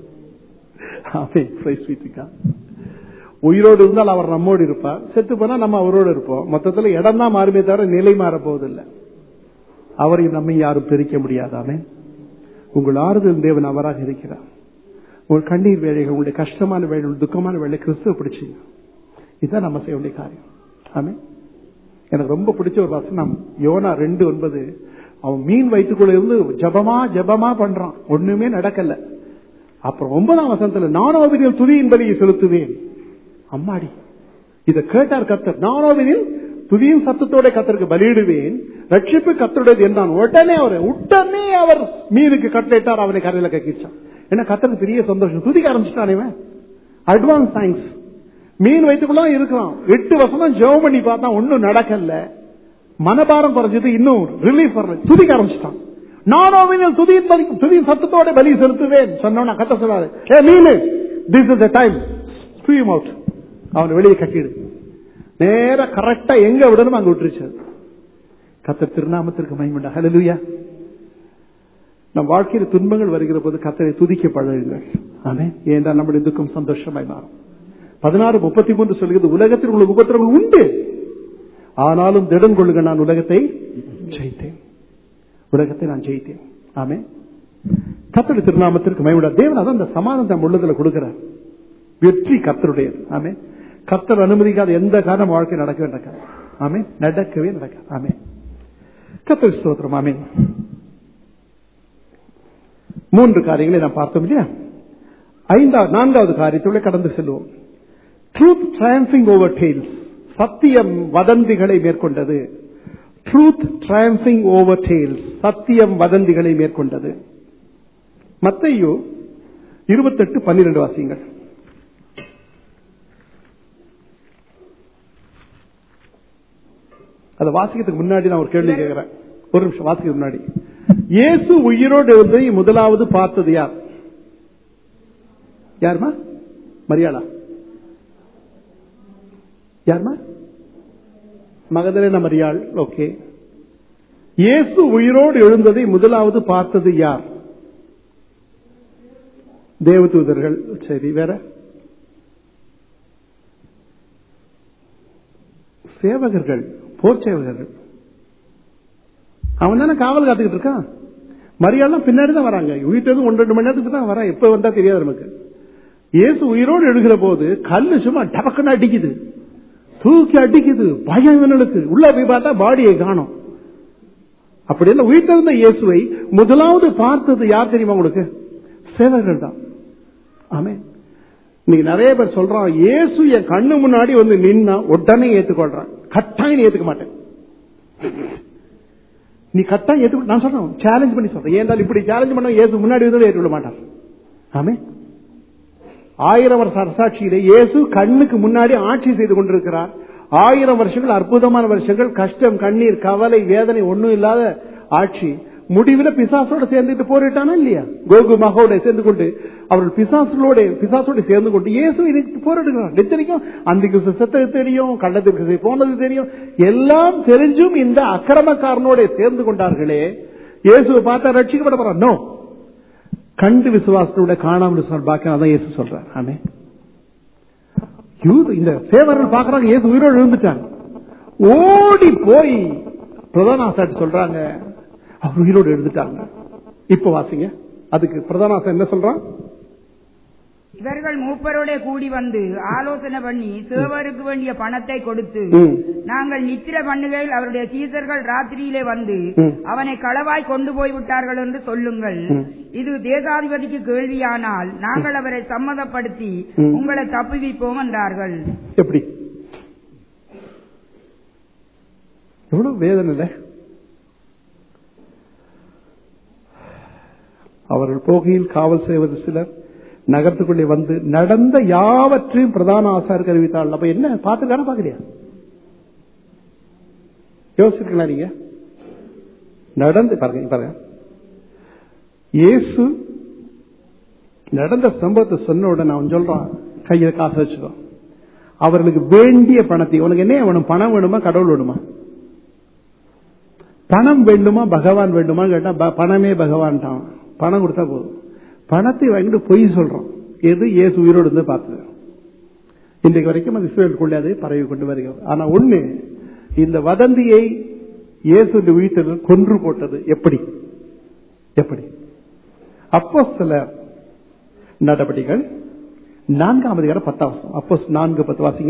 உயிரோடு இருந்தால் அவர் நம்மோடு இருப்பார் செத்து போனா நம்ம அவரோடு இருப்போம் மொத்தத்தில் இடம் தான் மாறுமே தவிர நிலை மாற போவதில்லை அவரையும் நம்மை யாரும் பிரிக்க முடியாதாமே உங்கள் ஆறுதல் தேவன் அவராக இருக்கிறார் உங்கள் கண்ணீர் வேலைகள் உங்களுடைய கஷ்டமான வேலை துக்கமான வேலை கிறிஸ்துவ பிடிச்சிங்க இதுதான் நம்ம செய்ய வேண்டிய காரியம் ஆமே எனக்கு ரொம்ப பிடிச்ச ஒரு வசனம் யோனா ரெண்டு ஒன்பது அவன் மீன் வயிற்றுக்குள்ள இருந்து ஜபமா ஜபமா பண்றான் ஒண்ணுமே நடக்கல அப்புறம் ஒன்பதாம் வசனத்துல நானோவினில் துதியின் பலியை செலுத்துவேன் அம்மாடி இதை கேட்டார் கத்தர் நானோவினில் துதியின் சத்தத்தோட கத்தருக்கு பலியிடுவேன் ரட்சிப்பு கத்தருடையது என்றான் உடனே அவர் உடனே அவர் மீனுக்கு கட்டளையிட்டார் அவனை கரையில கக்கிச்சான் ஏன்னா கத்தருக்கு பெரிய சந்தோஷம் துதிக்க ஆரம்பிச்சுட்டான் அட்வான்ஸ் தேங்க்ஸ் மீன் வைத்துக்குள்ள இருக்கலாம் எட்டு வருஷம் ஜெபம் பண்ணி பார்த்தா ஒன்னும் நடக்கல மனபாரம் குறைஞ்சது இன்னும் ரிலீஃப் வரல துதிக்க ஆரம்பிச்சிட்டான் நானோவினில் துதியின் பலி துதியின் சத்தத்தோட பலி செலுத்துவேன் சொன்னோன்னா கத்த சொல்லாது ஏ மீனு this is time swim out அவனை வெளியே கட்டிடு நேர கரெக்டா எங்க விடணும் அங்க விட்டுருச்சு கத்த திருநாமத்திற்கு மயமுண்டா ஹலலுயா நம் வாழ்க்கையில் துன்பங்கள் வருகிற போது கத்தரை துதிக்க பழகுங்கள் ஆமே ஏன்டா நம்முடைய துக்கம் சந்தோஷமாய் மாறும் பதினாறு முப்பத்தி மூன்று சொல்கிறது உலகத்தில் உள்ள உபத்திரங்கள் உண்டு ஆனாலும் திடம் கொள்ளுங்க நான் உலகத்தை ஜெயித்தேன் உலகத்தை நான் ஜெயித்தேன் ஆமே கத்தடி திருநாமத்திற்கு மயவிட தேவன் அதான் அந்த சமாதானம் உள்ளதுல கொடுக்கிறார் வெற்றி கத்தருடையது ஆமே கத்தர் அனுமதிக்காத எந்த காரணம் வாழ்க்கை நடக்கவே நடக்காது ஆமே நடக்கவே நடக்காது ஆமே கத்தர் ஸ்தோத்திரம் ஆமே மூன்று காரியங்களை நாம் பார்த்தோம் இல்லையா ஐந்தாவது நான்காவது காரியத்தோட கடந்து செல்வோம் ட்ரூத் ட்ரயம்பிங் ஓவர் டெய்ல்ஸ் சத்தியம் வதந்திகளை மேற்கொண்டது ட்ரூத் ட்ரயம்பிங் ஓவர் டெய்ல்ஸ் சத்தியம் வதந்திகளை மேற்கொண்டது மத்தையோ இருபத்தெட்டு பன்னிரண்டு வாசியங்கள் அதை வாசிக்கிறதுக்கு முன்னாடி நான் ஒரு கேள்வி கேட்கிறேன் ஒரு நிமிஷம் வாசிக்க முன்னாடி இயேசு உயிரோடு இருந்து முதலாவது பார்த்தது யார் யாருமா மரியாளா யாருமா மகதலேன மரியாள் ஓகே இயேசு உயிரோடு எழுந்ததை முதலாவது பார்த்தது யார் தேவதூதர்கள் சரி வேற சேவகர்கள் போர் சேவகர்கள் அவன் தானே காவல் காத்துக்கிட்டு இருக்கான் மரியாதைலாம் பின்னாடி தான் வராங்க உயிர்த்தது ஒன்று ரெண்டு மணி நேரத்துக்கு தான் வரான் எப்ப வந்தா தெரியாது நமக்கு இயேசு உயிரோடு எழுகிற போது கல்லு சும்மா டபக்குன்னு அடிக்குது தூக்கி அடிக்குது பயம் இவனுக்கு உள்ள போய் பார்த்தா பாடியை காணும் அப்படி என்ன உயிர்த்தெழுந்த இயேசுவை முதலாவது பார்த்தது யார் தெரியுமா உங்களுக்கு சேவகர்கள் தான் ஆமே இன்னைக்கு நிறைய பேர் சொல்றான் இயேசு என் கண்ணு முன்னாடி வந்து நின்னா உடனே ஏத்துக்கொள்றான் கட்டாயம் நீ ஏத்துக்க மாட்டேன் நீ கட்டாயம் ஏத்துக்க நான் சொல்றேன் சேலஞ்ச் பண்ணி சொல்றேன் ஏன் இப்படி சேலஞ்ச் பண்ண இயேசு முன்னாடி வந்து ஏற்றுக்கொள்ள மாட்டார் ஆமே ஆயிரம் வருஷ அரசாட்சியிலே இயேசு கண்ணுக்கு முன்னாடி ஆட்சி செய்து கொண்டிருக்கிறார் ஆயிரம் வருஷங்கள் அற்புதமான வருஷங்கள் கஷ்டம் கண்ணீர் கவலை வேதனை ஒண்ணும் இல்லாத ஆட்சி முடிவில் பிசாசோட சேர்ந்துட்டு போரிட்டானா இல்லையா கோகு மகோட சேர்ந்து கொண்டு அவர்கள் பிசாசுகளோட பிசாசோட சேர்ந்து கொண்டு இயேசு இதுக்கு போரிடுகிறார் நிச்சரிக்கும் அந்திக்கு செத்தது தெரியும் கள்ளத்திற்கு போனது தெரியும் எல்லாம் தெரிஞ்சும் இந்த அக்கிரமக்காரனோட சேர்ந்து கொண்டார்களே இயேசுவை பார்த்தா ரட்சிக்கப்பட போறான் நோ கண்டு விசுவாசத்தோட காணாமல் விசுவாசம் பாக்க அதான் இயேசு சொல்றார் ஆமே இந்த சேவர்கள் பாக்குறாங்க இயேசு உயிரோடு எழுந்துட்டாங்க ஓடி போய் பிரதான ஆசாட்டு சொல்றாங்க அவர் உயிரோடு எழுந்துட்டாங்க இப்ப வாசிங்க அதுக்கு பிரதான ஆசா என்ன சொல்றான் இவர்கள் மூப்பரோட கூடி வந்து ஆலோசனை பண்ணி சேவருக்கு வேண்டிய பணத்தை கொடுத்து நாங்கள் நித்திர பண்ணுகையில் அவருடைய சீசர்கள் ராத்திரியிலே வந்து அவனை களவாய் கொண்டு போய் விட்டார்கள் என்று சொல்லுங்கள் இது தேசாதிபதிக்கு கேள்வியானால் நாங்கள் அவரை சம்மதப்படுத்தி உங்களை தப்புவிப்போம் என்றார்கள் எப்படி எவ்வளவு வேதனை அவர்கள் போகையில் காவல் செய்வது சிலர் நகரத்துக்குள்ளே வந்து நடந்த யாவற்றையும் பிரதான ஆசாருக்கு அறிவித்தாள் அப்ப என்ன பார்த்துக்கான பாக்குறியா யோசிச்சிருக்கலாம் நீங்க நடந்து பாருங்க பாருங்க இயேசு நடந்த சம்பவத்தை சொன்ன உடனே அவன் சொல்றான் கையில காசு வச்சுக்கோ அவர்களுக்கு வேண்டிய பணத்தை உனக்கு என்ன வேணும் பணம் வேணுமா கடவுள் வேணுமா பணம் வேண்டுமா பகவான் வேண்டுமா கேட்டா பணமே பகவான் தான் பணம் கொடுத்தா போதும் பணத்தை வாங்கிட்டு பொய் சொல்றோம் எது இயேசு உயிரோடு இருந்து பார்த்தது இன்றைக்கு வரைக்கும் அது இஸ்ரேலுக்குள்ளே அது பரவி கொண்டு வருகிறது ஆனா ஒண்ணு இந்த வதந்தியை இயேசு உயிர்த்தல் கொன்று போட்டது எப்படி எப்படி அப்போ சில நடவடிக்கைகள் நான்காம் அதிகாரம் பத்தாம் வருஷம் அப்போ நான்கு பத்து வாசிங்க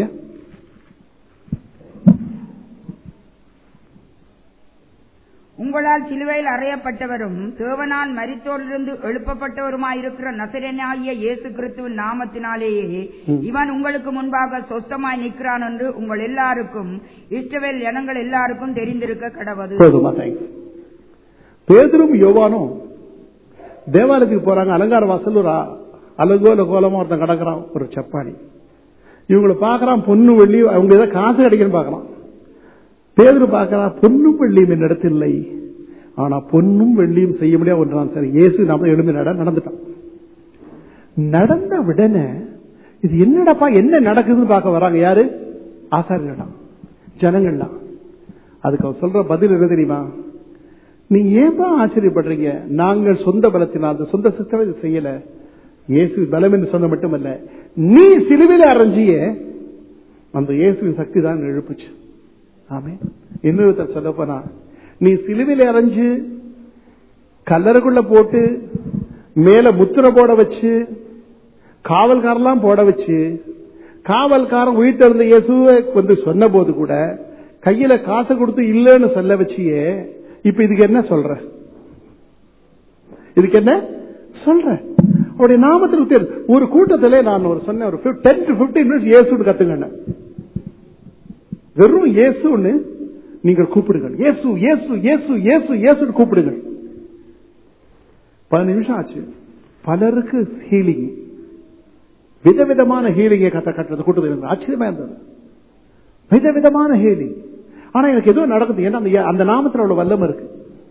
உங்களால் சிலுவையில் அறையப்பட்டவரும் தேவனால் மரித்தோரிலிருந்து எழுப்பப்பட்டவருமாயிருக்கிற நசரனாகிய இயேசு கிறிஸ்துவின் நாமத்தினாலேயே இவன் உங்களுக்கு முன்பாக சொஸ்தமாய் நிற்கிறான் என்று உங்கள் எல்லாருக்கும் இஷ்டவேல் ஜனங்கள் எல்லாருக்கும் தெரிந்திருக்க கடவது போதுமா தேங்க்ஸ் பேதரும் யோவானும் தேவாலயத்துக்கு போறாங்க அலங்கார வாசல் ஒரு அலங்கோல கோலமா ஒருத்தன் கிடக்குறான் ஒரு சப்பானி இவங்களை பாக்குறான் பொண்ணு வெள்ளி அவங்க ஏதோ காசு கிடைக்கணும் பாக்குறான் பேதர் பார்க்கிறான் பொன்னும் வெள்ளியும் என்னிடத்தில் இல்லை ஆனா பொன்னும் வெள்ளியும் செய்ய முடியாது ஒன்றான் சரி இயேசு நம்ம எழுமினாட நடந்துட்டான் நடந்த உடனே இது என்னடப்பா என்ன நடக்குதுன்னு பார்க்க வராங்க யாரு ஆசாரியர்லாம் ஜனங்கள்லாம் அதுக்கு அவர் சொல்ற பதில் என்ன தெரியுமா நீங்க ஏன்பா ஆச்சரியப்படுறீங்க நாங்கள் சொந்த பலத்தினால் அந்த சொந்த சிஸ்டம் இது செய்யல இயேசு பலம் என்று சொன்ன மட்டுமல்ல நீ சிலுவையில் அரைஞ்சிய அந்த இயேசுவின் சக்தி தான் எழுப்புச்சு ஆமே இன்னொருத்த சொல்ல போனா நீ சிலுவையில் அரைஞ்சு கல்லறைக்குள்ள போட்டு மேல முத்திர போட வச்சு காவல்காரெல்லாம் போட வச்சு காவல்காரன் உயிர் திறந்த இயேசுவை வந்து சொன்ன போது கூட கையில காசு கொடுத்து இல்லைன்னு சொல்ல வச்சியே இப்ப இதுக்கு என்ன சொல்ற இதுக்கு என்ன சொல்ற அவருடைய நாமத்தில் தேர் ஒரு கூட்டத்திலே நான் ஒரு சொன்னேன் ஒரு டென் டு பிப்டீன் மினிட்ஸ் இயேசுன்னு கத்துங்க வெறும் இயேசுன்னு நீங்கள் கூப்பிடுங்கள் இயேசு இயேசு இயேசு இயேசு இயேசுன்னு கூப்பிடுங்கள் பதினஞ்சு நிமிஷம் ஆச்சு பலருக்கு ஹீலிங் விதவிதமான ஹீலிங்கை கத்த கட்டுறது கூட்டத்தில் இருந்தது ஆச்சரியமா இருந்தது விதவிதமான ஹீலிங் ஆனா எனக்கு ஏதோ நடக்குது ஏன்னா அந்த நாமத்தில் அவ்வளவு வல்லம் இருக்கு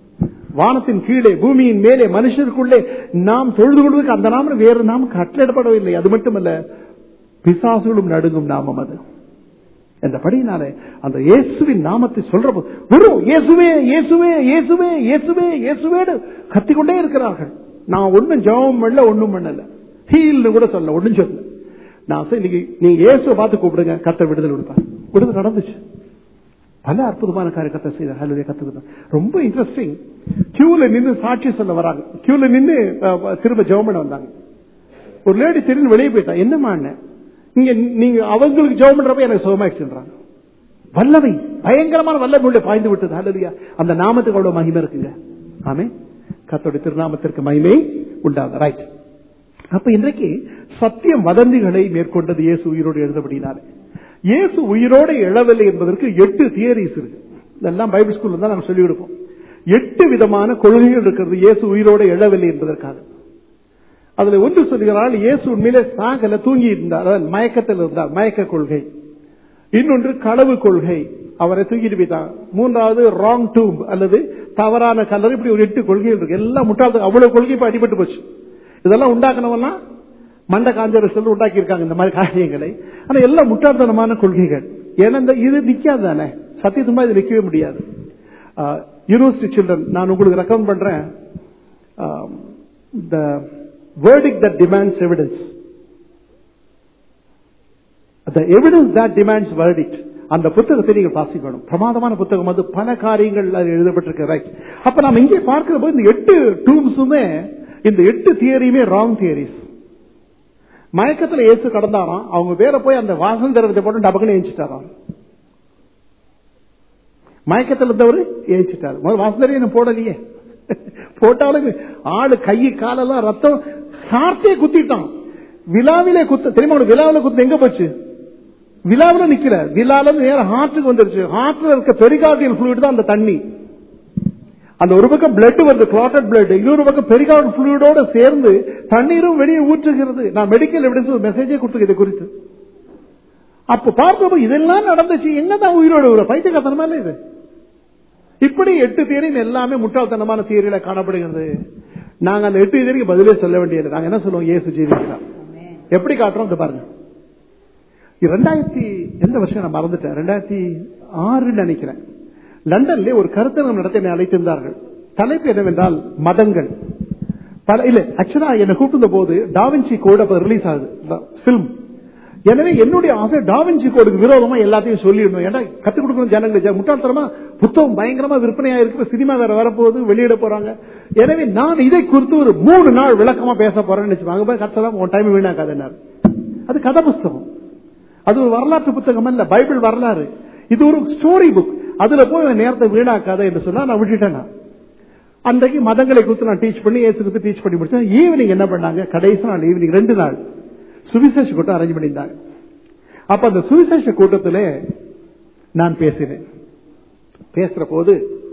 வானத்தின் கீழே பூமியின் மேலே மனுஷருக்குள்ளே நாம் தொழுது கொள்வதற்கு அந்த நாமம் வேறு நாமம் கட்டளிடப்படவில்லை அது மட்டுமல்ல பிசாசுகளும் நடுங்கும் நாமம் அது என்றபடினாலே அந்த இயேசுவின் நாமத்தை சொல்ற போது வெறும் இயேசுவே இயேசுவே இயேசுவே இயேசுவே இயேசுவேன்னு கத்திக்கொண்டே இருக்கிறார்கள் நான் ஒன்னும் ஜெபம் பண்ணல ஒன்னும் பண்ணல ஹீல்னு கூட சொல்ல ஒன்னும் சொல்லல நான் சொல் இன்னைக்கு நீங்க இயேசுவை பார்த்து கூப்பிடுங்க கத்த விடுதலை கொடுப்பார் விடுதலை நடந்துச்சு பல அற்புதமான காரியத்தை செய்தார் ஹலோ கத்துக்கிட்ட ரொம்ப இன்ட்ரெஸ்டிங் கியூல நின்று சாட்சி சொல்ல வராங்க கியூல நின்று அஹ், திரும்ப ஜெபம் பண்ண வந்தாங்க ஒரு லேடி திடீர்னு வெளியே போயிட்டா என்னமா அண்ணன் இங்க நீங்க அவங்களுக்கு ஜெபம் பண்றப்ப எனக்கு சுகமாயிடுச்சுன்றாங்க வல்லமை பயங்கரமான வல்லமை உள்ள பாய்ந்து விட்டது ஹalleluya அந்த நாமத்துக்கு அவ்வளவு மகிமை இருக்குங்க ஆமே கர்த்தருடைய திருநாமத்திற்கு மகிமை உண்டாது ரைட் அப்ப இன்றைக்கு சத்தியம் வதந்திகளை மேற்கொண்டது இயேசு உயிரோடு எழுதப்படினாலே இயேசு உயிரோடு எழவில்லை என்பதற்கு எட்டு தியரிஸ் இருக்கு இதெல்லாம் பைபிள் ஸ்கூல்ல தான் நாங்க சொல்லிக் கொடுப்போம் எட்டு விதமான கொள்கைகள் இருக்கிறது இயேசு உயிரோடு எழவில்லை என்பதற்காக அதுல ஒன்று சொல்கிறால் இயேசு உண்மையிலே சாகல தூங்கி இருந்தார் அதாவது மயக்கத்தில் இருந்தார் மயக்க கொள்கை இன்னொன்று களவு கொள்கை அவரை தூக்கிட்டு போயிட்டாங்க மூன்றாவது ராங் டூம் அல்லது தவறான கலர் இப்படி ஒரு எட்டு கொள்கைகள் இருக்கு எல்லாம் முட்டாள் அவ்வளவு கொள்கை இப்ப அடிபட்டு போச்சு இதெல்லாம் உண்டாக்குனவன்னா மண்ட காஞ்சர செல் உண்டாக்கி இருக்காங்க இந்த மாதிரி காரியங்களை ஆனா எல்லாம் முட்டாள்தனமான கொள்கைகள் ஏன்னா இந்த இது நிக்காது தானே சத்தியத்துமா இது நிக்கவே முடியாது யூனிவர்சிட்டி சில்ட்ரன் நான் உங்களுக்கு ரெக்கமெண்ட் பண்றேன் த verdict that demands evidence the evidence that demands verdict அந்த புத்தகத்தை நீங்க வாசிக்கணும் பிரமாதமான புத்தகம் அது பல காரியங்கள் அது எழுதப்பட்டிருக்கு ரைட் அப்ப நாம இங்கே பார்க்கிற போது இந்த எட்டு டூம்ஸுமே இந்த எட்டு தியரியுமே ராங் தியரிஸ் மயக்கத்துல இயேசு கடந்தாராம் அவங்க வேற போய் அந்த வாசல் திரவத்தை போட்டு டபக்குன்னு ஏஞ்சிட்டாராம் மயக்கத்தில் இருந்தவர் ஏஞ்சிட்டாரு முதல் வாசல் என்ன போடலையே போட்டாலும் ஆளு கை காலெல்லாம் ரத்தம் ஹார்ட்டே குத்திட்டான் விழாவிலே குத்த தெரியுமா உனக்கு விழாவில குத்து எங்க போச்சு விழாவில நிக்கல விழால நேர ஹார்ட்டுக்கு வந்துருச்சு ஹார்ட்ல இருக்க பெரிகார்டியல் fluid தான் அந்த தண்ணி அந்த ஒரு பக்கம் பிளட் வருது கிளாட்டட் பிளட் இன்னொரு பக்கம் பெரிகார்ட் fluidோட சேர்ந்து தண்ணீரும் வெளியே ஊற்றுகிறது நான் மெடிக்கல் எவிடன்ஸ் ஒரு மெசேஜே கொடுத்து இது குறித்து அப்ப பார்த்தப்போ இதெல்லாம் நடந்துச்சு என்னதான் உயிரோடு ஒரு பைத்தியக்காரத்தனமா இல்ல இது இப்படி எட்டு தியரியும் எல்லாமே முட்டாள்தனமான தியரியில காணப்படுகிறது நாங்க அந்த எட்டு தியரிக்கு பதிலே சொல்ல வேண்டியது நாங்க என்ன சொல்லுவோம் இயேசு ஜீவிக்கிறார் எப்படி காட்டுறோம் இந்த பாருங்க இது ரெண்டாயிரத்தி எந்த வருஷம் நான் மறந்துட்டேன் ரெண்டாயிரத்தி ஆறுன்னு நினைக்கிறேன் லண்டன்ல ஒரு கருத்தரங்கம் நடத்த என்னை அழைத்திருந்தார்கள் தலைப்பு என்னவென்றால் மதங்கள் பல இல்ல ஆக்சுவலா என்னை கூப்பிட்ட போது டாவின்சி கோட் அப்ப ரிலீஸ் ஆகுது பிலிம் எனவே என்னுடைய ஆசை டாவின்சி கோடுக்கு விரோதமா எல்லாத்தையும் சொல்லிடணும் ஏன்னா கத்துக் கொடுக்கணும் ஜனங்களுக்கு முட்டாள்தனமா புத்தகம் பயங்கரமா விற்பனையா இருக்கு சினிமா வேற வரப்போகுது வெளியிட போறாங்க எனவே நான் இதை குறித்து ஒரு மூணு நாள் விளக்கமா பேச போறேன்னு நினைச்சுவாங்க போய் கஷ்டம் உன் டைம் வீணாக்காதுன்னாரு அது கதை புஸ்தகம் அது ஒரு வரலாற்று புத்தகம் அல்ல பைபிள் வரலாறு இது ஒரு ஸ்டோரி புக் அதுல போய் உன் நேரத்தை வீணாக்காத என்று சொன்னா நான் விட்டுட்டேன் நான். அன்றைக்கு மதங்களை குறித்து நான் டீச் பண்ணி இயேசு குறித்து டீச் பண்ணி முடிச்சேன் ஈவினிங் என்ன பண்ணாங்க கடைசி நாள் ஈவினிங் ரெண்டு நாள் சுவிசேஷ கூட்டம் அரேஞ்ச் பண்ணியிருந்தாங்க அப்ப அந்த சுவிசேஷ கூட்டத்தில் நான் பேசினேன் பேசுற போது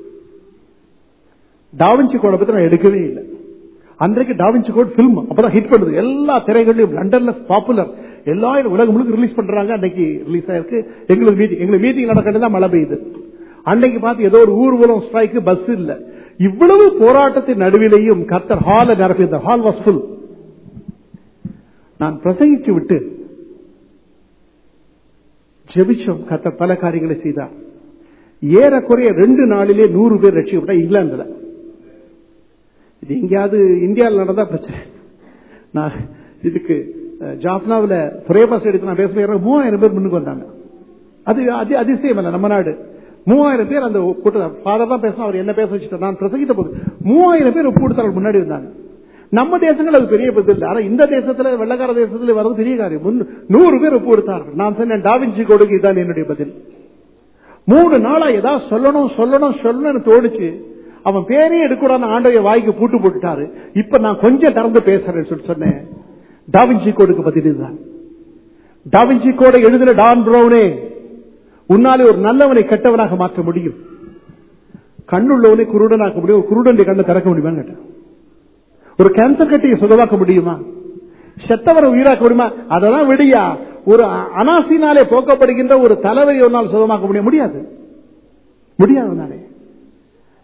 டாவின்சி கோடை பத்தி நான் எடுக்கவே இல்லை அன்றைக்கு டாவின்சி கோட் பிலிம் அப்பதான் ஹிட் பண்ணுது எல்லா திரைகளையும் லண்டன்ல பாப்புலர் எல்லா உலகம் முழுக்க ரிலீஸ் பண்றாங்க அன்னைக்கு ரிலீஸ் ஆயிருக்கு எங்களுக்கு மீட்டிங் எங்களுக்கு மீட்டிங் நடக்கிறது தான் மழை பெய்யுது அன்னைக்கு பார்த்து ஏதோ ஒரு ஊர்வலம் ஸ்ட்ரைக்கு பஸ் இல்ல இவ்வளவு போராட்டத்தின் நடுவிலேயும் கத்தர் ஹால நிரப்பி இந்த ஹால் வாஸ் ஃபுல் நான் பிரசங்கிச்சு விட்டு ஜெபிச்சோம் கத்தர் பல காரியங்களை செய்தார் ஏறக்குறைய ரெண்டு நாளிலே நூறு பேர் ரட்சிக்கப்பட்ட இங்கிலாந்துல இது எங்கேயாவது இந்தியாவில் நடந்தா பிரச்சனை நான் இதுக்கு அஹ், ஜாஃப்னாவில் துறையபாஸ் எடுத்து நான் பேசுறேன் மூவாயிரம் பேர் முன்னுக்கு வந்தாங்க அது அது அதிசயம் இல்ல நம்ம நாடு மூவாயிரம் பேர் அந்த கூட்டம் ஃபாதர் தான் பேசணும் அவர் என்ன பேச வச்சுட்டார் நான் பிரசங்கிட்ட போது மூவாயிரம் பேர் ஒப்பு கொடுத்தார்கள் முன்னாடி இருந்தாங்க நம்ம தேசங்கள் அது பெரிய பதில் இல்லை ஆனா இந்த தேசத்துல வெள்ளக்கார தேசத்துல வர்றது பெரிய காரியம் முன்னு- நூறு பேர் ஒப்பு கொடுத்தார்கள் நான் சொன்னேன் டாவின்சி கொடுக்கு இதான் என்னுடைய பதில் மூணு நாளா ஏதாவது சொல்லணும் சொல்லணும் சொல்லணும்னு தோணுச்சு அவன் பேரே எடுக்கூடாது ஆண்டவைய வாய்க்கு பூட்டு போட்டுட்டாரு இப்ப நான் கொஞ்சம் திறந்து பேசுறேன்னு சொல்லி சொன்னேன் டாவின்சி கோடுக்கு பதில் இதுதான் டாவின்சி கோடை எழுதின டான் ப்ரௌனே உன்னாலே ஒரு நல்லவனை கெட்டவனாக மாற்ற முடியும் கண்ணுள்ளவனை குருடனாக்க முடியும் ஒரு குருடனுடைய கண்ணை திறக்க முடியுமான்னு கேட்டேன் ஒரு கேன்சர் கட்டியை சுகமாக்க முடியுமா செத்தவரை உயிராக்க முடியுமா அதெல்லாம் விடியா ஒரு அ- அனாசினாலே போக்கப்படுகின்ற ஒரு தலைவரை ஒரு நாள் சுகமாக்க முடிய முடியாது முடியாது நாளே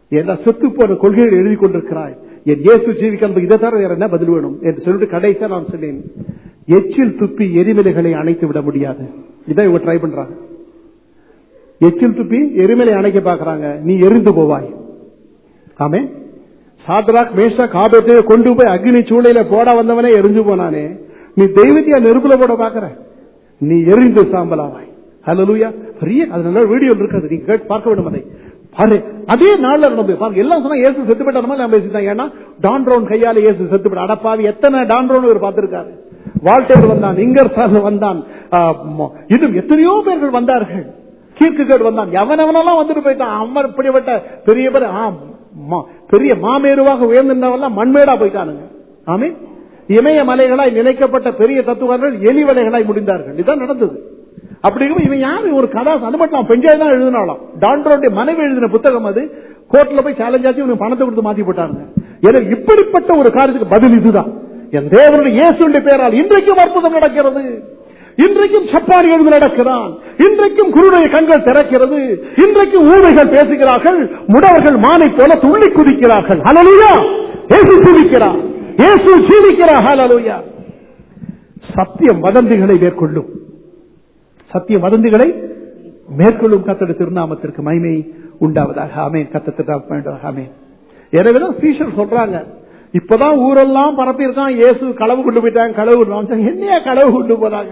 ஏன்னா செத்து போன கொள்கைகள் எழுதி கொண்டிருக்கிறாய் என் இயேசு ஜீவிக்க இதை தவிர வேற என்ன பதில் வேணும் என்று சொல்லிட்டு கடைசியா நான் சொன்னேன் எச்சில் துப்பி எரிமலைகளை அணைத்து விட முடியாது இதை இவங்க ட்ரை பண்றாங்க எச்சில் துப்பி எரிமலை அணைக்க பாக்குறாங்க நீ எரிந்து போவாய் ஆமே சாத்ராக் மேஷா காபத்தை கொண்டு போய் அக்னி சூளையில போட வந்தவனே எரிஞ்சு போனானே நீ தெய்வத்தையா நெருப்புல போட பாக்குற நீ எரிந்து சாம்பலாவாய் ஹலலூயா பெரிய அதனால வீடியோ இருக்காது நீங்க கேட்டு பார்க்க வேண்டும் அதை பாரு அதே நாள்ல நம்ம பாருங்க எல்லாம் சொன்னா இயேசு செத்து போயிட்ட மாதிரி நான் பேசிட்டாங்க ஏன்னா டான் ரவுன் கையால இயேசு செத்து போயிட்ட அடப்பாவி எத்தனை டான் ரவுன் இவர் பார்த்திருக்காரு வால்டேர் வந்தான் இங்கர் வந்தான் ஆ, ம- இன்னும் எத்தனையோ பேர்கள் வந்தார்கள் கீர்க்குகேடு வந்தான் எவனவனெல்லாம் வந்துட்டு போயிட்டான் அவன் இப்படிப்பட்ட பெரிய பேர் ஆ, ம- பெரிய மாமேருவாக உயர்ந்திருந்தவெல்லாம் மண்மேடா போயிட்டானுங்க ஆமே இமய மலைகளாய் நினைக்கப்பட்ட பெரிய தத்துவர்கள் எலி வலைகளாய் முடிந்தார்கள் இதுதான் நடந்தது அப்படிங்கும் இவன் யாரு ஒரு கதா அது மட்டும் பெஞ்சாய் தான் எழுதினாலாம் டான்டரோடைய மனைவி எழுதின புத்தகம் அது கோர்ட்ல போய் சேலஞ்ச் ஆச்சு இவனுக்கு பணத்தை கொடுத்து மாத்தி போட்டாங்க எனவே இப்படிப்பட்ட ஒரு காரியத்துக்கு பதில் இதுதான் என் தேவனுடைய இயேசுடைய பேரால் இன்றைக்கும் அற்புதம் நடக்கிறது இன்றைக்கும் சப்பாரி எழுந்து நடக்கிறான் இன்றைக்கும் குருடைய கண்கள் திறக்கிறது இன்றைக்கும் ஊமைகள் பேசுகிறார்கள் முடவர்கள் மானை போல துள்ளி குதிக்கிறார்கள் ஹalleluya இயேசு ஜீவிக்கிறார் இயேசு ஜீவிக்கிறார் ஹalleluya சத்தியம் வதந்திகளை மேற்கொள்ளும் சத்திய வதந்திகளை மேற்கொள்ளும் கத்தட திருநாமத்திற்கு மகிமை உண்டாவதாக ஆமேன் கத்த திருநாம ஆமேன் எனவேதான் சீஷர் சொல்றாங்க இப்பதான் ஊரெல்லாம் பரப்பி இருக்கான் இயேசு களவு கொண்டு போயிட்டாங்க களவு கொண்டு போனாங்க. என்னையா களவு கொண்டு போறாங்க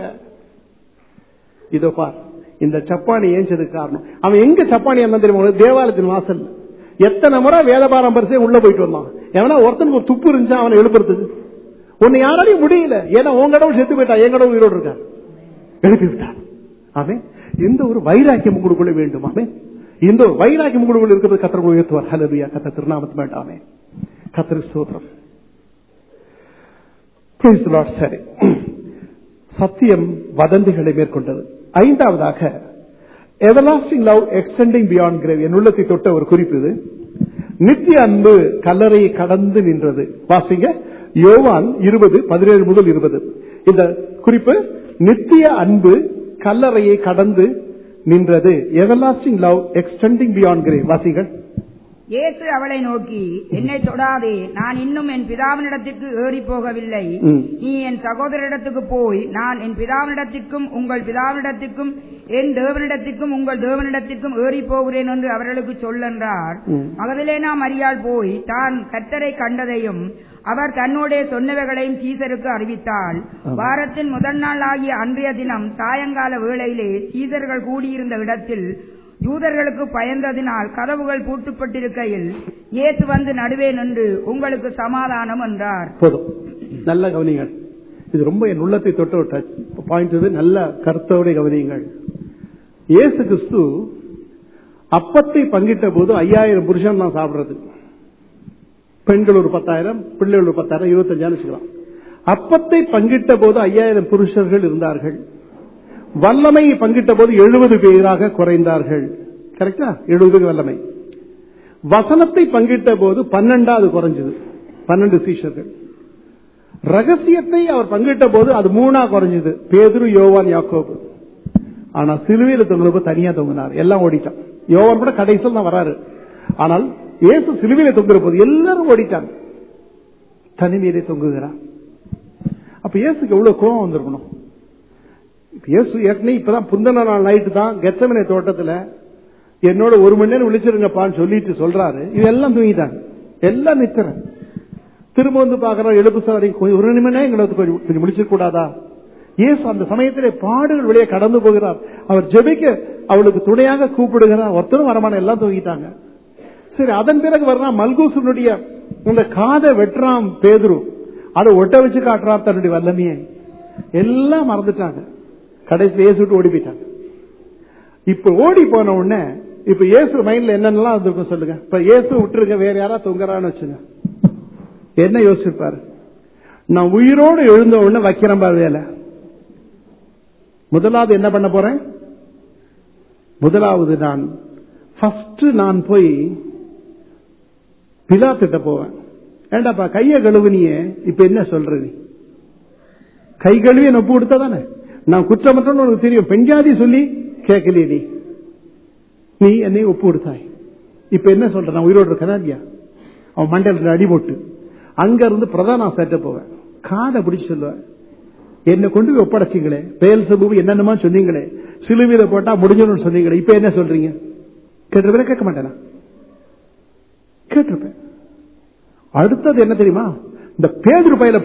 இதோ பார் இந்த சப்பானி ஏஞ்சதுக்கு காரணம் அவன் எங்க சப்பானி என்ன தெரியுமா உனக்கு? தேவாலயத்தின் வாசல் எத்தனை முறை வேதபாரம் பரிசை உள்ள போயிட்டு வந்தான் எவனா ஒருத்தனுக்கு ஒரு துப்பு இருந்துச்சா அவனை எழுப்புறதுக்கு உன்னை யாராலையும் முடியல ஏன்னா உன் கடவுள் செத்து போயிட்டா என் கடவுள் உயிரோடு இருக்கார் எழுப்பி விட்டார் ஆமே இந்த ஒரு வைராக்கியம் உங்களுக்குள்ள வேண்டும் ஆமே இந்த ஒரு வைராக்கியம் உங்களுக்குள்ள இருக்கிறது கத்தர் உயர்த்துவார் ஹலபியா கத்த திருநாமத்து வேண்டாமே கத்திர ஸ்தோத்திரம் Praise the Lord. சரி சத்தியம் வதந்திகளை மேற்கொண்டது ஐந்தாவதாக everlasting love extending beyond grave என் உள்ளத்தை தொட்ட ஒரு குறிப்பு இது நித்திய அன்பு கல்லறையை கடந்து நின்றது வாசிங்க யோவான் இருபது பதினேழு முதல் இருபது இந்த குறிப்பு நித்திய அன்பு கல்லறையை கடந்து நின்றது everlasting love extending beyond grave வாசிங்கள் இயேசு அவளை நோக்கி என்னை தொடாதே நான் இன்னும் என் பிதாவினிடத்திற்கு ஏறி போகவில்லை ம். நீ என் சகோதரிடத்துக்கு போய் நான் என் பிதாவினிடத்திற்கும் உங்கள் பிதாவினிடத்திற்கும் என் தேவனிடத்திற்கும் உங்கள் தேவனிடத்திற்கும் ஏறி போகிறேன் என்று அவர்களுக்கு சொல்லென்றார் ம். மகதலேனா மரியாள் போய் தான் கத்தரை கண்டதையும் அவர் தன்னோடே சொன்னவைகளையும் சீசருக்கு அறிவித்தாள் வாரத்தின் முதல் நாள் ஆகிய அன்றைய தினம் சாயங்கால வேளையிலே சீசர்கள் கூடியிருந்த இடத்தில் யூதர்களுக்கு பயந்ததினால் கதவுகள் பூட்டப்பட்டிருக்கையில் இயேசு வந்து நடுவே நின்று உங்களுக்கு சமாதானம் என்றார் போதும் நல்ல கவனிங்கள் இது ரொம்ப என் உள்ளத்தை தொட்ட ஒரு டச் பாயிண்ட் இது நல்ல கருத்தோட கவனியுங்கள் இயேசு கிறிஸ்து அப்பத்தை பங்கிட்ட போது ஐயாயிரம் புருஷன் தான் சாப்பிடுறது பெண்கள் ஒரு பத்தாயிரம் பிள்ளைகள் ஒரு பத்தாயிரம் இருபத்தஞ்சாயிரம் வச்சுக்கலாம் அப்பத்தை பங்கிட்ட போது ஐயாயிரம் புருஷர்கள் இருந்தார்கள் வல்லமையை பங்கிட்ட போது எழுபது பேராக குறைந்தார்கள் கரெக்டா எழுபது வல்லமை வசனத்தை பங்கிட்ட போது பன்னெண்டாவது குறைஞ்சது பன்னெண்டு சீஷர்கள் ரகசியத்தை அவர் பங்கிட்ட போது அது மூணா குறைஞ்சது பேதுரு யோவான் யாக்கோபு ஆனா சிலுவையில தொங்குறப்ப தனியா தொங்கினார் எல்லாம் ஓடிட்டான் யோவான் கூட கடைசியில் தான் வராரு ஆனால் இயேசு சிலுவையில தொங்குற போது எல்லாரும் ஓடிட்டாங்க தனிமையிலே தொங்குகிறார் அப்ப இயேசுக்கு எவ்வளவு கோபம் வந்திருக்கணும் இப்ப இயேசு ஏற்கனவே இப்பதான் புந்தன நாள் நைட்டு தான் கெச்சமனை தோட்டத்துல என்னோட ஒரு மணி நேரம் விழிச்சிருங்கப்பான்னு சொல்லிட்டு சொல்றாரு இதெல்லாம் தூங்கிட்டாங்க எல்லாம் நிக்கிறேன் திரும்ப வந்து பாக்குறோம் எழுப்பு சார் கொஞ்சம் ஒரு நிமிடம் எங்களுக்கு கொஞ்சம் கொஞ்சம் முடிச்சிருக்க கூடாதா இயேசு அந்த சமயத்திலே பாடுகள் வழியே கடந்து போகிறார் அவர் ஜெபிக்க அவளுக்கு துணையாக கூப்பிடுகிறார் ஒருத்தரும் வரமான எல்லாம் தூங்கிட்டாங்க சரி அதன் பிறகு வர்றான் மல்கூசனுடைய இந்த காதை வெட்டுறான் பேதுரு அதை ஒட்ட வச்சு காட்டுறான் தன்னுடைய வல்லமையை எல்லாம் மறந்துட்டாங்க கடைசியில் இயேசு விட்டு ஓடி போயிட்டாங்க இப்ப ஓடி போன உடனே இப்ப இயேசு மைண்ட்ல என்னென்னலாம் வந்திருக்கும் சொல்லுங்க இப்ப இயேசு விட்டுருங்க வேற யாரா தொங்குறான்னு வச்சுங்க என்ன யோசிப்பாரு நான் உயிரோடு எழுந்த உடனே வைக்கிறேன் பாரு வேலை முதலாவது என்ன பண்ண போறேன் முதலாவது நான் ஃபர்ஸ்ட் நான் போய் பிலாத்திட்ட போவேன் ஏண்டாப்பா கைய கழுவுனியே இப்ப என்ன சொல்ற நீ கை கழுவி ஒப்பு கொடுத்தா தானே நான் குற்றமற்றன்னு உனக்கு தெரியும் பெண்ஜாதி சொல்லி கேட்கலையே நீ நீ என்னை ஒப்பு கொடுத்தாய் இப்ப என்ன சொல்றேன் நான் உயிரோடு இருக்கதா இல்லையா அவன் மண்டையில் அடி போட்டு அங்க இருந்து பிரதான சேட்ட போவேன் காதை பிடிச்சு சொல்லுவேன் என்னை கொண்டு போய் ஒப்படைச்சிங்களே பேல் சபு என்னென்னமா சொன்னீங்களே சிலுவையில போட்டா முடிஞ்சிடும் சொன்னீங்களே இப்ப என்ன சொல்றீங்க கேட்டிருப்பேன் கேட்க மாட்டேனா கேட்டிருப்பேன் அடுத்தது என்ன தெரியுமா இந்த பேதுரு பயில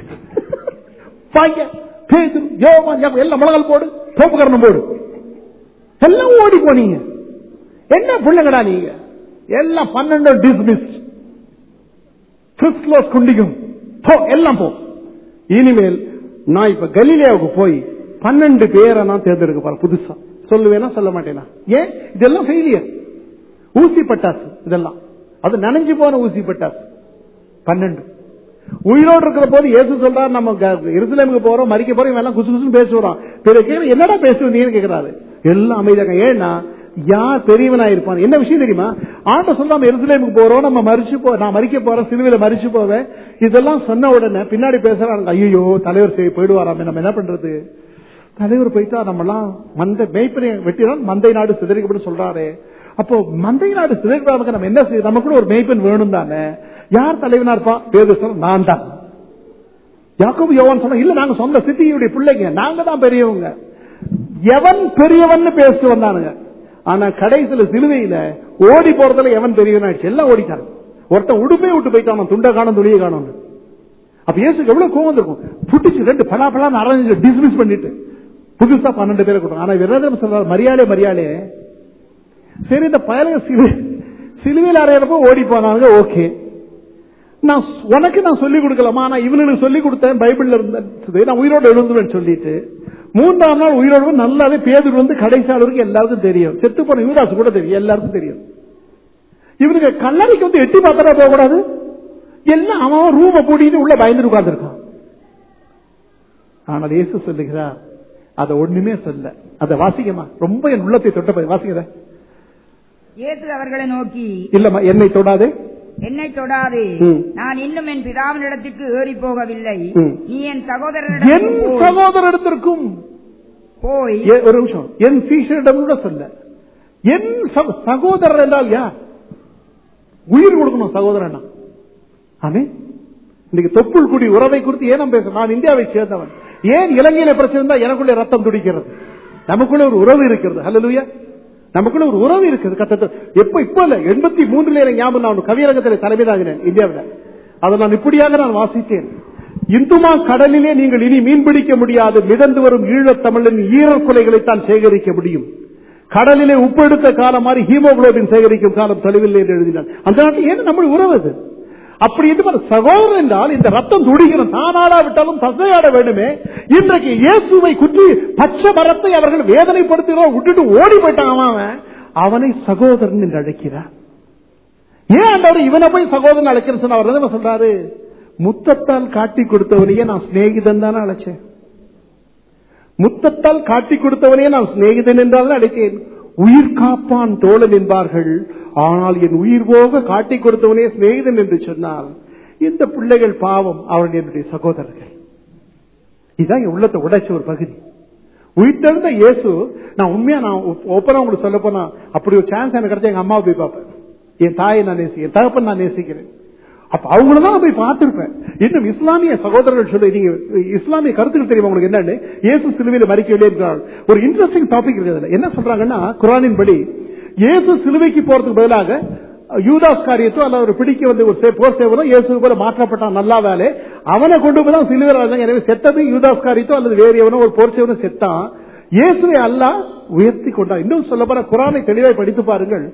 பாய்ங்க பேதுரு யோவான் யாக்கோபு, எல்லாம் முழங்கல் போடு தோப்புக்கரணம் போடு எல்லாம் ஓடி போனீங்க என்ன பிள்ளைங்கடா நீங்க எல்லாம் பன்னெண்டு டிஸ்மிஸ்ட் கிறிஸ்துவோஸ் குண்டிக்கும் போ எல்லாம் போ இனிமேல் நான் இப்ப கலிலேயாவுக்கு போய் பன்னெண்டு பேரை நான் தேர்ந்தெடுக்க போறேன் புதுசா சொல்லுவேனா சொல்ல மாட்டேனா ஏன் இதெல்லாம் ஃபெயிலியர் ஊசி பட்டாசு இதெல்லாம் அது நனைஞ்சு போன ஊசி பட்டாசு பன்னெண்டு உயிரோடு இருக்கிற போது இயேசு சொல்றாரு நம்ம க- எருசலேமுக்கு போறோம் மறிக்க போறோம் இவன் எல்லாம் குசு குசுன்னு பேசுறான் பிறகு கேளு, என்னடா பேசுவீங்கன்னு கேக்குறாரு எல்லாம் அமைதியாக ஏன்னா யார் பெரியவனா இருப்பான் என்ன விஷயம் தெரியுமா ஆண்ட சொல்ல நம்ம எருசலேமுக்கு போறோம் நம்ம மறிச்சு போ நான் மறிக்க போறேன் சிலுவையில மறிச்சு போவேன் இதெல்லாம் சொன்ன உடனே பின்னாடி பேசுறாங்க ஐயோ தலைவர் செய்ய போயிடுவாராமே நம்ம என்ன பண்றது தலைவர் போயிட்டா நம்மலாம் மந்த மேய்ப்பனை வெட்டினால் மந்தை நாடு சிதறிக்கப்படும் சொல்றாரு அப்போ மந்தை நாடு சிதறிக்கப்படாம நம்ம என்ன செய்ய நமக்குள்ள ஒரு மேய்ப்பன் வேணும் தானே யார் தலைவனா இருப்பா பேர் சொல்ல நான் தான் யாக்கோபு யோவான் சொன்னா இல்ல நாங்க சொந்த சித்தியுடைய பிள்ளைங்க நாங்க தான் பெரியவங்க எவன் பெரியவன் பேசிட்டு வந்தானுங்க ஆனா கடைசியில சிலுவையில ஓடி போறதுல எவன் பெரியவன் ஆயிடுச்சு எல்லாம் ஓடிட்டாங்க ஒருத்தன் உடுப்பே விட்டு போயிட்டான் துண்டை காணும் துணியை காணும் அப்ப இயேசுக்கு எவ்வளவு கோவம் இருக்கும் புட்டிச்சு ரெண்டு பலா பலா அரைஞ்சு டிஸ்மிஸ் பண்ணிட்டு புதுசா பன்னெண்டு பேரை கூட்டம் ஆனா விரதம் சொல்றாரு மரியாதை மரியாதை சரி இந்த பயலுங்க சிலு சிலுவையில் அறையிறப்போ ஓடி போனாங்க ஓகே நான் ஸ்- உனக்கு நான் சொல்லிக் கொடுக்கலாமா நான் இவனுக்கு சொல்லிக் கொடுத்தேன் பைபிள்ல இருந்த நான் உயிரோடு எழுந்துவேன் சொல்லிட்டு மூன்றாம் நாள் உயிரோடு வந்து நல்லாவே பேதர் வந்து கடைசி ஆள் வரைக்கும் எல்லாருக்கும் தெரியும் செத்து போன யுவதாசு கூட தெரியும் எல்லாருக்கும் தெரியும் இவனுக்கு கல்லறைக்கு வந்து எட்டி பார்த்தா போக கூடாது எல்லாம் அவன் ரூம பூட்டிட்டு உள்ள பயந்து உட்கார்ந்துருக்கான் ஆனால் இயேசு சொல்லுகிறார் அதை ஒண்ணுமே சொல்ல அதை வாசிக்கமா ரொம்ப என் உள்ளத்தை தொட்ட போய் வாசிக்கிறத இயேசு அவர்களை நோக்கி இல்லம்மா என்னை தொடாதே என்னை தொடாதே ம். நான் இன்னும் என் பிதாவினிடத்திற்கு ஏறி போகவில்லை ம். நீ என் என் சகோதரனிடம் போய் சகோதரத்திற்கும் போய் ஏ- ஒரு நிமிஷம் என் சீஷரிடம் கூட சொல்ல என் ச- சகோதரர் என்றால் யார் உயிர் கொடுக்கணும் சகோதரனா ஆமே இன்னைக்கு தொப்புள் குடி உறவை குறித்து ஏன் நம்ம பேச நான் இந்தியாவை சேர்ந்தவன் ஏன் இலங்கையில பிரச்சனை இருந்தா எனக்குள்ள ரத்தம் துடிக்கிறது நமக்குள்ள ஒரு உறவு இருக்கிறது ஹalleluya நமக்குள்ள ஒரு உறவு இருக்குது கத்தத்தை எப்ப இப்ப இல்ல எண்பத்தி மூன்றுல எனக்கு ஞாபகம் நான் ஒரு கவியரங்கத்தில் தலைமையாகினேன் இந்தியாவில் அதை நான் இப்படியாக நான் வாசித்தேன் இந்துமா கடலிலே நீங்கள் இனி மீன் பிடிக்க முடியாது மிதந்து வரும் ஈழத் தமிழின் ஈரல் கொலைகளைத்தான் சேகரிக்க முடியும் கடலிலே உப்பெடுத்த காலம் மாதிரி ஹீமோகுளோபின் சேகரிக்கும் காலம் தொலைவில் என்று எழுதினார் அந்த நாட்டில் ஏன் நம்முடைய உறவு அது அப்படி என்று பாரு, சகோதரன் என்றால் இந்த ரத்தம் துடிக்கணும் தானாடா விட்டாலும் தசையாட வேண்டுமே இன்றைக்கு இயேசுவை குற்றி பச்சை மரத்தை அவர்கள் வேதனைப்படுத்துகிறோம் விட்டுட்டு ஓடி போயிட்டான் அவன் அவனை சகோதரன் என்று அழைக்கிறார் ஏன் ஆண்டவர் இவனை போய் சகோதரன் அழைக்கிறேன்னு சொன்ன அவர் என்ன சொல்றாரு முத்தத்தால் காட்டி கொடுத்தவனையே நான் சிநேகிதன் தானே அழைச்சேன் முத்தத்தால் காட்டி கொடுத்தவனையே நான் சிநேகிதன் என்றால் அழைத்தேன் உயிர் காப்பான் தோழன் என்பார்கள் ஆனால் என் உயிர் போக காட்டி கொடுத்தவனே சிநேகிதன் என்று சொன்னால் இந்த பிள்ளைகள் பாவம் அவர்கள் என்னுடைய சகோதரர்கள் இதுதான் என் உள்ளத்தை உடைச்ச ஒரு பகுதி உயிர்த்தெழுந்த இயேசு நான் உண்மையா நான் ஒப்பனா உங்களுக்கு சொல்ல போனா அப்படி ஒரு சான்ஸ் எனக்கு கிடைச்சா எங்க அம்மாவை போய் பார்ப்பேன் என் தாயை நான் நேசிக்கிறேன் என் தகப்பன் நான் நேசிக்கிறேன் அப்ப அவங்கள தான் நான் போய் பார்த்திருப்பேன் இன்னும் இஸ்லாமிய சகோதரர்கள் சொல்லி நீங்க இஸ்லாமிய கருத்துக்கள் தெரியுமா உங்களுக்கு என்னன்னு இயேசு சிலுவையில் மறிக்கவில்லை என்றால் ஒரு இன்ட்ரெஸ்டிங் டாபிக் இருக்குது அதுல. என்ன சொல்றாங்கன்னா குரானின் படி இயேசு சிலுவைக்கு போறதுக்கு பதிலாக யூதாஸ் காரியத்தோ அல்ல ஒரு பிடிக்க வந்து ஒரு சே- போர் சேவனோ இயேசு போல மாற்றப்பட்டான் நல்லா வேலை அவனை கொண்டு போய் தான் சிலுவையில் எனவே செத்தது யூதாஸ் காரியத்தோ அல்லது வேறு எவனோ ஒரு போர் சேவனோ செத்தான் இயேசுவை அல்லாஹ் உயர்த்தி கொண்டான் இன்னும் சொல்ல போற குரானை தெளிவாய் படித்து பாருங்கள்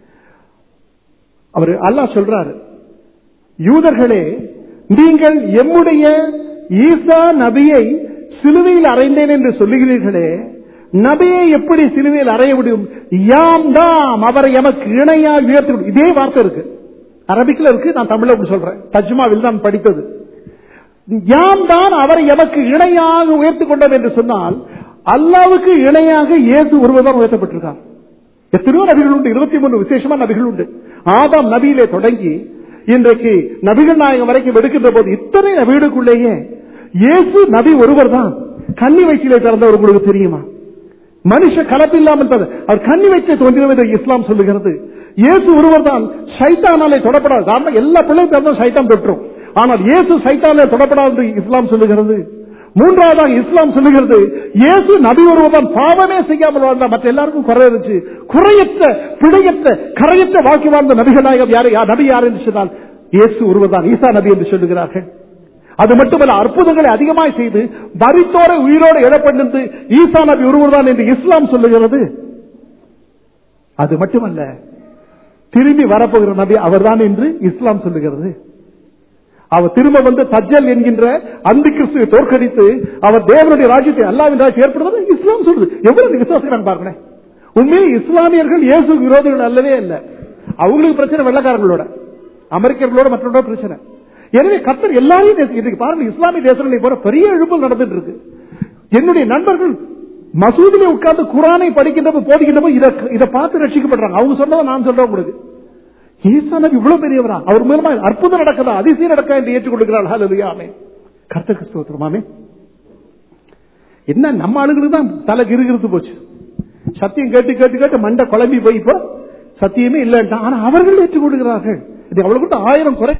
அவர் அல்லாஹ் சொல்றாரு யூதர்களே நீங்கள் எம்முடைய ஈசா நபியை சிலுவையில் அறைந்தேன் என்று சொல்லுகிறீர்களே நபியை எப்படி சிலுவையில் அறைய முடியும் யாம் தாம் அவரை எமக்கு இணையாக உயர்த்தி கொடு- இதே வார்த்தை இருக்கு அரபிக்ல இருக்கு நான் தமிழ்ல அப்படி சொல்றேன் தஜ்மாவில் தான் படித்தது யாம் தான் அவரை எமக்கு இணையாக உயர்த்தி கொண்டோம் என்று சொன்னால் அல்லாவுக்கு இணையாக இயேசு ஒருவர் உயர்த்தப்பட்டிருக்கார் எத்தனையோ நபிகள் உண்டு இருபத்தி மூணு விசேஷமா நபிகள் உண்டு ஆதாம் நபியிலே தொடங்கி இன்றைக்கு நபிகள் நாயகம் வரைக்கும் எடுக்கின்ற போது இத்தனை நபிகளுக்குள்ளேயே இயேசு நபி ஒருவர் தான் கன்னி வயிற்றிலே பிறந்தவர் உங்களுக்கு தெரியுமா மனுஷ கலப்பில்லாமல் பிறந்த- அவர் கன்னி வயிற்றை தோன்றினவர் என்று இஸ்லாம் சொல்லுகிறது இயேசு ஒருவர் தான் சைத்தானாலே தொடப்படாது காரணம் எல்லா பிள்ளையும் பிறந்தா சைத்தான் பெற்றோம் ஆனால் இயேசு சைத்தானாலே தொடப்படாது என்று இஸ்லாம் சொல்லுகிறது மூன்றாவதாக இஸ்லாம் சொல்லுகிறது இயேசு நபி ஒருவர் தான் பாவமே செய்யாமல் வாழ்ந்தார் மற்ற எல்லாருக்கும் குறை இருந்துச்சு குறையற்ற பிழையற்ற கரையற்ற வாழ்க்கை வாழ்ந்த நபிகளாக யார் யார் நபி யார் என்று சொன்னால் இயேசு ஒருவர் தான் ஈசா நபி என்று சொல்லுகிறார்கள் அது மட்டுமல்ல அற்புதங்களை அதிகமாய் செய்து மரித்தோரை உயிரோடு எழப்பட்டு ஈசா நபி ஒருவர் தான் என்று இஸ்லாம் சொல்லுகிறது அது மட்டுமல்ல திரும்பி வரப்போகிற நபி அவர்தான் என்று இஸ்லாம் சொல்லுகிறது அவர் திரும்ப வந்து தஜ்ஜல் என்கின்ற அந்த கிறிஸ்துவை தோற்கடித்து அவர் தேவனுடைய ராஜ்யத்தை அல்லாவின் ராஜ்யம் ஏற்படுவது இஸ்லாம் சொல்லுது எவ்வளவு விசுவாசிக்கிறாங்க பாருங்களேன் உண்மையிலே இஸ்லாமியர்கள் இயேசு விரோதிகள் அல்லவே இல்லை அவங்களுக்கு பிரச்சனை வெள்ளக்காரங்களோட அமெரிக்கர்களோட மற்றவங்களோட பிரச்சனை எனவே கத்தர் எல்லாரையும் நேசி- இன்னைக்கு பாருங்க இஸ்லாமிய தேசங்களை போற பெரிய எழுப்பல் நடந்துட்டு இருக்கு என்னுடைய நண்பர்கள் மசூதிலே உட்கார்ந்து குரானை படிக்கின்றப்ப போதிக்கின்றப்ப இதை இதை பார்த்து ரட்சிக்கப்படுறாங்க அவங்க சொன்னதை நான் சொல்றேன் உங்களுக்கு ஈசா நபி இவ்வளவு பெரியவரா அவர் மூலமா அற்புதம் நடக்குதா அதிசயம் நடக்கா என்று ஏற்றுக்கொள்கிறார் ஹalleluya ஆமென் கர்த்தருக்கு ஸ்தோத்திரம் ஆமென் என்ன நம்ம ஆளுங்களுக்கு தான் தலை கிருகிருத்து போச்சு சத்தியம் கேட்டு கேட்டு கேட்டு மண்டை குழம்பி போய் இப்போ சத்தியமே இல்லைன்ட்டான் ஆனா அவர்கள் ஏற்றுக்கொள்கிறார்கள் இது அவ்வளவு கூட ஆயிரம் குறை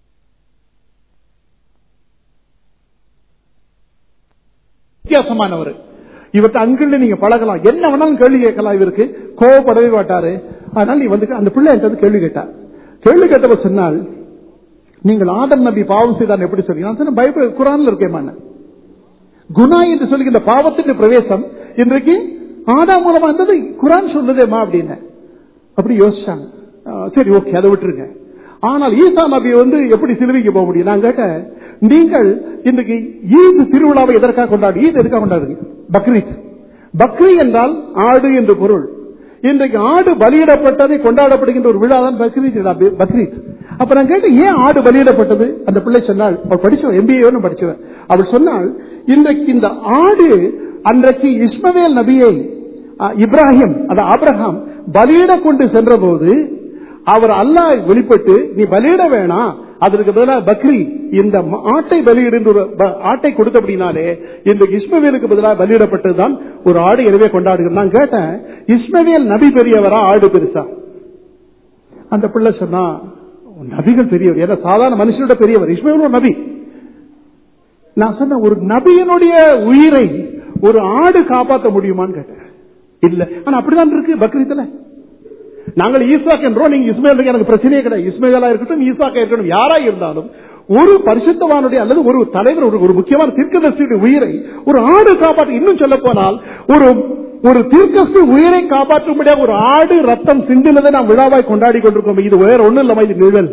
வித்தியாசமானவர் இவர்கிட்ட அங்கிருந்து நீங்க பழகலாம் என்ன வேணாலும் கேள்வி கேட்கலாம் இவருக்கு கோவப்படவே மாட்டாரு அதனால நீ வந்து அந்த பிள்ளை என்கிட்ட வந்து கேள்வி கேட்டா கேள்வி கேட்டவ சொன்னால் நீங்கள் ஆதம் நபி பாவம் செய்தான் எப்படி சொல்லி நான் சொன்ன பைபிள் குரான்ல இருக்கேன் குணா என்று சொல்லுகின்ற பாவத்தின் பிரவேசம் இன்றைக்கு ஆதா மூலமா இருந்தது குரான் சொல்லுதேமா அப்படின்னு அப்படி யோசிச்சாங்க ஆ, சரி ஓகே அதை விட்டுருங்க ஆனால் ஈசா நபி வந்து எப்படி சிலுவைக்கு போக முடியும் நான் கேட்டேன் நீங்கள் இன்றைக்கு ஈத் திருவிழாவை எதற்காக கொண்டாடு ஈத் எதுக்காக கொண்டாடுறீங்க பக்ரீத் பக்ரி என்றால் ஆடு என்று பொருள் இன்றைக்கு ஆடு பலியிடப்பட்டதை கொண்டாடப்படுகின்ற ஒரு விழா தான் பக்ரீத் விழா, பக்ரீத் அப்ப நான் கேட்டேன் ஏன் ஆடு பலியிடப்பட்டது அந்த பிள்ளை சொன்னால் அவள் படிச்சவன் எம்பிஏ படிச்சவன் அவள் சொன்னால் இன்றைக்கு இந்த ஆடு அன்றைக்கு இஸ்மவேல் நபியை அ, இப்ராஹிம் அது ஆபிரகாம் பலியிட கொண்டு சென்ற போது அவர் அல்லாஹ் வெளிப்பட்டு நீ பலியிட வேணாம் அதற்கு பதிலாக பக்ரி இந்த ம- ஆட்டை பலியிடு என்று ஒரு ப- ஆட்டை கொடுத்தபடினாலே இன்றைக்கு இஸ்மவேலுக்கு பதிலாக பலியிடப்பட்டதுதான் ஒரு ஆடு எனவே கொண்டாடுகிறோம் நான் கேட்டேன் இஸ்மவேல் நபி பெரியவரா ஆடு பெருசா அந்த பிள்ளை சொன்னா நபிகள் பெரியவர் ஏன்னா சாதாரண மனுஷனோட பெரியவர் இஸ்மவேல் ஒரு நபி நான் சொன்ன ஒரு நபியினுடைய உயிரை ஒரு ஆடு காப்பாற்ற முடியுமான்னு கேட்டேன் இல்ல ஆனா அப்படிதான் இருக்கு பக்ரீத்துல நாங்கள் ஈசாக் என்றோம் நீங்க இஸ்மேல் எனக்கு பிரச்சனையே கிடையாது இஸ்மேலா இருக்கட்டும் ஈசாக்கா இருக்கட்டும் யாரா இருந்தாலும் ஒரு பரிசுத்தவானுடைய அல்லது ஒரு தலைவர் ஒரு ஒரு முக்கியமான தீர்க்கதரிசியுடைய உயிரை ஒரு ஆடு காப்பாற்ற இன்னும் சொல்ல போனால் ஒரு ஒரு தீர்க்கஸ்து உயிரை காப்பாற்றும்படியாக ஒரு ஆடு ரத்தம் சிந்தினதை நாம் விழாவாய் கொண்டாடி கொண்டிருக்கோம் இது வேற ஒண்ணும் இல்லாம இது நிழல்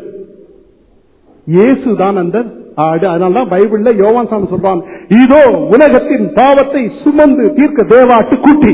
இயேசுதான் அந்த ஆடு அதனாலதான் பைபிள்ல யோவான் சாமி சொல்றான் இதோ உலகத்தின் பாவத்தை சுமந்து தீர்க்க தேவாட்டு கூட்டி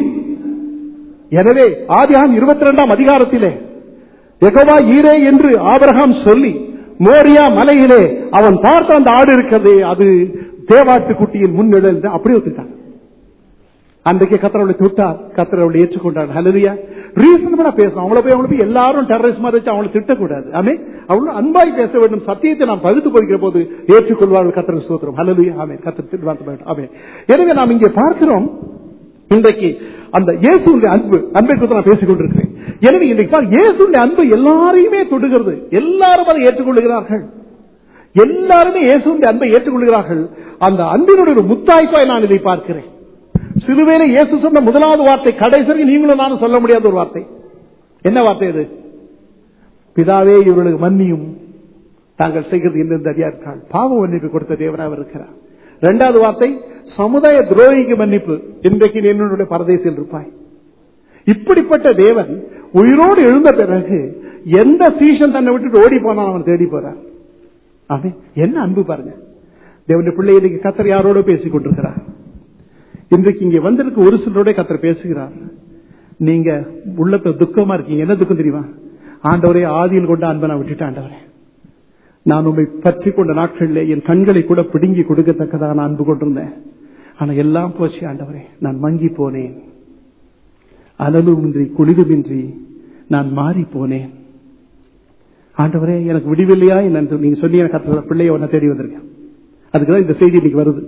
எனவே ஆதியாம் இருபத்தி ரெண்டாம் அதிகாரத்திலே எகவா ஈரே என்று ஆபிரகாம் சொல்லி மோரியா மலையிலே அவன் பார்த்த அந்த ஆடு இருக்கிறது அது தேவாட்டு குட்டியின் முன்னிழல் அப்படியே ஒத்துட்டாங்க அன்றைக்கு கத்தரவளை தொட்டார் கத்தரவளை ஏற்றுக்கொண்டார் ஹலரியா ரீசனபிளா பேசணும் அவங்கள போய் அவங்கள போய் எல்லாரும் டெரரிஸ்ட் மாதிரி வச்சு அவங்களை திட்டக்கூடாது ஆமே அவங்களும் அன்பாய் பேச வேண்டும் சத்தியத்தை நாம் பகுத்து போகிற போது ஏற்றுக்கொள்வார்கள் கத்திர சோத்திரம் ஹலலுயா ஆமே கத்திர திட்டு ஆமே எனவே நாம் இங்கே பார்க்கிறோம் இன்றைக்கு அந்த இயேசுடைய அன்பு அன்பை குறித்து நான் பேசிக் கொண்டிருக்கிறேன் எனவே இன்றைக்கு பார், இயேசுடைய அன்பு எல்லாரையுமே தொடுகிறது எல்லாரும் அதை ஏற்றுக்கொள்கிறார்கள் எல்லாருமே இயேசுடைய அன்பை ஏற்றுக்கொள்கிறார்கள் அந்த அன்பினுடைய ஒரு முத்தாய்ப்பாய் நான் இதை பார்க்கிறேன் சிலுவையில இயேசு சொன்ன முதலாவது வார்த்தை கடைசி நீங்களும் நானும் சொல்ல முடியாத ஒரு வார்த்தை என்ன வார்த்தை இது பிதாவே இவர்களுக்கு மன்னியும் தாங்கள் செய்கிறது எந்தெந்த அறியார்கள் பாவ மன்னிப்பு கொடுத்த தேவனாக இருக்கிறார் இரண்டாவது வார்த்தை சமுதாய துரோகிக்கு மன்னிப்பு இன்றைக்கு நீ என்னுடைய பரதேசில் இருப்பாய் இப்படிப்பட்ட தேவன் உயிரோடு எழுந்த பிறகு எந்த சீசன் தன்னை விட்டுட்டு ஓடி போனான் அவன் தேடி போறான் அவன் என்ன அன்பு பாருங்க தேவனுடைய பிள்ளை இன்னைக்கு கத்தர் யாரோட பேசிக் கொண்டிருக்கிறார் இன்றைக்கு இங்க வந்திருக்க ஒரு சிலரோட கத்தர் பேசுகிறார் நீங்க உள்ளத்தை துக்கமா இருக்கீங்க என்ன துக்கம் தெரியுமா ஆண்டவரே ஆதியில் கொண்ட அன்பை நான் விட்டுட்டேன் ஆண்டவரே நான் உண்மை பற்றி கொண்ட நாட்களிலே என் கண்களை கூட பிடுங்கி கொடுக்கத்தக்கதாக நான் அன்பு கொண்டிருந்தேன் ஆனா எல்லாம் போச்சு ஆண்டவரே நான் மங்கி போனேன் அனலுமின்றி குளிருமின்றி நான் மாறி போனேன் ஆண்டவரே எனக்கு விடிவில்லையா என்ன நீங்க சொல்லி எனக்கு கத்த பிள்ளைய உன்னை தேடி வந்திருக்கேன் அதுக்குதான் இந்த செய்தி இன்னைக்கு வருது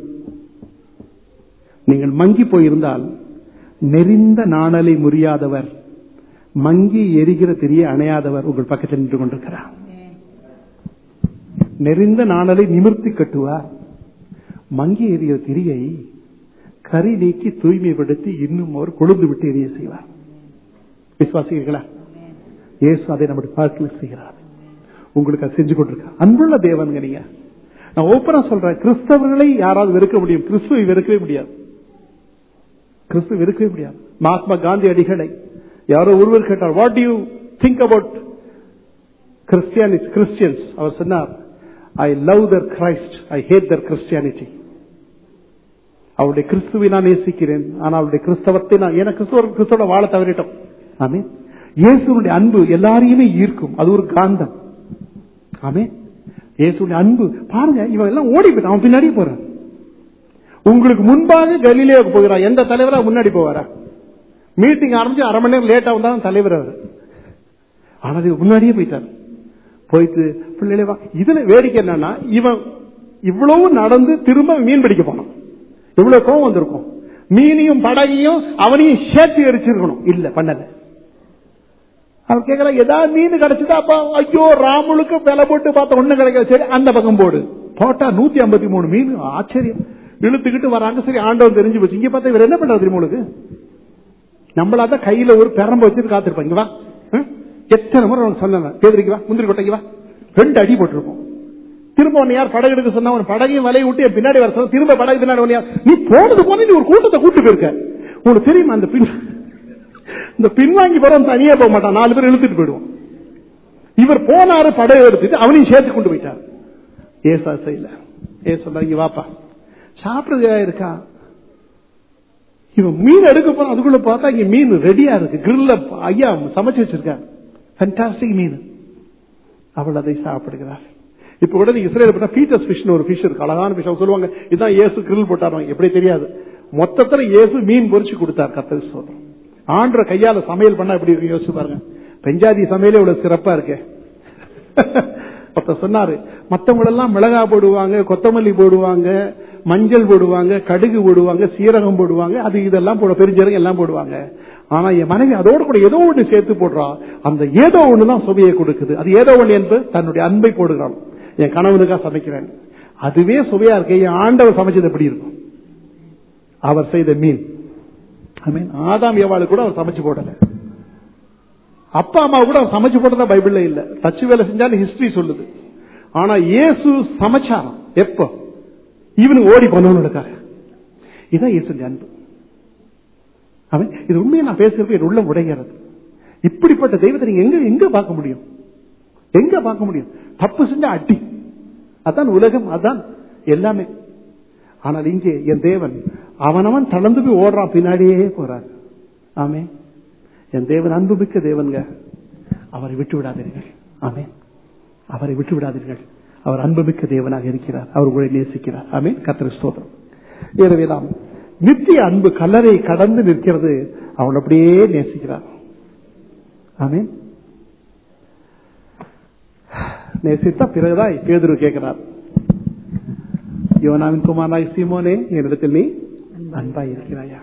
நீங்கள் மங்கி போயிருந்தால் நெறிந்த நாணலை முறியாதவர் மங்கி எரிகிற திரியை அணையாதவர் உங்கள் பக்கத்தில் நின்று கொண்டிருக்கிறார் நெறிந்த நாணலை நிமிர்த்தி கட்டுவார் மங்கி எறிகிற திரியை கரி நீக்கி தூய்மைப்படுத்தி இன்னும் ஒரு கொழுந்து விட்டு எரிய செய்வார் விசுவாசிகளா இயேசு அதை நம்முடைய பார்க்கல செய்கிறார் உங்களுக்கு அது செஞ்சு கொண்டிருக்க அன்புள்ள தேவனுங்க நீங்க நான் ஓப்பனா சொல்றேன் கிறிஸ்தவர்களை யாராவது வெறுக்க முடியும் கிறிஸ்துவை வெறுக்கவே முடியாது கிறிஸ்து வெறுக்கவே முடியாது மகாத்மா காந்தி அடிகளை யாரோ ஒருவர் கேட்டார் what you think about Christianity Christians அவர் சொன்னார் I love the Christ I hate the Christianity அவருடைய கிறிஸ்துவை நான் நேசிக்கிறேன் ஆனால் அவருடைய கிறிஸ்தவத்தை நான் ஏன்னா கிறிஸ்தவர் கிறிஸ்தவ வாழ தவறிட்டோம் ஆமே இயேசுனுடைய அன்பு எல்லாரையுமே ஈர்க்கும் அது ஒரு காந்தம் ஆமே இயேசுடைய அன்பு பாருங்க இவன் எல்லாம் ஓடி போயிட்டான் அவன் பின்னாடி போறான் உங்களுக்கு முன்பாக கலிலேவுக்கு போகிறான் எந்த தலைவரா முன்னாடி போவாரா மீட்டிங் ஆரம்பிச்சு அரை மணி நேரம் லேட்டா வந்தாலும் தலைவர் அவர் ஆனா இதுக்கு முன்னாடியே போயிட்டார் போயிட்டு பிள்ளைகளே வா இதுல வேடிக்கை என்னன்னா இவன் இவ்வளவு நடந்து திரும்ப மீன் பிடிக்க போனான் எவ்வளவு கோவம் வந்திருக்கும் மீனையும் படகையும் அவனையும் சேர்த்து எரிச்சிருக்கணும் இல்ல பண்ணல அவன் கேட்கல ஏதாவது மீன் கிடைச்சதா அப்ப ஐயோ ராமுலுக்கு விலை போட்டு பார்த்த ஒண்ணு கிடைக்கல சரி அந்த பக்கம் போடு போட்டா நூத்தி ஐம்பத்தி மூணு மீன் ஆச்சரியம் இழுத்துக்கிட்டு வராங்க சரி ஆண்டவன் தெரிஞ்சு போச்சு இங்க பார்த்தா இவர் என்ன பண்றாரு தெரியுமா உங்களுக்கு நம்மளாதான் கையில ஒரு பெரம்பு வச்சுட்டு காத்திருப்பாங்க வா ஹம்? எத்தனை முறை உனக்கு சொன்னேன் பேதரிக்கு வா முந்திரி கொட்டைக்கு வா ரெண்டு அடி போட்டிருப்போம் திரும்ப உன்னை யார் படகு எடுக்க சொன்னா உன் படகையும் வலையை விட்டு என் பின்னாடி வர சொன்ன திரும்ப படகு பின்னாடி உன்னை யார் நீ போனது போன நீ ஒரு கூட்டத்தை கூட்டு போயிருக்க உனக்கு தெரியுமா அந்த பின் இந்த பின்வாங்கி போறவன் தனியா போக மாட்டான் நாலு பேர் இழுத்துட்டு போயிடுவான் இவர் போனாரு படகு எடுத்துட்டு அவனையும் சேர்த்து கொண்டு போயிட்டார் ஏசா செய்யல ஏ சொல்றாங்க வாப்பா சாப்பிடுறதா இருக்கா இவன் மீன் எடுக்க போறான் அதுக்குள்ள பார்த்தா இங்க மீன் ரெடியா இருக்கு கிரில்ல ஐயா சமைச்சு வச்சிருக்காங்க ஃபண்டாஸ்டிக் மீன் அவள் அதை சாப்பிடுகிறார் இப்ப கூட நீங்க இஸ்ரேல் பார்த்தா பீட்டர்ஸ் ஃபிஷ் ஒரு ஃபிஷ் இருக்கு அழகான ஃபிஷ் அவங்க சொல்லுவாங்க இதான் இயேசு கிரில் போட்டாரு எப்படி தெரியாது மொத்தத்துல இயேசு மீன் பொரிச்சு கொடுத்தார் கத்தரி சொல்றோம் ஆண்ட கையால சமையல் பண்ணா எப்படி இருக்கு யோசிச்சு பாருங்க பெஞ்சாதி சமையலே இவ்வளவு சிறப்பா இருக்கே ஒருத்தர் சொன்னாரு மத்தவங்க எல்லாம் மிளகா போடுவாங்க கொத்தமல்லி போடுவாங்க மஞ்சள் போடுவாங்க கடுகு போடுவாங்க சீரகம் போடுவாங்க அது இதெல்லாம் போட பெருஞ்சீரகம் எல்லாம் போடுவாங்க ஆனா என் மனைவி அதோட கூட ஏதோ ஒண்ணு சேர்த்து போடுறா அந்த ஏதோ ஒண்ணுதான் சுவையை கொடுக்குது அது ஏதோ ஒண்ணு என்பது தன்னுடைய அன்பை போடுகிறான் என் கணவனுக்காக சமைக்கிறேன் அதுவே சுவையா இருக்கு என் ஆண்டவர் சமைச்சது எப்படி இருக்கும் அவர் செய்த மீன் I mean, ஆதாம் ஏவாளுக்கு கூட அவர் சமைச்சு போடல அப்பா அம்மா கூட அவர் சமைச்சு போட்டதா பைபிள்ல இல்ல தச்சு வேலை செஞ்சாலும் ஹிஸ்டரி சொல்லுது ஆனா இயேசு சமைச்சாராம் எப்போ இவனுக்கு ஓடி போனவனுக்காக இதான் இயேசுடைய அன்பு அவன் இது உண்மையை நான் பேசுறது என் உள்ளம் உடைகிறது இப்படிப்பட்ட தெய்வத்தை நீங்க எங்க எங்க பார்க்க முடியும் எங்க பார்க்க முடியும் தப்பு செஞ்சா அடி அதான் உலகம் அதான் எல்லாமே ஆனால் இங்கே என் தேவன் அவனவன் தளர்ந்து போய் ஓடுறான் பின்னாடியே போறார் ஆமே என் தேவன் அன்புமிக்க தேவன்க அவரை விட்டு விடாதீர்கள் ஆமே அவரை விட்டு விடாதீர்கள் அவர் அன்புமிக்க தேவனாக இருக்கிறார் அவர் உங்களை நேசிக்கிறார் ஆமே கத்திர ஸ்தோத்திரம் எனவே நாம் நித்திய அன்பு கல்லறை கடந்து நிற்கிறது அவன் அப்படியே நேசிக்கிறார் ஆமே நேசித்தா பிறகுதான் பேதுரு கேட்கிறார் யோனாவின் குமாராய் சீமோனே என்னிடத்தில் நீ அன்பாய் இருக்கிறாயா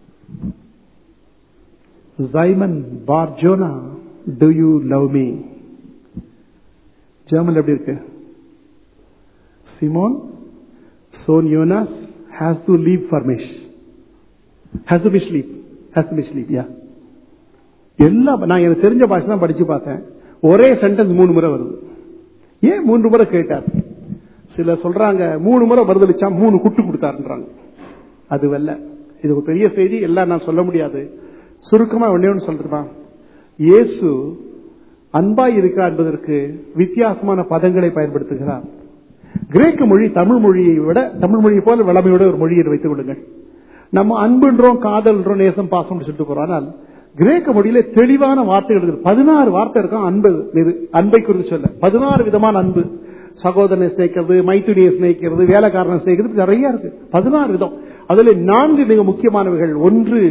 Simon Barjona do you love me German எப்படி இருக்கு சிமோன் சோன் யோனாஸ் ஹேஸ் டு லீவ் ஃபார் மிஷ் ஹேஸ் டு பி ஸ்லீப் ஹேஸ் டு பி ஸ்லீப் யா எல்லா நான் எனக்கு தெரிஞ்ச பாஷை தான் படிச்சு பார்த்தேன் ஒரே சென்டென்ஸ் மூணு முறை வருது ஏன் மூன்று முறை கேட்டார் சில சொல்றாங்க மூணு முறை மறுதளிச்சா மூணு குட்டு கொடுத்தாருன்றாங்க அது வெல்ல இது ஒரு பெரிய செய்தி எல்லாம் நான் சொல்ல முடியாது சுருக்கமா ஒன்னே ஒன்று சொல்றேன் இயேசு அன்பாய் இருக்கிறார் என்பதற்கு வித்தியாசமான பதங்களை பயன்படுத்துகிறார் கிரேக்க மொழி தமிழ் மொழியை விட தமிழ் மொழியை போல வளமையோட ஒரு மொழியை வைத்துக் கொள்ளுங்கள் நம்ம அன்புன்றோம் காதல்ன்றோம் நேசம் பாசம் சொல்லிட்டு போறோம் ஆனால் கிரேக்க மொழியில தெளிவான வார்த்தைகள் இருக்கு பதினாறு வார்த்தை இருக்கும் அன்பு இது அன்பை குறித்து சொல்ல பதினாறு விதமான அன்பு சகோதரனை சிநேக்கிறது மைத்துனியை சிநேக்கிறது வேலைக்காரனை சிநேக்கிறது நிறைய இருக்கு பதினாறு விதம் அதுல நான்கு மிக முக்கியமானவைகள் ஒன்று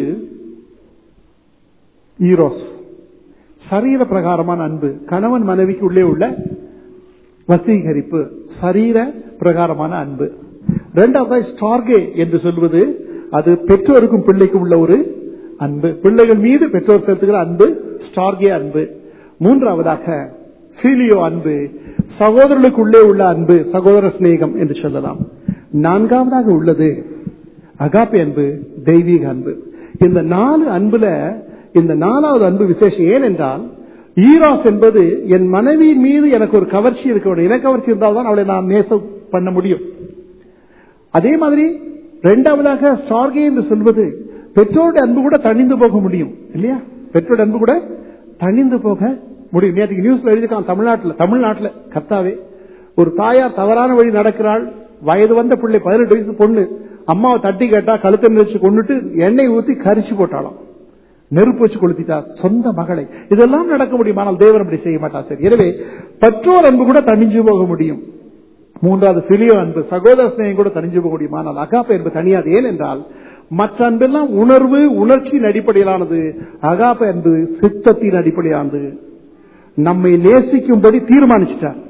ஈரோஸ் சரீர பிரகாரமான அன்பு கணவன் மனைவிக்கு உள்ளே உள்ள வசீகரிப்பு சரீர பிரகாரமான அன்பு இரண்டாவது ஸ்டார்கே என்று சொல்வது அது பெற்றோருக்கும் பிள்ளைக்கும் உள்ள ஒரு அன்பு பிள்ளைகள் மீது பெற்றோர் செலுத்துகிற அன்பு ஸ்டார்கே அன்பு மூன்றாவதாக ஃபீலியோ அன்பு சகோதரர்களுக்குள்ளே உள்ள அன்பு சகோதர சிநேகம் என்று சொல்லலாம் நான்காவதாக உள்ளது அகாப்பி அன்பு தெய்வீக அன்பு இந்த நாலு அன்புல இந்த நாலாவது அன்பு விசேஷம் ஏனென்றால் ஈராஸ் என்பது என் மனைவி மீது எனக்கு ஒரு கவர்ச்சி இருக்க வேண்டும் இனக்கவர்ச்சி இருந்தால்தான் அவளை நான் நேசம் பண்ண முடியும் அதே மாதிரி இரண்டாவதாக ஸ்டார்கே என்று சொல்வது பெற்றோருடைய அன்பு கூட தணிந்து போக முடியும் இல்லையா பெற்றோருடைய அன்பு கூட தணிந்து போக முடியும் நேற்றுக்கு நியூஸ்ல எழுதிக்கலாம் தமிழ்நாட்டில் தமிழ்நாட்டில் கர்த்தாவே ஒரு தாயார் தவறான வழி நடக்கிறாள் வயது வந்த பிள்ளை பதினெட்டு வயசு பொண்ணு அம்மாவை தட்டி கேட்டா கழுத்தை நிறுத்தி கொண்டுட்டு எண்ணெய் ஊத்தி கரிச்சு போட்டாளாம் நெருப்பு வச்சு கொளுத்திட்டார் சொந்த மகளை இதெல்லாம் நடக்க முடியும் ஆனால் தேவன் அப்படி செய்ய மாட்டார் சரி எனவே பெற்றோர் அன்பு கூட தணிஞ்சு போக முடியும் மூன்றாவது பிலியோ அன்பு சகோதர சிநேகம் கூட தணிஞ்சு போக முடியும் ஆனால் அகாப்பை அன்பு தனியாது ஏனென்றால் மற்ற அன்பெல்லாம் உணர்வு உணர்ச்சியின் அடிப்படையிலானது அகாப்பை அன்பு சித்தத்தின் அடிப்படையானது நம்மை நேசிக்கும்படி தீர்மானிச்சிட்டார்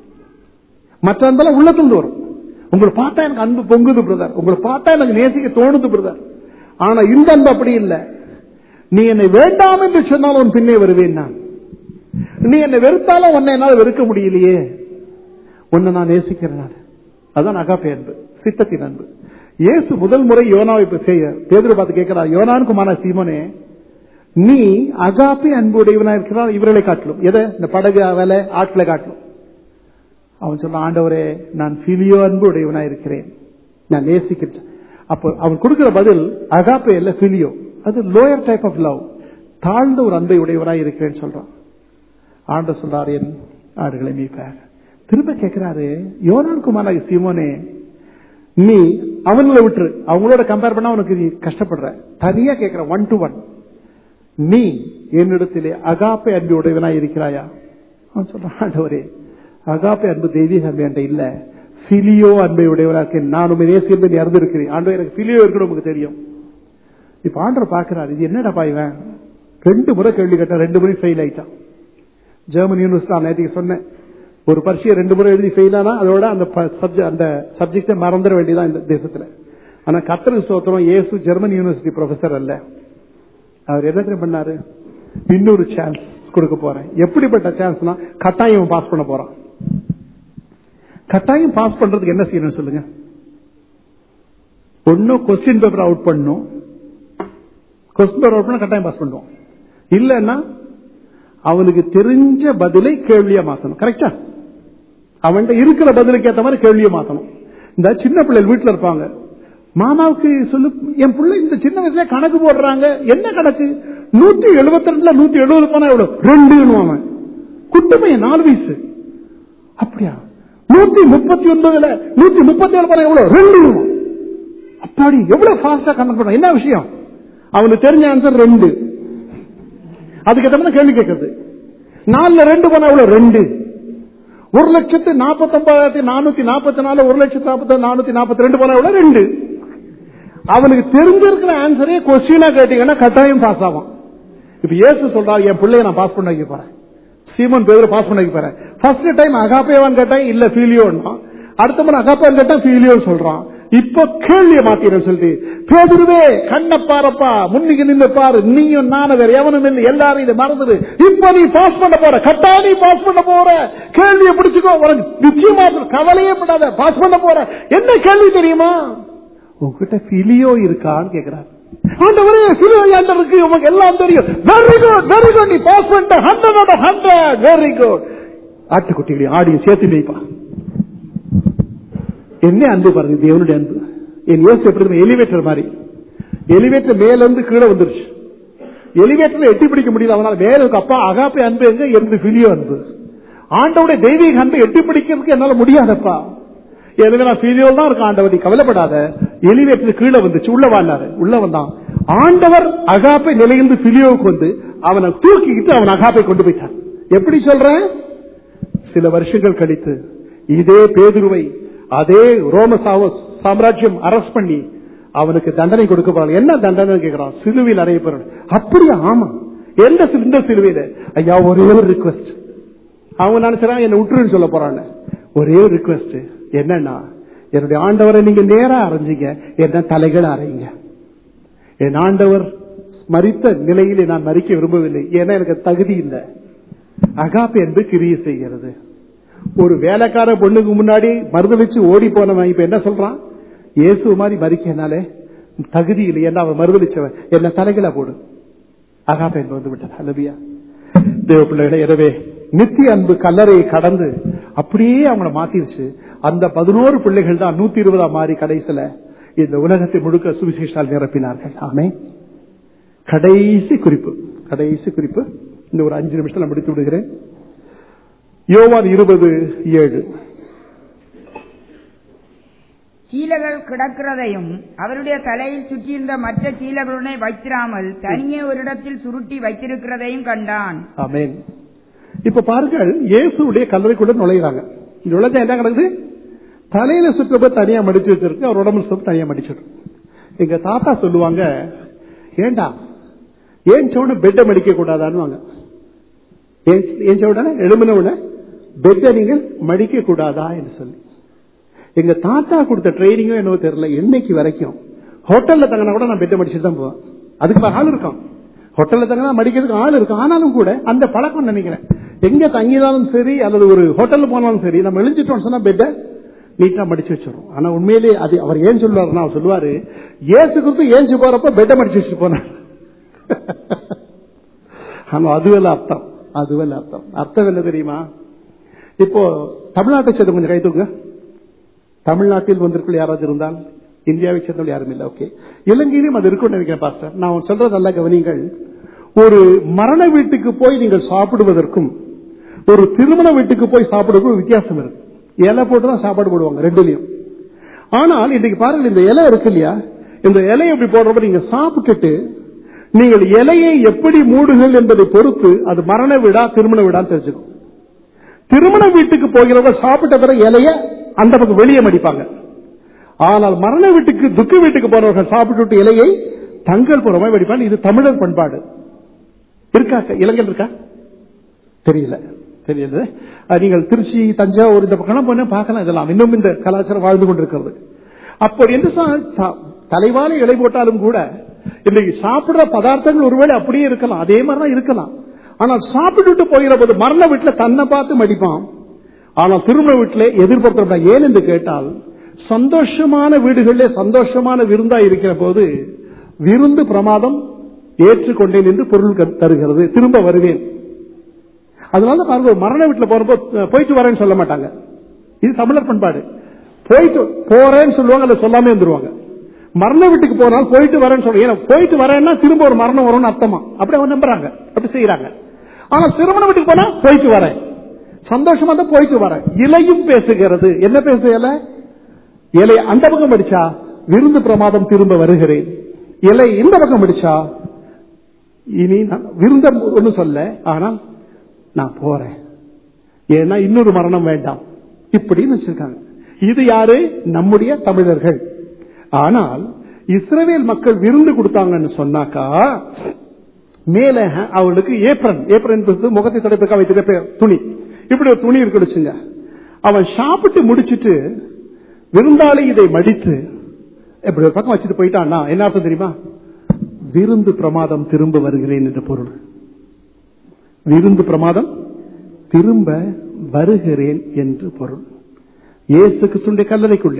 மற்ற அன்பெல்லாம் உள்ளத்திலிருந்து வரும் உங்களை பார்த்தா எனக்கு அன்பு பொங்குது பிரதர் உங்களை பார்த்தா எனக்கு நேசிக்க தோணுது பிரதர் ஆனா இந்த அன்பு அப்படி இல்லை நீ என்னை வேண்டாம் என்று சொன்னாலும் உன் பின்னே வருவேன் நான் நீ என்னை வெறுத்தாலும் உன்னை என்னால் வெறுக்க முடியலையே உன்னை நான் நேசிக்கிறேன் நான் அதான் அகாப்பே அன்பு சித்தத்தின் அன்பு இயேசு முதல் முறை யோனாவை இப்ப செய்ய பேதுரு பார்த்து கேட்கிறார் யோனானுக்கு மான சீமனே நீ அகாப்பே அன்பு உடையவனா இருக்கிறார் இவர்களை காட்டிலும் எதை இந்த படகு வேலை ஆட்களை காட்டிலும் அவன் சொன்ன ஆண்டவரே நான் பிலியோ அன்பு உடையவனா இருக்கிறேன் நான் நேசிக்கிறேன் அப்போ அவன் கொடுக்கிற பதில் அகாப்பே இல்ல பிலியோ அது லோயர் டைப் ஆஃப் லவ் தாழ்ந்த ஒரு அன்பை உடையவராய் இருக்கிறேன்னு சொல்றான் ஆண்ட சொல்றார் என் ஆடுகளை மீட்பார் திரும்ப கேட்கிறாரு யோனான் குமாராகி சீமோனே நீ அவங்கள விட்டுரு அவங்களோட கம்பேர் பண்ணா உனக்கு நீ கஷ்டப்படுற தனியா கேட்கிற ஒன் டு ஒன் நீ என்னிடத்திலே அகாப்பை அன்பு உடையவனாய் இருக்கிறாயா அவன் சொல்றான் ஆண்டவரே அகாப்பை அன்பு தெய்வீக அன்பு என்ற இல்ல பிலியோ அன்பை உடையவனா இருக்கேன் நான் உண்மை நேசியம் நீ அறிந்திருக்கிறேன் ஆண்டவர் எனக்கு பிலியோ இருக்கணும் உங்களுக்கு தெரியும் இப்ப ஆண்டர் பாக்குறாரு இது என்னடா பாய்வன் ரெண்டு முறை கேள்வி கேட்டான் ரெண்டு முறை ஃபெயில் ஆயிட்டான் ஜெர்மன் யூனிவர்சிட்டி நேற்றுக்கு சொன்னேன் ஒரு பரீட்சையை ரெண்டு முறை எழுதி ஃபெயில் ஆனா அதோட அந்த சப்ஜெக்ட் அந்த சப்ஜெக்டை மறந்துட வேண்டியதான் இந்த தேசத்துல ஆனா கத்தர் சோத்திரம் இயேசு ஜெர்மன் யூனிவர்சிட்டி ப்ரொஃபசர் அல்ல அவர் என்ன தெரியும் பண்ணாரு இன்னொரு சான்ஸ் கொடுக்க போறேன் எப்படிப்பட்ட சான்ஸ்னா கட்டாயம் பாஸ் பண்ண போறான் கட்டாயம் பாஸ் பண்றதுக்கு என்ன செய்யணும் சொல்லுங்க ஒன்னும் கொஸ்டின் பேப்பர் அவுட் பண்ணும் கொஸ்டின் பேப்பர் அவுட் பண்ண கட்டாயம் பாஸ் பண்ணுவோம் இல்லைன்னா அவனுக்கு தெரிஞ்ச பதிலை கேள்வியா மாத்தணும் கரெக்டா அவன்கிட்ட இருக்கிற பதிலுக்கு ஏற்ற மாதிரி கேள்வியை மாத்தணும் இந்த சின்ன பிள்ளைகள் வீட்டுல இருப்பாங்க மாமாவுக்கு சொல்லு என் பிள்ளை இந்த சின்ன வயசுல கணக்கு போடுறாங்க என்ன கணக்கு நூத்தி எழுபத்தி ரெண்டுல நூத்தி எழுபது போனா எவ்வளவு ரெண்டு அவன் குட்டுமைய நாலு வயசு அப்படியா நூத்தி முப்பத்தி ஒன்பதுல நூத்தி முப்பத்தி ஏழு போனா எவ்வளவு ரெண்டு அப்பாடி எவ்வளவு ஃபாஸ்டா கணக்கு போடுறான் என்ன விஷயம் அவனுக்கு தெரிஞ்ச ஆன்சர் ரெண்டு அதுக்கு ஏற்ற கேள்வி கேட்கறது நாலுல ரெண்டு போனா எவ்வளவு ரெண்டு ஒரு லட்சத்து நாற்பத்தி ஒன்பதாயிரத்தி நானூத்தி நாற்பத்தி நாலு ஒரு லட்சத்து நாற்பத்தி நானூத்தி நாற்பத்தி ரெண்டு போனா எவ்வளவு ரெண்டு அவனுக்கு தெரிஞ்சிருக்கிற ஆன்சரே கொஸ்டினா கேட்டீங்கன்னா கட்டாயம் பாஸ் ஆகும் இப்ப ஏசு சொல்றாரு என் பிள்ளைய நான் பாஸ் பண்ண வைக்க போறேன் சீமன் பேர் பாஸ் பண்ண வைக்க போறேன் ஃபர்ஸ்ட் டைம் அகாப்பேவான் கேட்டா இல்ல ஃபீலியோன்னா அடுத்த முறை அகாப்பேவான் கேட்டா ஃபீலியோன்னு சொல்றான் இப்ப கேள்வியை மாத்திரம் சொல்லிட்டு பேதுருவே கண்ணை பாரப்பா முன்னிக்கு நின்று பாரு நீயும் நானும் வேற எவனும் இல்லை எல்லாரும் இதை மறந்துடு இப்ப நீ பாஸ் பண்ண போற கட்டா நீ பாஸ் பண்ண போற கேள்வியை பிடிச்சுக்கோ உனக்கு நிச்சயமா கவலையே படாத பாஸ் பண்ண போற என்ன கேள்வி தெரியுமா உங்ககிட்ட பிலியோ இருக்கான்னு கேக்குறாரு ஆண்டவரே பிலியோ என்கிட்ட இருக்கு உனக்கு எல்லாம் தெரியும் வெரி குட் வெரி குட் நீ பாஸ் பண்ணிட்ட ஹண்ட்ரட் ஹண்ட்ரட் வெரி குட் ஆட்டுக்குட்டிகளையும் ஆடியும் சேர்த்து வைப்பா என்ன அன்பு பாருங்க தேவனுடைய அன்பு என் யோசி எப்படி எலிவேட்டர் மாதிரி எலிவேட்டர் மேல இருந்து கீழே வந்துருச்சு எலிவேட்டர்ல எட்டி பிடிக்க முடியல அவனால மேல இருக்கு அப்பா அகாப்பை அன்பு எங்க இருந்து பிலியோ அன்பு ஆண்டவுடைய தெய்வீக அன்பை எட்டி பிடிக்கிறதுக்கு என்னால முடியாதப்பா எனவே நான் ஃபீலியோல் தான் இருக்க ஆண்டவர் நீ கவலைப்படாத எலிவேட்டர் கீழே வந்துச்சு உள்ள வாழ்ந்தாரு உள்ள வந்தான் ஆண்டவர் அகாப்பை நிலையிலிருந்து பிலியோவுக்கு வந்து அவனை தூக்கிக்கிட்டு அவன் அகாப்பை கொண்டு போயிட்டான் எப்படி சொல்றேன் சில வருஷங்கள் கழித்து இதே பேதுருவை அதே ரோம சாம்ராஜ்யம் அரஸ்ட் பண்ணி அவனுக்கு தண்டனை கொடுக்க போறாங்க என்ன தண்டனை கேட்கிறான் சிலுவையில் அறைய போறான் அப்படியா ஆமா எந்த இந்த சிலுவையில ஐயா ஒரே ஒரு ரிக்வஸ்ட் அவங்க நினைச்சான் என்ன விட்டுருன்னு சொல்ல போறாங்க ஒரே ஒரு ரிக்வஸ்ட் என்னன்னா என்னுடைய ஆண்டவரை நீங்க நேரா அரைஞ்சிங்க என்ன தலைகள் அறையுங்க என் ஆண்டவர் மறித்த நிலையிலே நான் மறிக்க விரும்பவில்லை ஏன்னா எனக்கு தகுதி இல்லை அகாப்பு என்பது கிரியை செய்கிறது ஒரு வேலைக்கார பொண்ணுக்கு முன்னாடி மருந்து வச்சு ஓடி போனவன் இப்ப என்ன சொல்றான் இயேசு மாதிரி மறிக்கனாலே தகுதி இல்லை என்ன அவன் மறுதளிச்சவன் என்ன தலைகளை போடு அகாப்பு என்பது வந்து விட்டது அல்லவியா தேவ பிள்ளைகளே எனவே நித்திய அன்பு கல்லறையை கடந்து அப்படியே அவங்கள மாத்திருச்சு அந்த பதினோரு பிள்ளைகள் தான் நூத்தி இருபதாம் மாறி கடைசியில இந்த உலகத்தை முழுக்க சுவிசேஷால் நிரப்பினார்கள் ஆமே கடைசி குறிப்பு கடைசி குறிப்பு இந்த ஒரு அஞ்சு நிமிஷத்துல முடித்து விடுகிறேன் யோவான் இருபது ஏழு சீலகள் கிடக்கிறதையும் அவருடைய தலையில் சுற்றியிருந்த மற்ற சீலகளுடனே வைத்திராமல் தனியே ஒரு இடத்தில் சுருட்டி வைத்திருக்கிறதையும் கண்டான் ஆமென் இப்ப பாருங்கள் இயேசுடைய கல்லறைக்குள்ள நுழையிறாங்க நுழைஞ்சா என்ன கிடக்குது தலையில சுற்றப்ப தனியா மடிச்சு வச்சிருக்கு அவர் உடம்பு சுத்த தனியா மடிச்சிருக்கு எங்க தாத்தா சொல்லுவாங்க ஏண்டா ஏன் சவுன பெட்டை மடிக்க கூடாதான்னு ஏன் சவுடன எழுமினவுன பெட்டை நீங்கள் மடிக்க கூடாதா என்று சொல்லி எங்க தாத்தா கொடுத்த ட்ரைனிங்கும் என்னவோ தெரியல என்னைக்கு வரைக்கும் ஹோட்டல்ல தங்கினா கூட நான் பெட்டை மடிச்சுட்டு தான் போவேன் அதுக்கு ஆள் இருக்கும் ஹோட்டல்ல தங்கினா மடிக்கிறதுக்கு ஆள் இருக்கும் ஆனாலும் கூட அந்த பழக்கம் நினைக்கிறேன் எங்க தங்கினாலும் சரி அல்லது ஒரு ஹோட்டல்ல போனாலும் சரி நம்ம எழுஞ்சிட்டோம் சொன்னா பெட்டை நீட்டா மடிச்சு வச்சிடும் ஆனா உண்மையிலே அது அவர் ஏன் சொல்லுவாருன்னா அவர் சொல்லுவாரு ஏசு குறித்து ஏஞ்சு போறப்ப பெட்டை மடிச்சு வச்சுட்டு போனார் ஆனா அதுவல்ல அர்த்தம் அதுவல்ல அர்த்தம் அர்த்தம் என்ன தெரியுமா இப்போ தமிழ்நாட்டை சேர்ந்த கொஞ்சம் கை தூங்க தமிழ்நாட்டில் வந்திருக்குள் யாராவது இருந்தால் இந்தியாவை சேர்ந்தவர்கள் யாரும் இல்லை ஓகே இலங்கையிலும் அது இருக்கும்னு நினைக்கிறேன் பாஸ்டர் நான் சொல்றது நல்ல கவனிங்கள் ஒரு மரண வீட்டுக்கு போய் நீங்கள் சாப்பிடுவதற்கும் ஒரு திருமண வீட்டுக்கு போய் சாப்பிடுவதற்கும் வித்தியாசம் இருக்கு இலை போட்டு தான் சாப்பாடு போடுவாங்க ரெண்டுலயும் ஆனால் இன்னைக்கு பாருங்கள் இந்த இலை இருக்கு இல்லையா இந்த இலையை எப்படி போடுறப்ப நீங்க சாப்பிட்டுட்டு நீங்கள் இலையை எப்படி மூடுங்கள் என்பதை பொறுத்து அது மரண வீடா திருமண வீடான்னு தெரிஞ்சுக்கும் திருமண வீட்டுக்கு போகிறவங்க சாப்பிட்ட பிறகு இலைய அந்த பக்கம் வெளியே மடிப்பாங்க ஆனால் மரண வீட்டுக்கு துக்க வீட்டுக்கு போறவர்கள் சாப்பிட்டு இலையை தங்கள் புறமாய் வடிப்பாங்க இது தமிழர் பண்பாடு இருக்கா இலங்கையில் இருக்கா தெரியல தெரியல அஹ் நீங்கள் திருச்சி தஞ்சாவூர் இந்த பக்கம் போனா பார்க்கலாம் இதெல்லாம் இன்னும் இந்த கலாச்சாரம் வாழ்ந்து கொண்டிருக்கிறது அப்படி என்று சா- த- தலைவான இலை போட்டாலும் கூட இன்னைக்கு சாப்பிடுற பதார்த்தங்கள் ஒருவேளை அப்படியே இருக்கலாம் அதே மாதிரி தான் இருக்கலாம் ஆனால் சாப்பிட்டுட்டு போகிற போது மரண வீட்டுல தன்னை பார்த்து மடிப்பான் ஆனால் திருமண வீட்டிலே எதிர்பார்க்கிற ஏன் என்று கேட்டால் சந்தோஷமான வீடுகளிலே சந்தோஷமான விருந்தா இருக்கிற போது விருந்து பிரமாதம் ஏற்றுக்கொண்டேன் என்று பொருள் க- தருகிறது திரும்ப வருவேன் அதனால பாருங்க ஒரு மரண வீட்டுல போறப்போ அஹ், போயிட்டு வரேன்னு சொல்ல மாட்டாங்க இது தமிழர் பண்பாடு போயிட்டு போறேன்னு சொல்லுவாங்க அதை சொல்லாம இருந்துருவாங்க மரண வீட்டுக்கு போனால் போயிட்டு வரேன்னு சொல்லுவாங்க ஏன்னா போயிட்டு வரேன்னா திரும்ப ஒரு மரணம் வரும்னு அர்த்தமா அப்படி அவங்க நம்புறாங்க அப்படி செய்யறாங்க ஆனா திருமண வீட்டுக்கு போனா போயிட்டு வரேன் சந்தோஷமா தான் போயிட்டு வரேன் இலையும் பேசுகிறது என்ன பேசு இலை இலை அந்த பக்கம் அடிச்சா விருந்து பிரமாதம் திரும்ப வருகிறேன் இலை இந்த பக்கம் அடிச்சா இனி நான் விருந்த ஒண்ணு சொல்ல ஆனால் நான் போறேன் ஏன்னா இன்னொரு மரணம் வேண்டாம் இப்படின்னு வச்சிருக்காங்க இது யாரு நம்முடைய தமிழர்கள் ஆனால் இஸ்ரவேல் மக்கள் விருந்து கொடுத்தாங்கன்னு சொன்னாக்கா மேல அவளுக்கு ஏப்ரன் ஏப்ரன் என்பது முகத்தை தடைப்புக்காக வைத்திருக்க பேர் துணி இப்படி ஒரு துணி இருக்குடுச்சுங்க அவன் சாப்பிட்டு முடிச்சிட்டு விருந்தாளி இதை மடித்து இப்படி ஒரு பக்கம் வச்சுட்டு போயிட்டான்னா என்ன அர்த்தம் தெரியுமா விருந்து பிரமாதம் திரும்ப வருகிறேன் என்ற பொருள் விருந்து பிரமாதம் திரும்ப வருகிறேன் என்று பொருள் இயேசு கிறிஸ்துடைய கல்லறைக்குள்ளே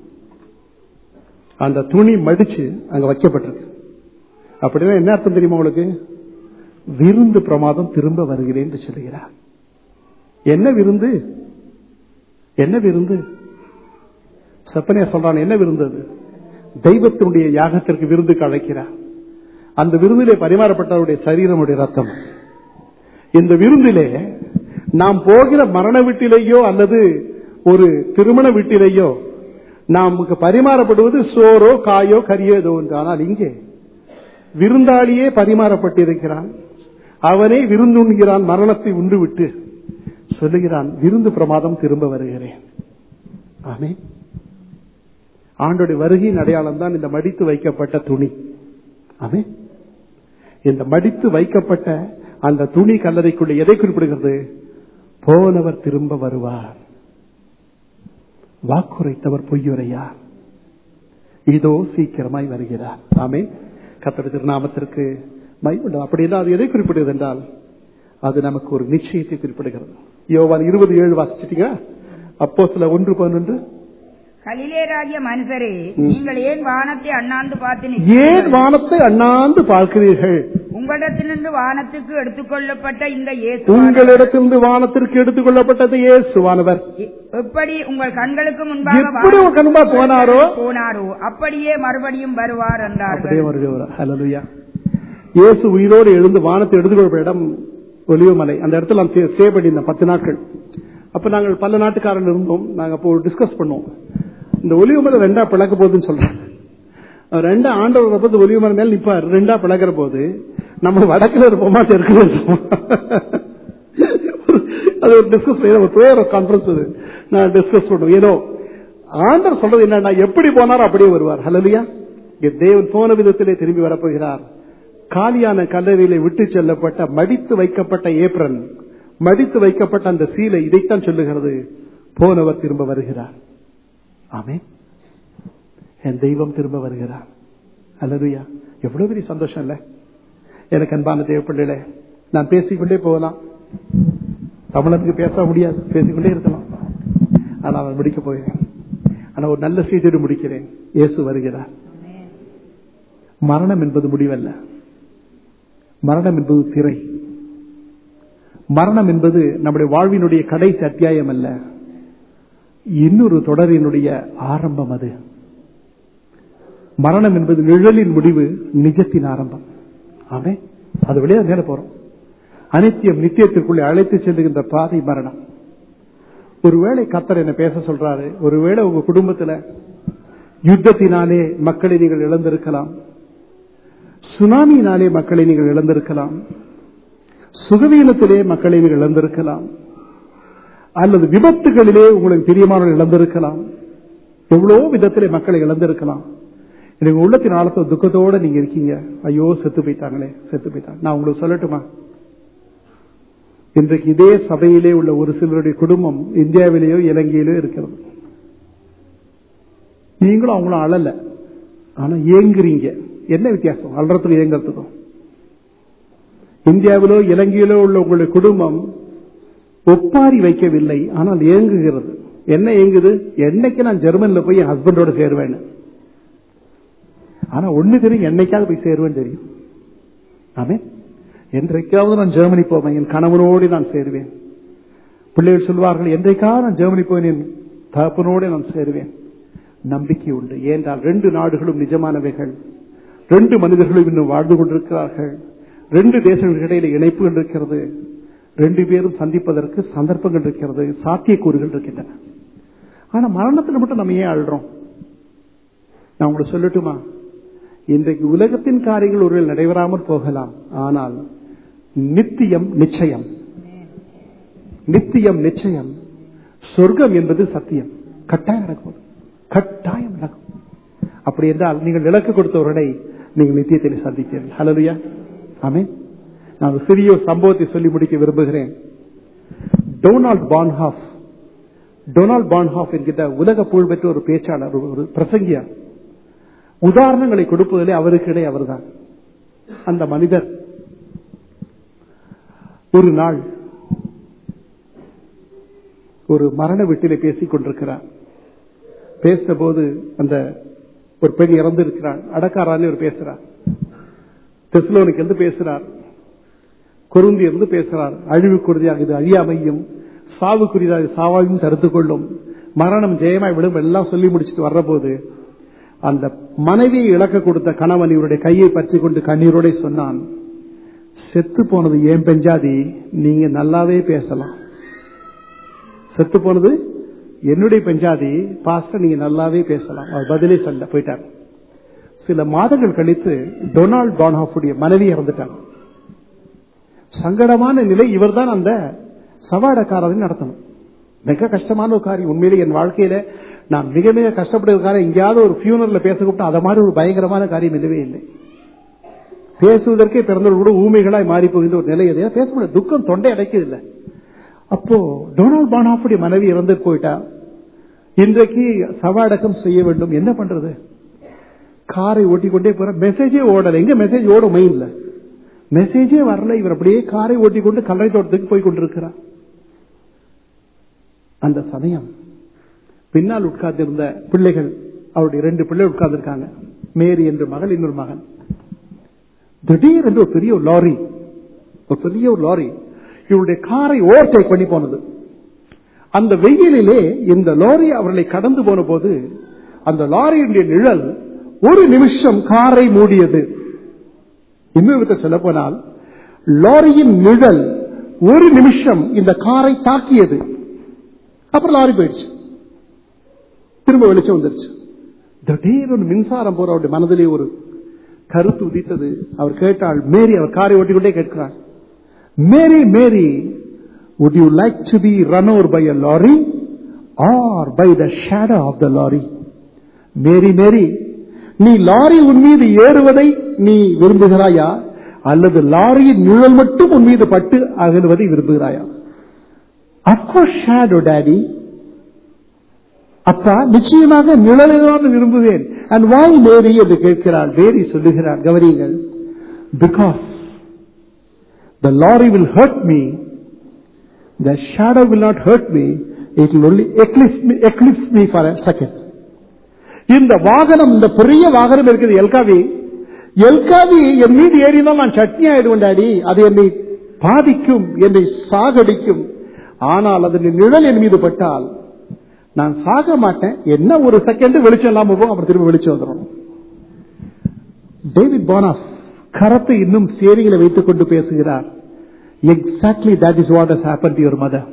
அந்த துணி மடிச்சு அங்க வைக்கப்பட்டிருக்கு அப்படின்னா என்ன அர்த்தம் தெரியுமா உங்களுக்கு விருந்து பிரமாதம் திரும்ப வருகிறேன் என்று சொல்லுகிறார் என்ன விருந்து என்ன விருந்து சப்பனியா சொல்றான் என்ன விருந்து அது தெய்வத்தினுடைய யாகத்திற்கு விருந்துக்கு அழைக்கிறார் அந்த விருந்திலே பரிமாறப்பட்டவருடைய சரீரமுடைய ரத்தம் இந்த விருந்திலே நாம் போகிற மரண வீட்டிலேயோ அல்லது ஒரு திருமண வீட்டிலேயோ நமக்கு பரிமாறப்படுவது சோறோ காயோ கரியோ ஏதோ ஒன்று ஆனால் இங்கே விருந்தாளியே பரிமாறப்பட்டிருக்கிறான் அவனே விருந்துண்கிறான் மரணத்தை உண்டுவிட்டு சொல்லுகிறான் விருந்து பிரமாதம் திரும்ப வருகிறேன் ஆமே ஆண்டோடைய வருகையின் அடையாளம் தான் இந்த மடித்து வைக்கப்பட்ட துணி ஆமே இந்த மடித்து வைக்கப்பட்ட அந்த துணி கல்லறைக்குள்ள எதை குறிப்பிடுகிறது போனவர் திரும்ப வருவார் வாக்குரைத்தவர் பொய்யுரையார் இதோ சீக்கிரமாய் வருகிறார் ஆமே கத்தோட திருநாமத்திற்கு மைவுண்டு அப்படி என்றால் அது எதை குறிப்பிடுகிறது என்றால் அது நமக்கு ஒரு நிச்சயத்தை குறிப்பிடுகிறது யோவான் இருபது ஏழு வாசிச்சிட்டீங்க அப்போ சில ஒன்று பதினொன்று கலிலேராகிய மனுஷரே நீங்கள் ஏன் வானத்தை அண்ணாந்து பார்த்து ஏன் நிற்கிறீர்கள்? வானத்தை அண்ணாந்து பார்க்கிறீர்கள் உங்களிடத்திலிருந்து வானத்துக்கு எடுத்துக்கொள்ளப்பட்ட இந்த இயேசு உங்களிடத்திலிருந்து வானத்திற்கு எடுத்துக் கொள்ளப்பட்டது இயேசுவானவர் எப்படி உங்கள் கண்களுக்கு முன்பாக எப்படி உங்க கண்பா போனாரோ போனாரோ அப்படியே மறுபடியும் வருவார் என்றார்கள் அப்படியே வருகிறவர் ஹalleluya இயேசு உயிரோடு எழுந்து வானத்தை எடுத்துக்கொள்ள இடம் ஒலிவமலை அந்த இடத்துல நான் ஸ்டே பண்ணியிருந்தேன் பத்து நாட்கள் அப்ப நாங்கள் பல நாட்டுக்காரன் இருந்தோம் நாங்க அப்போ டிஸ்கஸ் பண்ணோம் இந்த ஒலிவமலை ரெண்டா பிளக்க போகுதுன்னு சொல்றேன் அவர் ரெண்டா ஆண்டவர் பார்த்து ஒலிவமலை மேல நிப்பார் ரெண்டா பிளக்கிற போது நம்ம வடக்குல இருப்போமா தெற்குல இருப்போம் அது ஒரு டிஸ்கஸ் ஒரு ப்ரேயர் கான்ஃபரன்ஸ் அது நான் டிஸ்கஸ் பண்ணுவோம் ஏதோ ஆண்டர் சொல்றது என்னன்னா எப்படி போனாரோ அப்படியே வருவார் ஹலலியா இங்க தேவன் போன விதத்திலே திரும்பி வரப்போகிறார் காலியான கல்லறையிலே விட்டு செல்லப்பட்ட மடித்து வைக்கப்பட்ட ஏப்ரன் மடித்து வைக்கப்பட்ட அந்த சீலை இதைத்தான் சொல்லுகிறது போனவர் திரும்ப வருகிறார் ஆமே என் தெய்வம் திரும்ப வருகிறார் அல்லதுயா எவ்வளவு பெரிய சந்தோஷம் இல்ல எனக்கு அன்பான தேவ பிள்ளைகளே நான் பேசிக்கொண்டே போகலாம் தமிழனுக்கு பேச முடியாது பேசிக்கொண்டே இருக்கலாம் ஆனா அவன் முடிக்க போகிறேன் ஆனா ஒரு நல்ல செய்தியோடு முடிக்கிறேன் இயேசு வருகிறார் மரணம் என்பது முடிவல்ல மரணம் என்பது திரை மரணம் என்பது நம்முடைய வாழ்வினுடைய கடைசி அத்தியாயம் அல்ல இன்னொரு தொடரினுடைய ஆரம்பம் அது மரணம் என்பது நிழலின் முடிவு நிஜத்தின் ஆரம்பம் ஆமே அது வழியா மேல போறோம் அனித்தியம் நித்தியத்திற்குள்ளே அழைத்து செல்லுகின்ற பாதை மரணம் ஒருவேளை கத்தர் என்ன பேச சொல்றாரு ஒருவேளை உங்க குடும்பத்துல யுத்தத்தினாலே மக்களை நீங்கள் இழந்திருக்கலாம் சுனாமியினாலே மக்களை நீங்கள் இழந்திருக்கலாம் சுகவீனத்திலே மக்களை நீங்கள் இழந்திருக்கலாம் அல்லது விபத்துகளிலே உங்களுக்கு பிரியமானவர்கள் இழந்திருக்கலாம் எவ்வளவோ விதத்திலே மக்களை இழந்திருக்கலாம் எனக்கு உள்ளத்தின் ஆழத்தை துக்கத்தோட நீங்க இருக்கீங்க ஐயோ செத்து போயிட்டாங்களே செத்து போயிட்டாங்க நான் உங்களுக்கு சொல்லட்டுமா இன்றைக்கு இதே சபையிலே உள்ள ஒரு சிலருடைய குடும்பம் இந்தியாவிலேயோ இலங்கையிலோ இருக்கிறது நீங்களும் அவங்களும் அழல ஆனா ஏங்குறீங்க என்ன வித்தியாசம் அல்றதுக்கும் ஏங்குறதுக்கும் இந்தியாவிலோ இலங்கையிலோ உள்ள உங்களுடைய குடும்பம் ஒப்பாரி வைக்கவில்லை ஆனால் ஏங்குகிறது என்ன ஏங்குது என்னைக்கு நான் ஜெர்மன்ல போய் என் ஹஸ்பண்டோட சேருவேன்னு ஆனா ஒண்ணு தெரியும் என்னைக்காவது போய் சேருவேன் தெரியும் ஆமே என்றைக்காவது நான் ஜெர்மனி போவேன் என் கணவனோடு நான் சேருவேன் பிள்ளைகள் சொல்வார்கள் என்றைக்காவது நான் ஜெர்மனி போவேன் என் தகப்பனோடு நான் சேருவேன் நம்பிக்கை உண்டு ஏனென்றால் ரெண்டு நாடுகளும் நிஜமானவைகள் ரெண்டு மனிதர்களும் இன்னும் வாழ்ந்து கொண்டிருக்கிறார்கள் ரெண்டு தேசங்களுக்கு இடையில இணைப்புகள் இருக்கிறது ரெண்டு பேரும் சந்திப்பதற்கு சந்தர்ப்பங்கள் இருக்கிறது சாத்தியக்கூறுகள் இருக்கின்றன ஆனா மரணத்தில் மட்டும் நம்ம ஏன் அழுறோம் நான் உங்களுக்கு சொல்லட்டுமா இன்றைக்கு உலகத்தின் காரியங்கள் ஒருவேள் நடைபெறாமல் போகலாம் ஆனால் நித்தியம் நிச்சயம் நித்தியம் நிச்சயம் சொர்க்கம் என்பது சத்தியம் கட்டாயம் நடக்கும் கட்டாயம் நடக்கும் அப்படி என்றால் நீங்கள் விளக்கு கொடுத்தவர்களை நீங்கள் நித்தியத்தில் சந்தித்தீர்கள் ஹலலுயா ஆமே நான் ஒரு சிறிய ஒரு சம்பவத்தை சொல்லி முடிக்க விரும்புகிறேன் டொனால்ட் பான்ஹாஃப் டொனால்ட் பான்ஹாஃப் என்கிற உலக புகழ்பெற்ற ஒரு பேச்சாளர் ஒரு- ஒரு பிரசங்கியார் உதாரணங்களை கொடுப்பதிலே அவருக்கிடையே அவர்தான் அந்த மனிதர் ஒரு நாள் ஒரு மரண வீட்டிலே பேசிக் கொண்டிருக்கிறார் பேசின போது அந்த ஒரு பெண் இறந்திருக்கிறார் அடக்காரான்னு ஒரு பேசுறார் தெஸ்லோனுக்கு இருந்து பேசுறார் குருந்தி இருந்து பேசுறார் அழிவு குருதியாக இது அழியாமையும் சாவுக்குரியதாக சாவாயும் தடுத்துக் கொள்ளும் மரணம் ஜெயமாய் விடும் எல்லாம் சொல்லி முடிச்சுட்டு வர்ற போது அந்த மனைவியை இழக்க கொடுத்த கணவன் இவருடைய கையை பற்றி கொண்டு கண்ணீரோட சொன்னான் செத்து போனது ஏன் பெஞ்சாதி நீங்க நல்லாவே பேசலாம் செத்து போனது என்னுடைய பெஞ்சாதி பாஸ்டர் நீங்க நல்லாவே பேசலாம் அவர் பதிலே சொல்ல போயிட்டார் சில மாதங்கள் கழித்து டொனால்ட் பான்ஹாஃபுடைய மனைவி இறந்துட்டாங்க சங்கடமான நிலை இவர்தான் அந்த சவாடக்காரரை நடத்தணும் மிக கஷ்டமான ஒரு காரியம் உண்மையிலே என் வாழ்க்கையில நான் மிக மிக கஷ்டப்படுற காரியம் எங்கேயாவது ஒரு ஃபியூனர்ல பேச கூப்பிட்டா அதை மாதிரி ஒரு பயங்கரமான காரியம் இல்லவே இல்லை பேசுவதற்கே பிறந்தவர்கள் கூட ஊமைகளாய் மாறி போகின்ற ஒரு நிலை அது பேச முடியாது துக்கம் தொண்டை அடைக்குது இல்லை அப்போ டொனால்ட் பானாஃபுடைய மனைவி இறந்து போயிட்டா இன்றைக்கு சவாடக்கம் செய்ய வேண்டும் என்ன பண்றது காரை ஓட்டிக்கொண்டே போற மெசேஜே ஓடல எங்க மெசேஜ் ஓட மைண்ட்ல மெசேஜே வரல இவர் அப்படியே காரை ஓட்டிக்கொண்டு கல்லறை தோட்டத்துக்கு போய் கொண்டிருக்கிறார் அந்த சமயம் பின்னால் உட்கார்ந்திருந்த பிள்ளைகள் அவருடைய ரெண்டு பிள்ளைகள் உட்கார்ந்திருக்காங்க மேரி என்று மகள் இன்னொரு மகன் திடீர் என்று ஒரு பெரிய ஒரு லாரி ஒரு பெரிய ஒரு லாரி இவருடைய காரை ஓவர்டேக் பண்ணி போனது அந்த வெயிலிலே இந்த லாரி அவர்களை கடந்து போன போது அந்த லாரியுடைய நிழல் ஒரு நிமிஷம் காரை மூடியது இன்னொரு விதத்தை சொல்ல போனால் லாரியின் நிழல் ஒரு நிமிஷம் இந்த காரை தாக்கியது அப்புறம் லாரி போயிடுச்சு திரும்ப வெளிச்சம் வந்துருச்சு திடீர்னு மின்சாரம் போற அவருடைய மனதிலே ஒரு கருத்து உதித்தது அவர் கேட்டாள் மேரி அவர் காரை ஓட்டிக்கொண்டே கேட்கிறாள் மேரி மேரி would you like to be run over by a lorry or by the shadow of the lorry மேரி மேரி நீ லாரி உன் மீது ஏறுவதை நீ விரும்புகிறாயா அல்லது லாரியின் நிழல் மட்டும் உன் மீது பட்டு அகலுவதை விரும்புகிறாயா அப்கோர்ஸ் ஷேடோ டாடி அப்பா நிச்சயமாக நிழலைதான் விரும்புவேன் அண்ட் வாய் மேரி என்று கேட்கிறாள் மேரி சொல்லுகிறாள் கவனிங்கள் because the lorry will hurt me the shadow will not hurt me it will only eclipse me eclipse me for second இந்த வாகனம் இந்த பெரிய வாகனம் இருக்குது எல்காவி எல்காவி என் மீது ஏறினால் நான் சட்னி ஆயிடுவேன் டாடி அது என்னை பாதிக்கும் என்னை சாகடிக்கும் ஆனால் அதன் நிழல் என் மீது பட்டால் நான் சாக மாட்டேன் என்ன ஒரு செகண்ட் வெளிச்சம் இல்லாம போகும் அப்புறம் திரும்ப வெளிச்சம் வந்துடும் டேவிட் பானாஸ் கரத்தை இன்னும் ஸ்டேரிங்கில வைத்துக் கொண்டு பேசுகிறார் exactly that is what has happened to your mother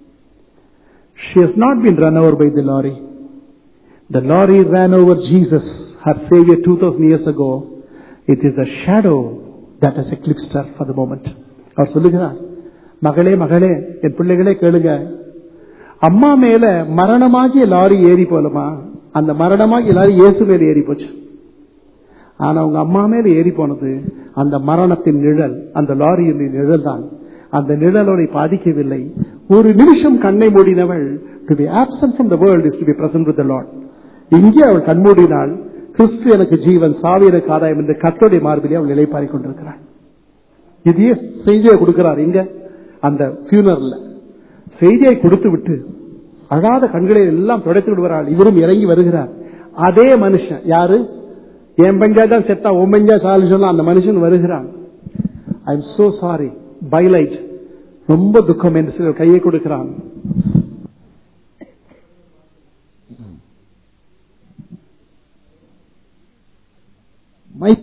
she has not been run over by the lorry The lorry ran over Jesus, her Savior, 2000 years ago. It is the shadow that has eclipsed her for the moment. அவர் சொல்லுகிறார் மகளே மகளே என் பிள்ளைகளே கேளுங்க அம்மா மேல மரணமாகிய லாரி ஏறி போலமா அந்த மரணமாகிய லாரி இயேசு மேல ஏறி போச்சு ஆனா உங்க அம்மா மேல ஏறி போனது அந்த மரணத்தின் நிழல் அந்த லாரியின் நிழல் தான் அந்த நிழலோட பாதிக்கவில்லை ஒரு நிமிஷம் கண்ணை மூடினவள் to be absent from the world is to be present with Lord இங்கே அவள் கண்மூடினாள் கிறிஸ்து எனக்கு ஜீவன் சாவி எனக்கு ஆதாயம் என்று கத்தோடைய மார்பிலே அவள் நிலைப்பாரிக் கொண்டிருக்கிறாள் இதையே செய்தியை கொடுக்கிறார் இங்க அந்த பியூனர்ல செய்தியை கொடுத்து விட்டு அழாத கண்களை எல்லாம் துடைத்து விடுவாள் இவரும் இறங்கி வருகிறார் அதே மனுஷன் யாரு என் பஞ்சா தான் செத்தா உன் பஞ்சா சாலி சொன்னா அந்த மனுஷன் வருகிறான் I am so sorry Pilate ரொம்ப துக்கம் என்று சிலர் கையை கொடுக்கிறான் மை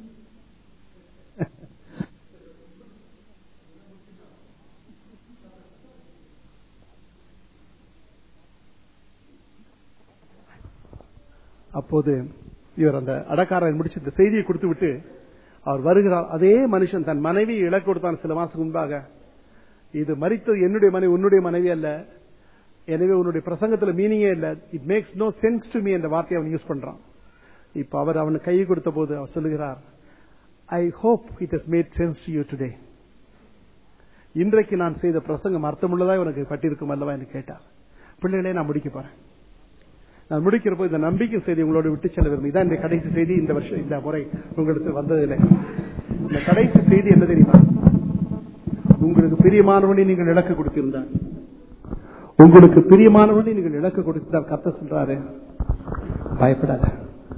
அப்போது இவர் அந்த அடக்காரன் முடிச்சு இந்த செய்தியை கொடுத்து விட்டு அவர் வருகிறார் அதே மனுஷன் தன் மனைவி இழக்க கொடுத்தான் சில மாசம் முன்பாக இது மறித்தது என்னுடைய மனைவி உன்னுடைய மனைவி அல்ல எனவே உன்னுடைய பிரசங்கத்துல மீனிங்கே இல்ல it makes no sense to me என்ற வார்த்தையை அவன் யூஸ் பண்றான் இப்ப அவர் அவனுக்கு கையை கொடுத்த போது அவர் சொல்லுகிறார் I hope it has made sense to you today இன்றைக்கு நான் செய்த பிரசங்கம் அர்த்தமுள்ளதா உனக்கு பட்டிருக்கும் அல்லவா என்று கேட்டார் பிள்ளைகளே நான் முடிக்க போறேன் நான் முடிக்கிறப்போ இந்த நம்பிக்கை செய்தி உங்களோட விட்டு செல்ல விரும்பி இதான் இந்த கடைசி செய்தி இந்த வருஷம் இந்த முறை உங்களுக்கு வந்ததில்லை இந்த கடைசி செய்தி என்ன தெரியுமா உங்களுக்கு பிரியமானவனை நீங்கள் இலக்கு கொடுத்திருந்தார் உங்களுக்கு பிரியமானவனை நீங்கள் இலக்கு கொடுத்தார் கத்த சொல்றாரு பயப்படாத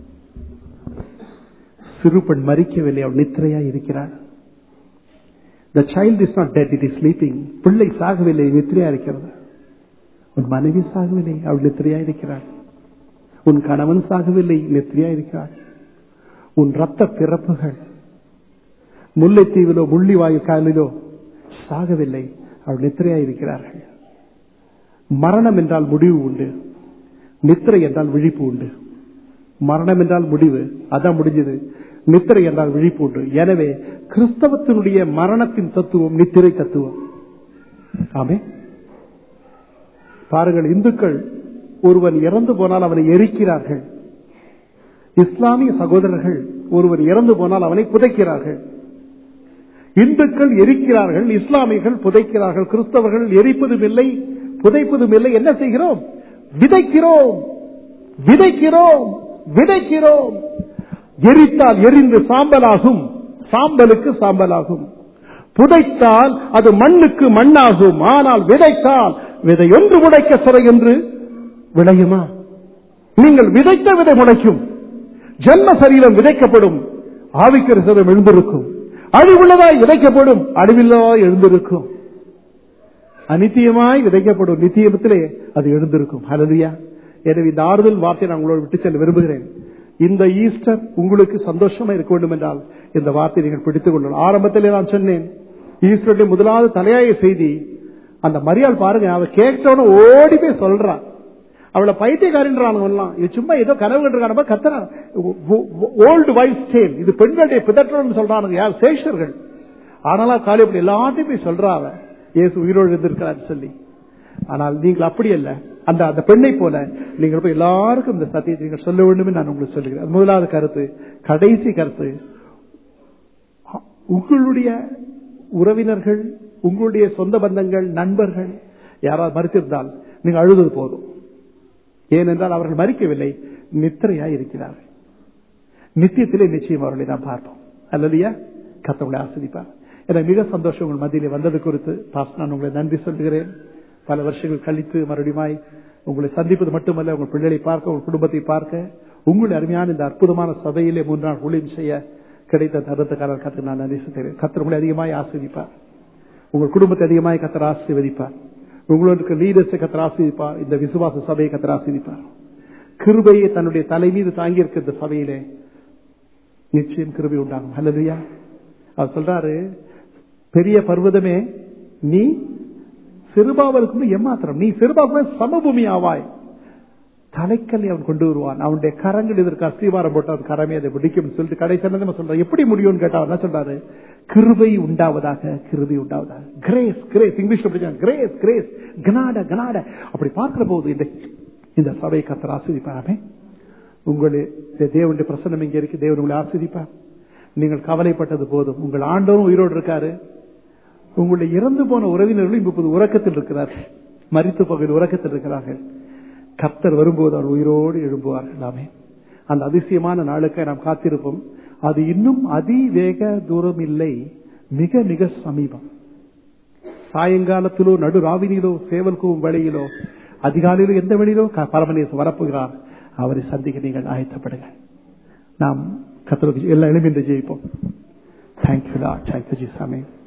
சிறு பெண் மறிக்கவில்லை அவள் நித்திரையா இருக்கிறாள் The child is not dead, it is sleeping. பிள்ளை சாகவில்லை நித்திரையா இருக்கிறது உன் மனைவி சாகவில்லை அவள் நித்திரையா இருக்கிறாள் உன் கணவன் சாகவில்லை நித்திரையா இருக்கிறாள் உன் ரத்த பிறப்புகள் முல்லைத்தீவிலோ முள்ளிவாயு காலிலோ சாகவில்லை அவள் நித்திரையா இருக்கிறார்கள் மரணம் என்றால் முடிவு உண்டு நித்திரை என்றால் விழிப்பு உண்டு மரணம் என்றால் முடிவு அதான் முடிஞ்சது நித்திரை என்றால் விழிப்பு உண்டு எனவே கிறிஸ்தவத்தினுடைய மரணத்தின் தத்துவம் நித்திரை தத்துவம் ஆமே பாருங்கள் இந்துக்கள் ஒருவன் இறந்து போனால் அவனை எரிக்கிறார்கள் இஸ்லாமிய சகோதரர்கள் ஒருவன் இறந்து போனால் அவனை புதைக்கிறார்கள் இந்துக்கள் எரிக்கிறார்கள் இஸ்லாமியர்கள் புதைக்கிறார்கள் கிறிஸ்தவர்கள் எரிப்பதும் இல்லை புதைப்பதும் இல்லை என்ன செய்கிறோம் விதைக்கிறோம் விதைக்கிறோம் விதைக்கிறோம் எரித்தால் எரிந்து சாம்பலாகும் சாம்பலுக்கு சாம்பலாகும் புதைத்தால் அது மண்ணுக்கு மண்ணாகும் ஆனால் விதைத்தால் விதை ஒன்று முளைக்க சிறை என்று விளையுமா நீங்கள் விதைத்த விதை முளைக்கும் ஜென்ம சரீரம் விதைக்கப்படும் ஆவிக்கிற சரீரம் எழுந்திருக்கும் அழிவுள்ளதாய் விதைக்கப்படும் அழிவில்லதாய் எழுந்திருக்கும் அநித்தியமாய் விதைக்கப்படும் நித்தியத்திலே அது எழுந்திருக்கும் ஹalleluya எனவே இந்த ஆறுதல் வார்த்தையை நான் உங்களோடு விட்டு செல்ல விரும்புகிறேன் இந்த ஈஸ்டர் உங்களுக்கு சந்தோஷமா இருக்க வேண்டும் என்றால் இந்த வார்த்தையை நீங்கள் பிடித்துக் கொள்ளணும் ஆரம்பத்திலே நான் சொன்னேன் ஈஸ்டருடைய முதலாவது தலையாய செய்தி அந்த மரியாள் பாருங்க அவ கேட்டவன ஓடி போய் சொல்றான் அவளை பைத்தியக்காரின்றான் இது சும்மா ஏதோ கனவு கண்டுறான கத்துறான் ஓல்டு வைஃப் ஸ்டேல் இது பெண்களுடைய பிதற்றல் சொல்றானுங்க யார் சேஷர்கள் ஆனாலும் காலி அப்படி எல்லாத்தையும் போய் சொல்றா அவ இயேசு உயிரோடு இருந்திருக்கிறார் சொல்லி ஆனால் நீங்கள் அப்படி அல்ல அந்த அந்த பெண்ணை போல நீங்கள் போய் எல்லாருக்கும் இந்த சத்தியத்தை நீங்கள் சொல்ல வேண்டும் நான் உங்களுக்கு சொல்லுகிறேன் முதலாவது கருத்து கடைசி கருத்து உங்களுடைய உறவினர்கள் உங்களுடைய சொந்த பந்தங்கள் நண்பர்கள் யாராவது மறுத்திருந்தால் நீங்கள் அழுதது போதும் ஏனென்றால் அவர்கள் மறிக்கவில்லை நித்திரையாய் இருக்கிறார்கள் நித்தியத்திலே நிச்சயம் அவர்களை நாம் பார்ப்போம் அல்லதையா கத்தவங்களை ஆஸ்வதிப்பார் எனக்கு மிக சந்தோஷம் உங்கள் மத்தியிலே வந்தது குறித்து பாஸ் நான் உங்களை நன்றி சொல்கிறேன் பல வருஷங்கள் கழித்து மறுபடியுமாய் உங்களை சந்திப்பது மட்டுமல்ல உங்கள் பிள்ளைகளை பார்க்க உங்கள் குடும்பத்தை பார்க்க உங்களுடைய அருமையான இந்த அற்புதமான சபையிலே மூன்று நாள் ஊழியம் செய்ய கிடைத்த தருணத்துக்காரர் கத்து நான் நன்றி சொல்கிறேன் கத்தர் உங்களை அதிகமாய் ஆஸ்வதிப்பார் உங்கள் குடும்பத்தை அதிகமாய் கத்தர் ஆசீர்வதிப்பார் உங்களுக்கு லீடர்ஸை கத்தர் ஆசீர்வதிப்பார் இந்த விசுவாச சபையை கத்தர் ஆசீர்வதிப்பார் கிருபையை தன்னுடைய தலை மீது தாங்கி இருக்க இந்த சபையிலே நிச்சயம் கிருபை உண்டாகும் அல்லதுயா அவர் சொல்றாரு பெரிய பர்வதமே நீ சிறுபாவலுக்கு ஏமாத்திரம் நீ சிறுபாவுக்கு சமபூமி ஆவாய் தலைக்கல்லை அவன் கொண்டு வருவான் அவனுடைய கரங்கள் இதற்கு அஸ்திவாரம் போட்டு அது கரமே அதை பிடிக்கும் சொல்லிட்டு கடைசி நம்ம சொல்றான் எப்படி முடியும்னு கேட்டா என்ன சொல்றாரு கிருபை உண்டாவதாக கிருபை உண்டாவதாக கிரேஸ் கிரேஸ் இங்கிலீஷ்ல படிச்சாங்க கிரேஸ் கிரேஸ் கனாட கனாட அப்படி பார்க்கிற போது இந்த இந்த சபை கத்தர் ஆஸ்வதிப்பாராமே உங்களுடைய தேவனுடைய பிரசன்னம் இங்க இருக்கு தேவன் உங்களை ஆஸ்வதிப்பார் நீங்கள் கவலைப்பட்டது போதும் உங்கள் ஆண்டவரும் உயிரோடு இருக்காரு உங்களுடைய இறந்து போன உறவினர்களும் இப்போது உறக்கத்தில் இருக்கிறார்கள் மறித்து பகுதியில் உறக்கத்தில் இருக்கிறார்கள் கர்த்தர் வரும்போது அவர் உயிரோடு எழும்புவார்கள் நாமே அந்த அதிசயமான நாளுக்கு நாம் காத்திருப்போம் அது இன்னும் அதிவேக தூரம் இல்லை மிக மிக சமீபம் சாயங்காலத்திலோ நடு ராவினிலோ சேவல் கூவும் வழியிலோ அதிகாலையிலோ எந்த வழியிலோ பரமநேசம் வரப்போகிறார் அவரை சந்திக்க நீங்கள் ஆயத்தப்படுங்கள் நாம் கத்தருக்கு எல்லா எளிமையை ஜெயிப்போம் தேங்க்யூ தேங்க்யூ ஜி சாமி